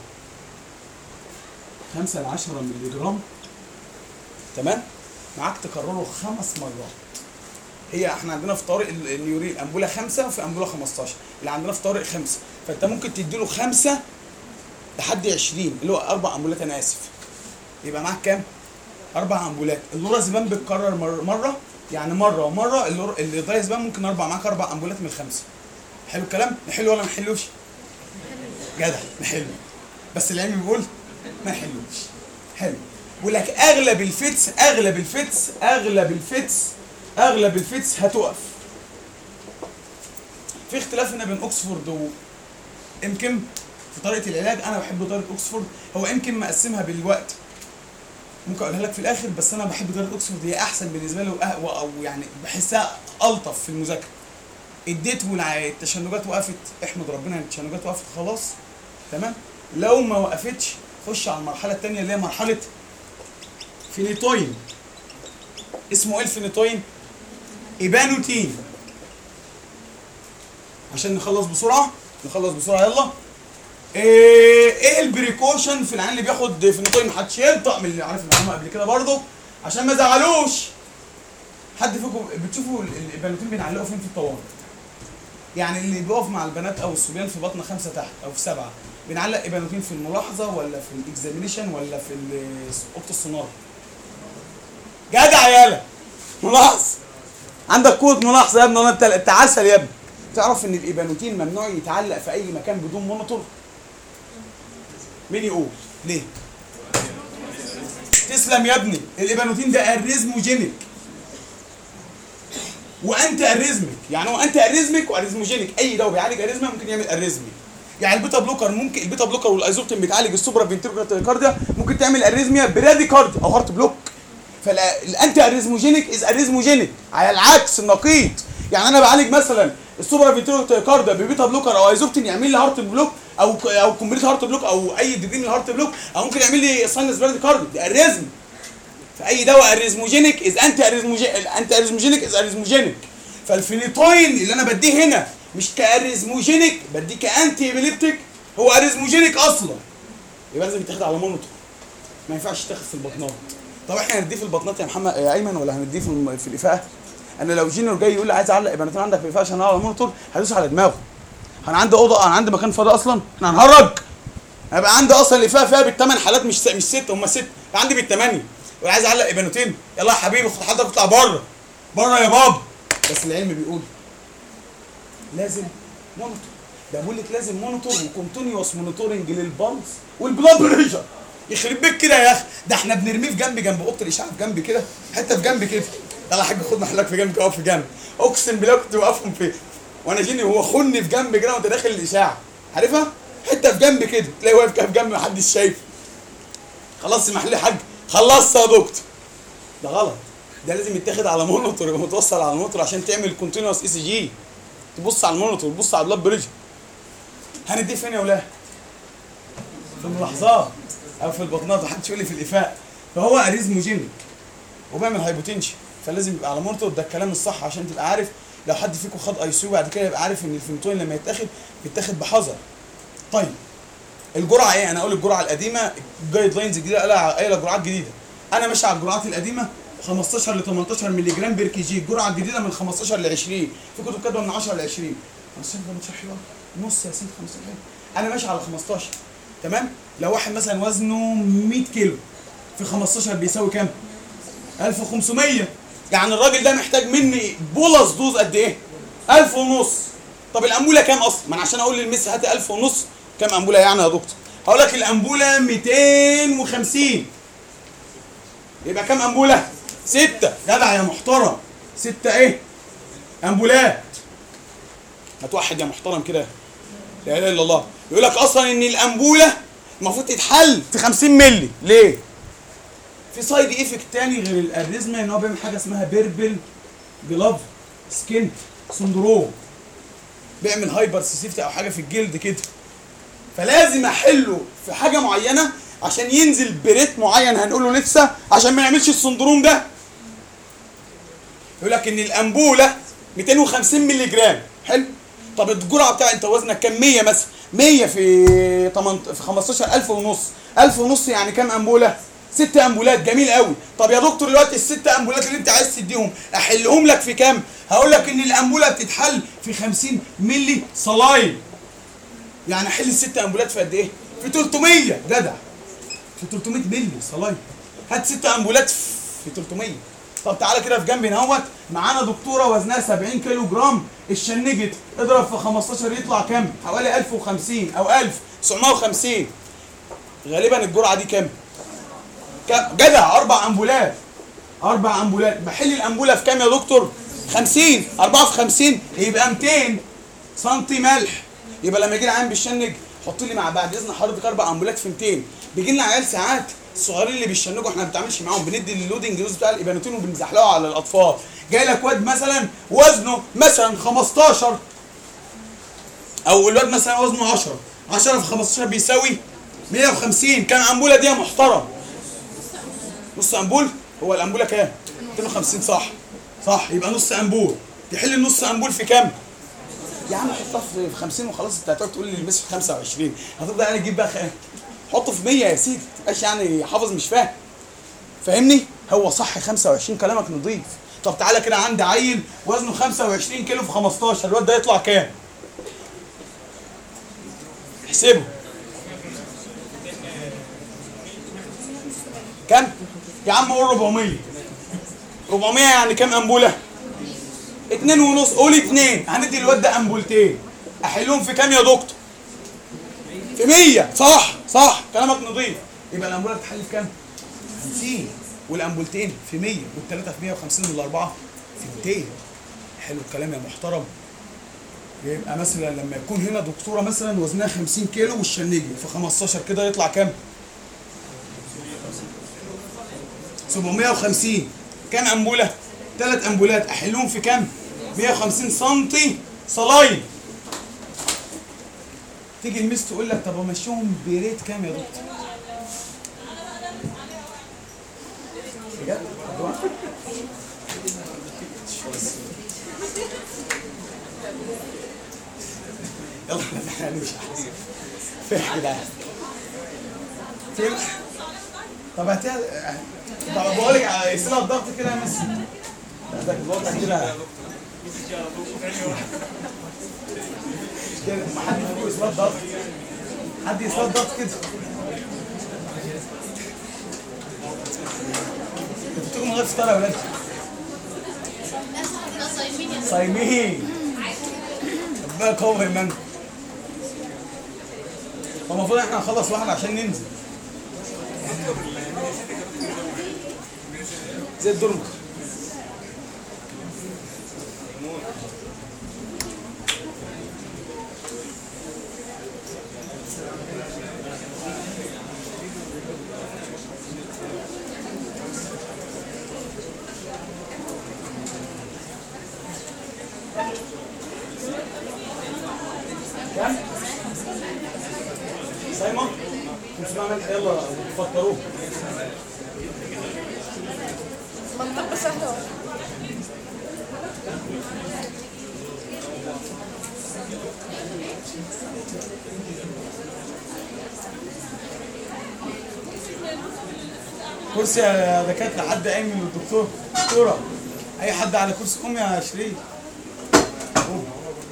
5 ل 10 مللي جرام تمام معاك تكرره خمس مرات هي احنا عندنا في طارق ال- النيورين انبوله خمسه وفي انبوله 15 اللي عندنا في طارق خمسه فانت ممكن تديله خمسه لحد 20 اللي هو اربع امبولات انا اسف يبقى معاك كام؟ اربع امبولات اللورازيبام بتكرر مر- مره يعني مره ومره اللور- الدايزيبام ممكن اربع معاك اربع امبولات من الخمسه حلو الكلام؟ نحله ولا ما نحلوش؟ جدع نحله بس العلم بيقول ما نحلوش حلو بيقول لك اغلب الفتس اغلب الفتس اغلب الفتس اغلب الفتس هتقف في اختلاف هنا بين اوكسفورد و يمكن في طريقه العلاج انا بحب طريقه اوكسفورد هو يمكن مقسمها بالوقت ممكن اقولها لك في الاخر بس انا بحب طريقه اوكسفورد هي احسن بالنسبه لي وأه- او يعني بحسها الطف في المذاكره اديت والتشنجات وقفت احمد ربنا ان التشنجات وقفت خلاص تمام لو ما وقفتش خش على المرحله الثانيه اللي هي مرحله فينيتوين اسمه ايه الفينيتوين ايبانوتين عشان نخلص بسرعه نخلص بسرعه يلا ايه, إيه البريكوشن في العيان اللي بياخد فينيتوين محدش ينطق من اللي عارف المعلومه قبل كده برضه عشان ما زعلوش حد فيكم بتشوفوا ال- الايبانوتين بنعلقه فين في الطوارئ يعني اللي بيقف مع البنات او الصبيان في بطن خمسه تحت او في سبعه بنعلق ايبانوتين في الملاحظه ولا في الاكزامينيشن ولا في ال- اوضه السونار جدع يالا ملاحظ عندك قوه ملاحظه يا ابني ولا انت انت عسل يا ابني تعرف ان الايبانوتين ممنوع يتعلق في اي مكان بدون مونيتور مين يقول ليه تسلم يا ابني الابانوتين ده اريزموجينيك وانت اريزميك يعني هو انت اريزميك واريزموجينيك اي دواء بيعالج اريزما ممكن يعمل اريزمي يعني البيتا بلوكر ممكن البيتا بلوكر والايزوبتين بتعالج السوبرا فينتريكولار كارديا ممكن تعمل اريزميا برادي كارديا او هارت بلوك فالانتي اريزموجينيك از اريزموجينيك على العكس النقيض يعني انا بعالج مثلا السوبرا فينتريكولار كارديا ببيتا بلوكر او ايزوبتين يعمل لي هارت بلوك او او كومبليت هارت بلوك او اي ديجري من الهارت بلوك او ممكن يعمل لي ساينس برادي كارديا ده اريزم فاي دواء اريزموجينيك از انتي اريزموجينيك الانتي اريزموجينيك از اريزموجينيك فالفينيتوين اللي انا بديه هنا مش كاريزموجينيك بديه كانتي ابيليبتيك هو اريزموجينيك اصلا يبقى لازم يتاخد على مونيتور ما ينفعش يتاخد في البطنات طب احنا هنديه في البطنات يا محمد يا ايمن ولا هنديه في الم- في الافاءه انا لو جينيور جاي يقول لي عايز اعلق ابانتين عندك في الافاءه عشان اعلق على المونيتور هدوس على دماغه انا عندي اوضه انا عندي مكان فاضي اصلا احنا هنهرج هيبقى عندي اصلا الافاءه فيها بالثمان حالات مش س- مش ست هم ست يبقى عندي بالثمانيه يقول عايز اعلق ابانتين يلا يا حبيبي خد حضرتك اطلع بره بره يا بابا بس العلم بيقول لازم مونيتور ده بقول لك لازم مونيتور وكونتينيوس مونيتورنج للبلس والبلاد بريشر يخرب بيك كده يا اخي ده احنا بنرميه في جنب جنب اوضه الاشعاع في جنب كده حته في جنب كده يلا يا حاج خد محلك في جنب اقف في جنب اقسم بالله كنت واقفهم في وانا جيني هو خني في جنب كده وانت داخل الاشاعه عارفها حته في جنب كده تلاقي واقف كده في جنب محدش شايف خلاص اسمح لي يا حاج خلصت يا دكتور ده غلط ده لازم يتاخد على مونيتور يبقى متوصل على المونيتور عشان تعمل كونتينوس اي سي جي تبص على المونيتور تبص على البلاد بريشر هنديه فين يا ولاد؟ في الملاحظات او في البطنات محدش يقول لي في الافاء فهو اريزموجينيك وبيعمل هايبوتنشن فلازم يبقى على مونيتور ده الكلام الصح عشان تبقى عارف لو حد فيكم خد اي سي بعد كده يبقى عارف ان الفينتوين لما يتاخد بيتاخد بحذر طيب الجرعه ايه انا اقول الجرعه القديمه الجايد لاينز الجديده قايله قايله جرعات جديده انا ماشي على الجرعات القديمه 15 ل 18 مللي جرام بير كي جي الجرعه الجديده من 15 ل 20 في كتب كاتبه من 10 ل 20 بس انت بتشرح حلوه نص يا سيدي 15 انا ماشي على 15 تمام لو واحد مثلا وزنه 100 كيلو في 15 بيساوي كام 1500 يعني الراجل ده محتاج مني بولس دوز قد ايه 1000 ونص طب الامبوله كام اصلا ما انا عشان اقول للمس هات 1000 ونص كام امبوله يعني يا دكتور هقول لك الامبوله 250 يبقى كام امبوله ستة جدع يا محترم ستة ايه امبولات هتوحد يا محترم كده لا اله الا الله يقول لك اصلا ان الامبوله المفروض تتحل في 50 مللي ليه في سايد ايفكت تاني غير الاريزما ان هو بيعمل حاجه اسمها بيربل جلاف سكين سندروم بيعمل هايبر سيسيفتي او حاجه في الجلد كده فلازم احله في حاجه معينه عشان ينزل بريت معين هنقوله لسه عشان ما يعملش السندروم ده يقول لك ان الانبوله 250 مللي جرام حلو طب الجرعه بتاع انت وزنك كام 100 مثلا 100 في 8 في 15000 ونص 1000 ونص يعني كام انبوله ست انبولات جميل قوي طب يا دكتور دلوقتي الست انبولات اللي انت عايز تديهم احلهم لك في كام هقول لك ان الانبوله بتتحل في 50 مللي صلايم يعني احل الست انبولات في قد ايه في 300 جدع في 300 مللي صلايم هات ست امبولات في 300 طب تعالى كده في جنبي اهوت معانا دكتوره وزنها 70 كيلو جرام اتشنجت اضرب في 15 يطلع كام؟ حوالي 1050 او 1950 غالبا الجرعه دي كام؟ كام؟ جدع اربع امبولات اربع امبولات بحل الامبوله في كام يا دكتور؟ 50 4 في 50 يبقى 200 سنتي ملح يبقى لما يجي لي عيان بيشنج حط لي مع بعد اذن حضرتك اربع امبولات في 200 بيجي لنا عيال ساعات الصغيرين اللي بيشنجوا احنا ما بنتعاملش معاهم بندي اللودنج دوز بتاع الابانوتين وبنزحلقه على الاطفال جاي لك واد مثلا وزنه مثلا 15 او الواد مثلا وزنه 10 10 في 15 بيساوي 150 كام امبوله دي يا محترم نص امبول هو الامبوله كام 250 صح صح يبقى نص امبول تحل النص امبول في كام يا عم حطها في 50 وخلاص انت هتقعد تقول لي البس في 25 هتفضل يعني تجيب بقى خ... حطه في 100 يا سيدي متبقاش يعني حافظ مش فاهم فاهمني هو صح 25 كلامك نضيف طب تعالى كده عندي عيل وزنه 25 كيلو في 15 الواد ده يطلع كام احسبه كام يا عم قول 400 400 يعني كام امبوله اتنين ونص قول اتنين هندي الواد ده امبولتين احلهم في كام يا دكتور في 100 صح صح كلامك نظيف يبقى الامبوله بتحل في كام 50 والامبولتين في 100 والثلاثه في 150 والاربعه في 200 حلو الكلام يا محترم يبقى مثلا لما يكون هنا دكتوره مثلا وزنها 50 كيلو والشنيجي في 15 كده يطلع كام؟ 750 كام امبوله؟ ثلاث امبولات احلهم في كام؟ 150 سم صلاين تيجي المس تقول لك طب امشيهم بريت كام يا دكتور؟ بجد؟ يلا احنا هنمشي احسن فين يا جدعان؟ فين؟ طب هاتيها طب بقول لك يسيبها الضغط كده يا مس ده الوضع كده كده ما حد فوق يسيبها الضغط حد يسيبها الضغط كده انتوا بتيجوا من غير فطار يا ولاد الناس كده صايمين يا صايمين ربنا يقوي ايمانكم هو المفروض احنا نخلص واحد عشان ننزل زي الدرمك كم؟ صايمة؟ كنت بعمل يلا فطروه منطقة سهلة كرسي يا دكاترة حد قايم من الدكتور دكتورة أي حد على كرسي قوم يا شريف قوم.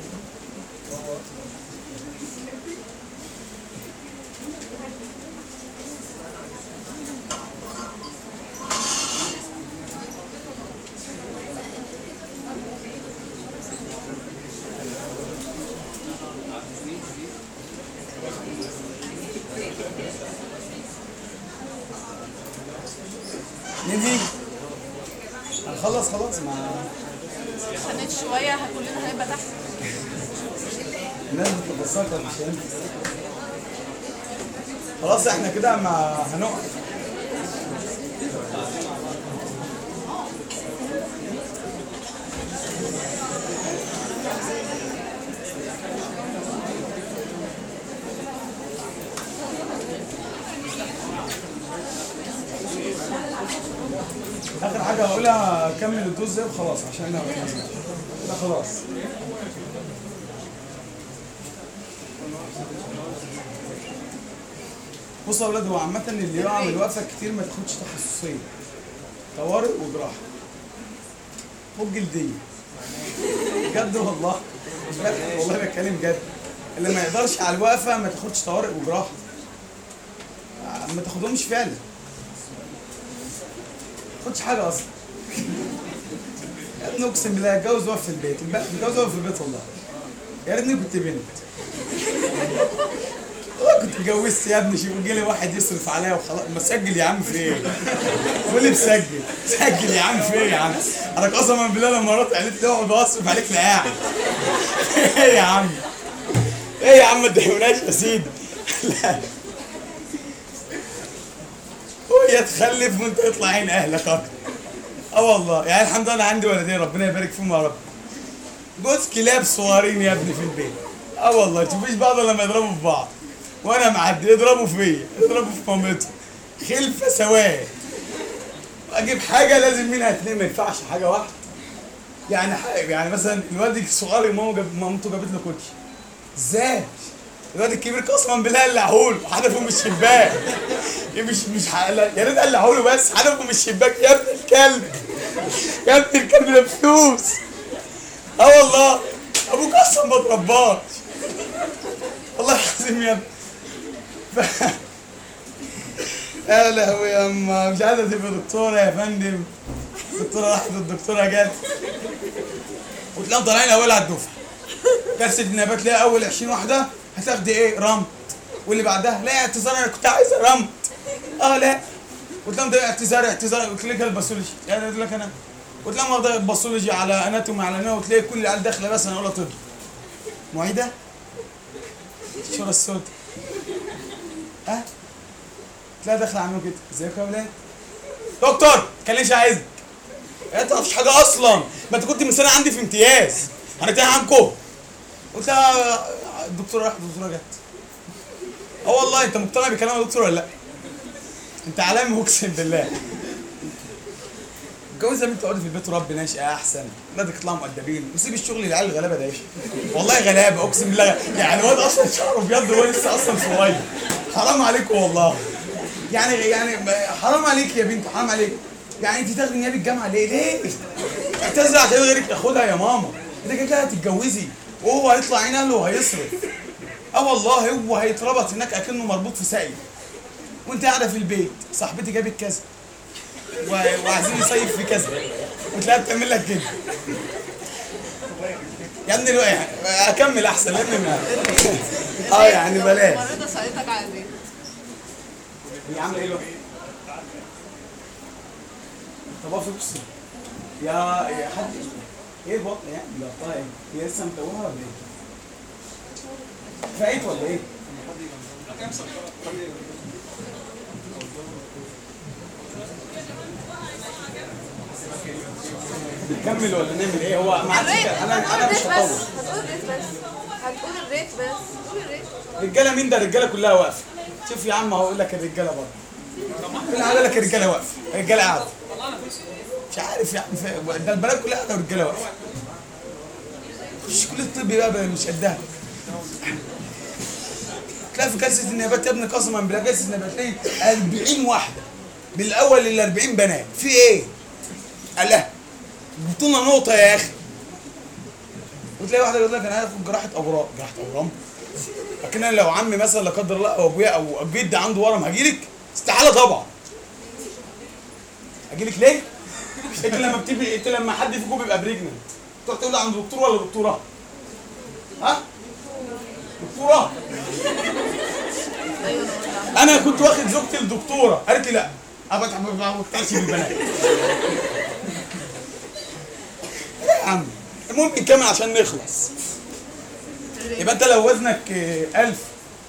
ننهي هنخلص خلاص ما خدت شوية كلنا هنبقى تحت الناس بتتبسط مش انت خلاص احنا كده ما هنقف اخر حاجه هقولها كمل الدوز ده وخلاص عشان انا ده خلاص بصوا يا اولاد هو عامة اللي يقع من وقفة كتير ما تاخدش تخصصية طوارئ وجراحة خد جلدية بجد والله مش بضحك والله بتكلم جد اللي ما يقدرش على الوقفة ما تاخدش طوارئ وجراحة ما تاخدهمش فعلا ما تاخدش حاجة أصلا يا ابني اقسم بالله اتجوز واقف في البيت اتجوز واقف في البيت والله يا ريتني كنت بنت والله كنت اتجوزت يا ابني شوف جالي واحد يصرف عليا وخلاص ما سجل يا عم في ايه؟ قول لي مسجل سجل يا عم في ايه يا عم؟ انا قسما بالله لما مراتي قالت لي اقعد واصرف عليك لا قاعد ايه يا عم؟ ايه يا عم ما تضايقوناش يا سيدي لا وهي تخلف وانت يطلع عين اهلك اكتر اه والله يعني الحمد لله انا عندي ولدين ربنا يبارك فيهم يا رب جوز كلاب صغيرين يا ابني في البيت اه والله تشوفيش بعض لما يضربوا في بعض وانا معدي يضربوا فيا يضربوا في مامته خلفه سواد اجيب حاجه لازم منها اتنين ما ينفعش حاجه واحده يعني حاجة يعني مثلا الواد الصغير ماما جاب مامته جابت له كوتشي ازاي الواد الكبير قسما بالله قلعهوله حدفه من الشباك إيه مش مش حقلا. يا ريت قلعهوله بس حدفه من الشباك يا ابن الكلب يا ابن الكلب ده فلوس اه والله ابوك اصلا ما ترباش والله العظيم يا ابني ف... يا لهوي يا اما مش عايزه تبقى دكتوره يا فندم الدكتوره راحت الدكتوره جت وتلاقيهم طالعين الاول على الدفعه كارثه النبات ليها اول 20 واحده هتاخدي ايه رمت واللي بعدها لا اعتذار انا كنت عايزه رمت اه لا قلت لهم ده اعتذار اعتذار قلت لك الباثولوجي يعني قلت لك انا قلت لهم واخد الباثولوجي على اناتومي على نوع وتلاقي كل العيال داخله بس انا اقول طب معيده شورى السود ها تلاقي داخله عامله كده ازيك يا ولاد دكتور كان ليش عايزك انت ما فيش حاجه اصلا ما انت كنت من سنه عندي في امتياز انا تايه عنكم قلت لها الدكتوره راحت الدكتوره جت اه والله انت مقتنع بكلام الدكتور ولا لا انت علامه اقسم بالله الجوازه بنت تقعدي في البيت ورب ناشئه احسن ولادك يطلعوا مؤدبين وسيب الشغل للعيال الغلابه ده يا باشا والله غلابه اقسم بالله يعني الواد اصلا شعره ابيض وهو لسه اصلا صغير حرام عليكم والله يعني يعني حرام عليك يا بنت حرام عليك يعني انت تاخدي نيابه الجامعه ليه ليه اعتذري عشان غيرك تاخدها يا ماما انت كده كده هتتجوزي وهو هيطلع عين اهله وهيصرف اه والله هو هيتربط هناك اكنه مربوط في ساقي وانت قاعده في البيت صاحبتي جابت كذا و- وعايزين نصيف في كذا وتلاقيها بتعمل لك كده يا ابني الو- اكمل احسن يا ابني ما- اه يعني بلاش مريضة سألتك على ايه؟ هي عامله ايه الوقت؟ طب اقف اقسم يا يا حد ايه البطن يعني لا طيب هي لسه متوهه ولا ايه؟ فايت ولا ايه؟ نكمل ولا نعمل ايه؟ هو ما عادش الريت كده. انا هتقول انا مش الريت بس هطول هتقول الريت بس هتقول الريت بس قول الريت رجاله مين ده الرجاله كلها واقفه شوف يا عم هقول لك الرجاله برضه انا هقول لك الرجاله واقفه الرجاله قاعده مش عارف يا عم ف- ده البنات كلها قاعده والرجاله واقفه مش كل الطب بقى بقى مش قدها تلاقي في جلسه النيابات يا ابني قسما بالله جلسه النيابات تلاقي 40 واحده من الاول لل 40 بنات في ايه؟ قال لها جبتوا لنا نقطه يا اخي وتلاقي واحده يقول لك انا هاخد جراحه اورام جراحه اورام لكن انا لو عمي مثلا لا قدر الله او ابويا او جدي عنده ورم هجيلك استحاله طبعا اجيلك ليه؟ انت لما بتبقي انت لما حد فيكم بيبقى بريجننت تروح تقول له عند دكتور ولا دكتوره؟ ها؟ دكتوره ايوه انا قلت انا كنت واخد زوجتي الدكتوره قالت لي لا ابدا ما بقتنعش بالبنات إيه يا عم المهم نكمل عشان نخلص يبقى انت لو وزنك آه، 1000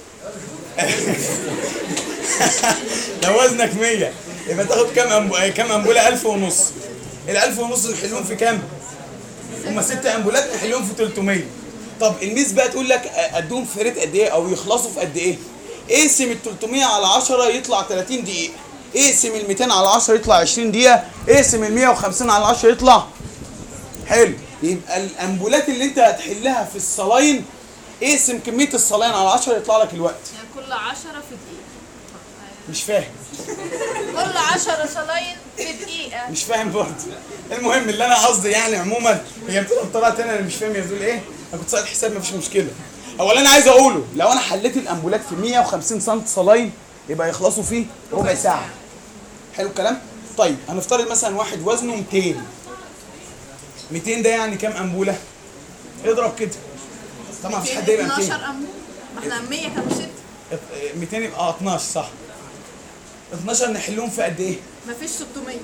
لو وزنك 100 يبقى تاخد كام أمبو... آه، كام امبوله 1000 ونص ال 1000 ونص نحلهم في كام؟ هما ست امبولات نحلهم في 300 طب الميس بقى تقول لك آه، ادوهم في ريت قد ايه او يخلصوا في قد ايه؟ اقسم ال 300 على 10 يطلع 30 دقيقه اقسم ال 200 على 10 يطلع 20 دقيقه اقسم ال 150 على 10 يطلع حلو يبقى الامبولات اللي انت هتحلها في الصلاين اقسم كميه الصلاين على 10 يطلع لك الوقت يعني كل عشرة في دقيقة مش فاهم كل عشرة صلاين في دقيقة مش فاهم برضه المهم اللي انا قصدي يعني عموما هي بتبقى بطريقه تانيه انا مش فاهم هي بتقول ايه انا كنت سائل حساب مفيش مشكله اولا انا عايز اقوله لو انا حليت الامبولات في 150 سم صلاين يبقى يخلصوا فيه ربع ساعه حلو الكلام طيب هنفترض مثلا واحد وزنه 200 200 ده يعني كام امبوله اضرب كده طبعا مفيش حد يبقى 200 12 أمبول ما احنا 100 كانوا 6 200 يبقى اه 12 صح 12 نحلهم في قد ايه؟ مفيش 600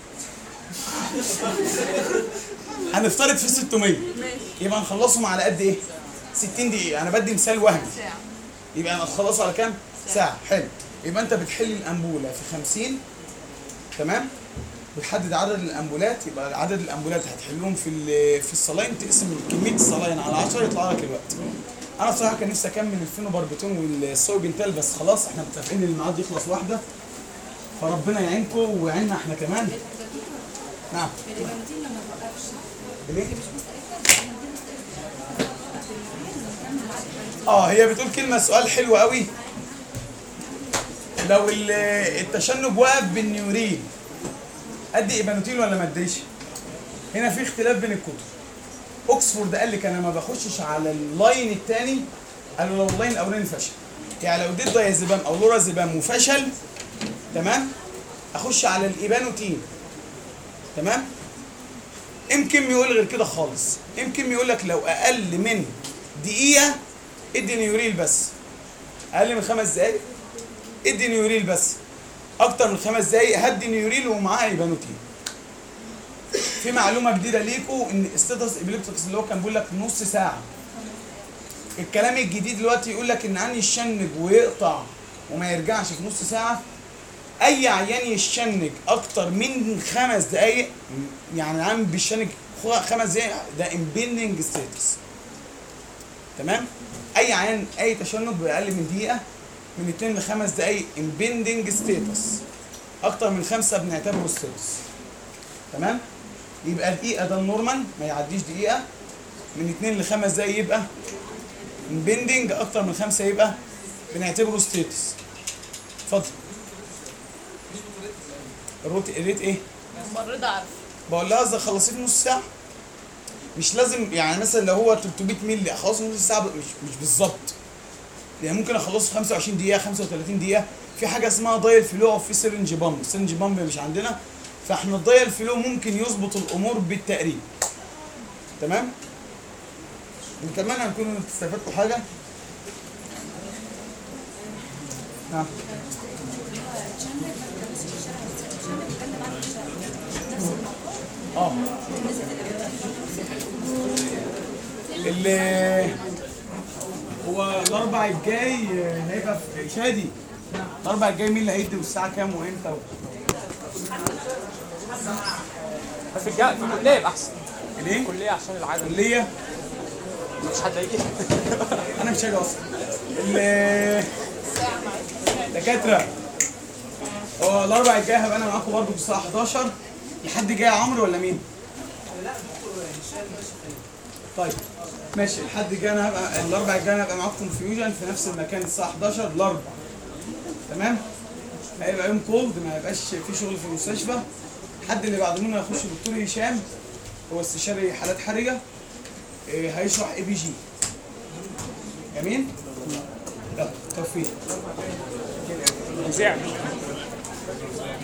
هنفترض في 600 ماشي يبقى نخلصهم على قد ايه؟ 60 دقيقة أنا بدي مثال وهمي ساعة يبقى هنخلصه على كام؟ ساعة حلو يبقى أنت بتحل الأنبولة في 50 تمام؟ بتحدد عدد الأنبولات يبقى عدد الأنبولات هتحلهم في ال- في الصلاين تقسم كمية الصلاين على 10 يطلع لك الوقت. أنا بصراحة كان نفسي أكمل الفينوباربيتون والسويبنتال بس خلاص إحنا متفقين إن الميعاد يخلص واحدة فربنا يعينكم ويعيننا إحنا كمان. نعم. ليه؟ اه هي بتقول كلمة سؤال حلو قوي لو ال- التشنج وقف بالنيورين ادي ايبانوتين ولا ما اديش؟ هنا في اختلاف بين الكتب اوكسفورد قال لك انا ما بخشش على اللاين الثاني قالوا لو اللاين الاولاني فشل يعني لو اديت دايازيبام او لورازيبام وفشل تمام اخش على الايبانوتين تمام يمكن يقول غير كده خالص يمكن يقول لك لو اقل من دقيقه ادي نيوريل بس اقل من خمس دقايق ادي نيوريل بس اكتر من خمس دقايق هدي نيوريل ومعاه ايبانوتين في معلومه جديده ليكم ان ستاتس ابليبتكس اللي هو كان بيقول لك نص ساعه الكلام الجديد دلوقتي يقول لك ان عن يشنج ويقطع وما يرجعش في نص ساعه اي عيان يشنج اكتر من خمس دقايق يعني عم بيشنج خ- خمس دقايق ده امبيندنج ستاتس تمام اي عيان اي تشنج باقل من دقيقه من 2 ل 5 دقايق امبيندنج ستاتس اكتر من خمسه بنعتبره ستاتس تمام يبقى دقيقه ده النورمال ما يعديش دقيقه من 2 ل 5 دقايق يبقى امبيندنج اكتر من خمسه يبقى بنعتبره ستاتس اتفضل الروت الريت ايه؟ ممرضة عارفة بقول لها اذا خلصيه في نص ساعه مش لازم يعني مثلا لو هو 300 مللي اخلصه في نص ساعه مش مش بالظبط يعني ممكن اخلصه في 25 دقيقه 35 دقيقه في حاجه اسمها دايل فلو او في سيرنج بامب السيرنج بامب مش عندنا فاحنا الدايل فلو ممكن يظبط الامور بالتقريب تمام نتمنى نكونوا استفدتوا حاجه نعم اه اللي هو الاربع الجاي هيبقى في شادي الاربع الجاي مين اللي هيدي والساعه كام وامتى و... في الجا في الكليه يبقى احسن ليه؟ الكليه عشان العدد كليه مش حد هيجي انا مش هاجي اصلا ال- دكاتره هو الاربع الجاي هبقى انا معاكم برضه الساعه 11 لحد جاي عمرو ولا مين؟ طيب ماشي الحد الجاي انا هبقى الاربع الجاي انا هبقى معاكم فيوجن في نفس المكان الساعه 11 الاربع تمام؟ هيبقى يوم كولد ما هيبقاش في شغل في المستشفى الحد اللي بعد منه هيخش دكتور هشام هو استشاري حالات حرجه إيه، هيشرح اي بي جي جميل؟ يلا توفيق مذيع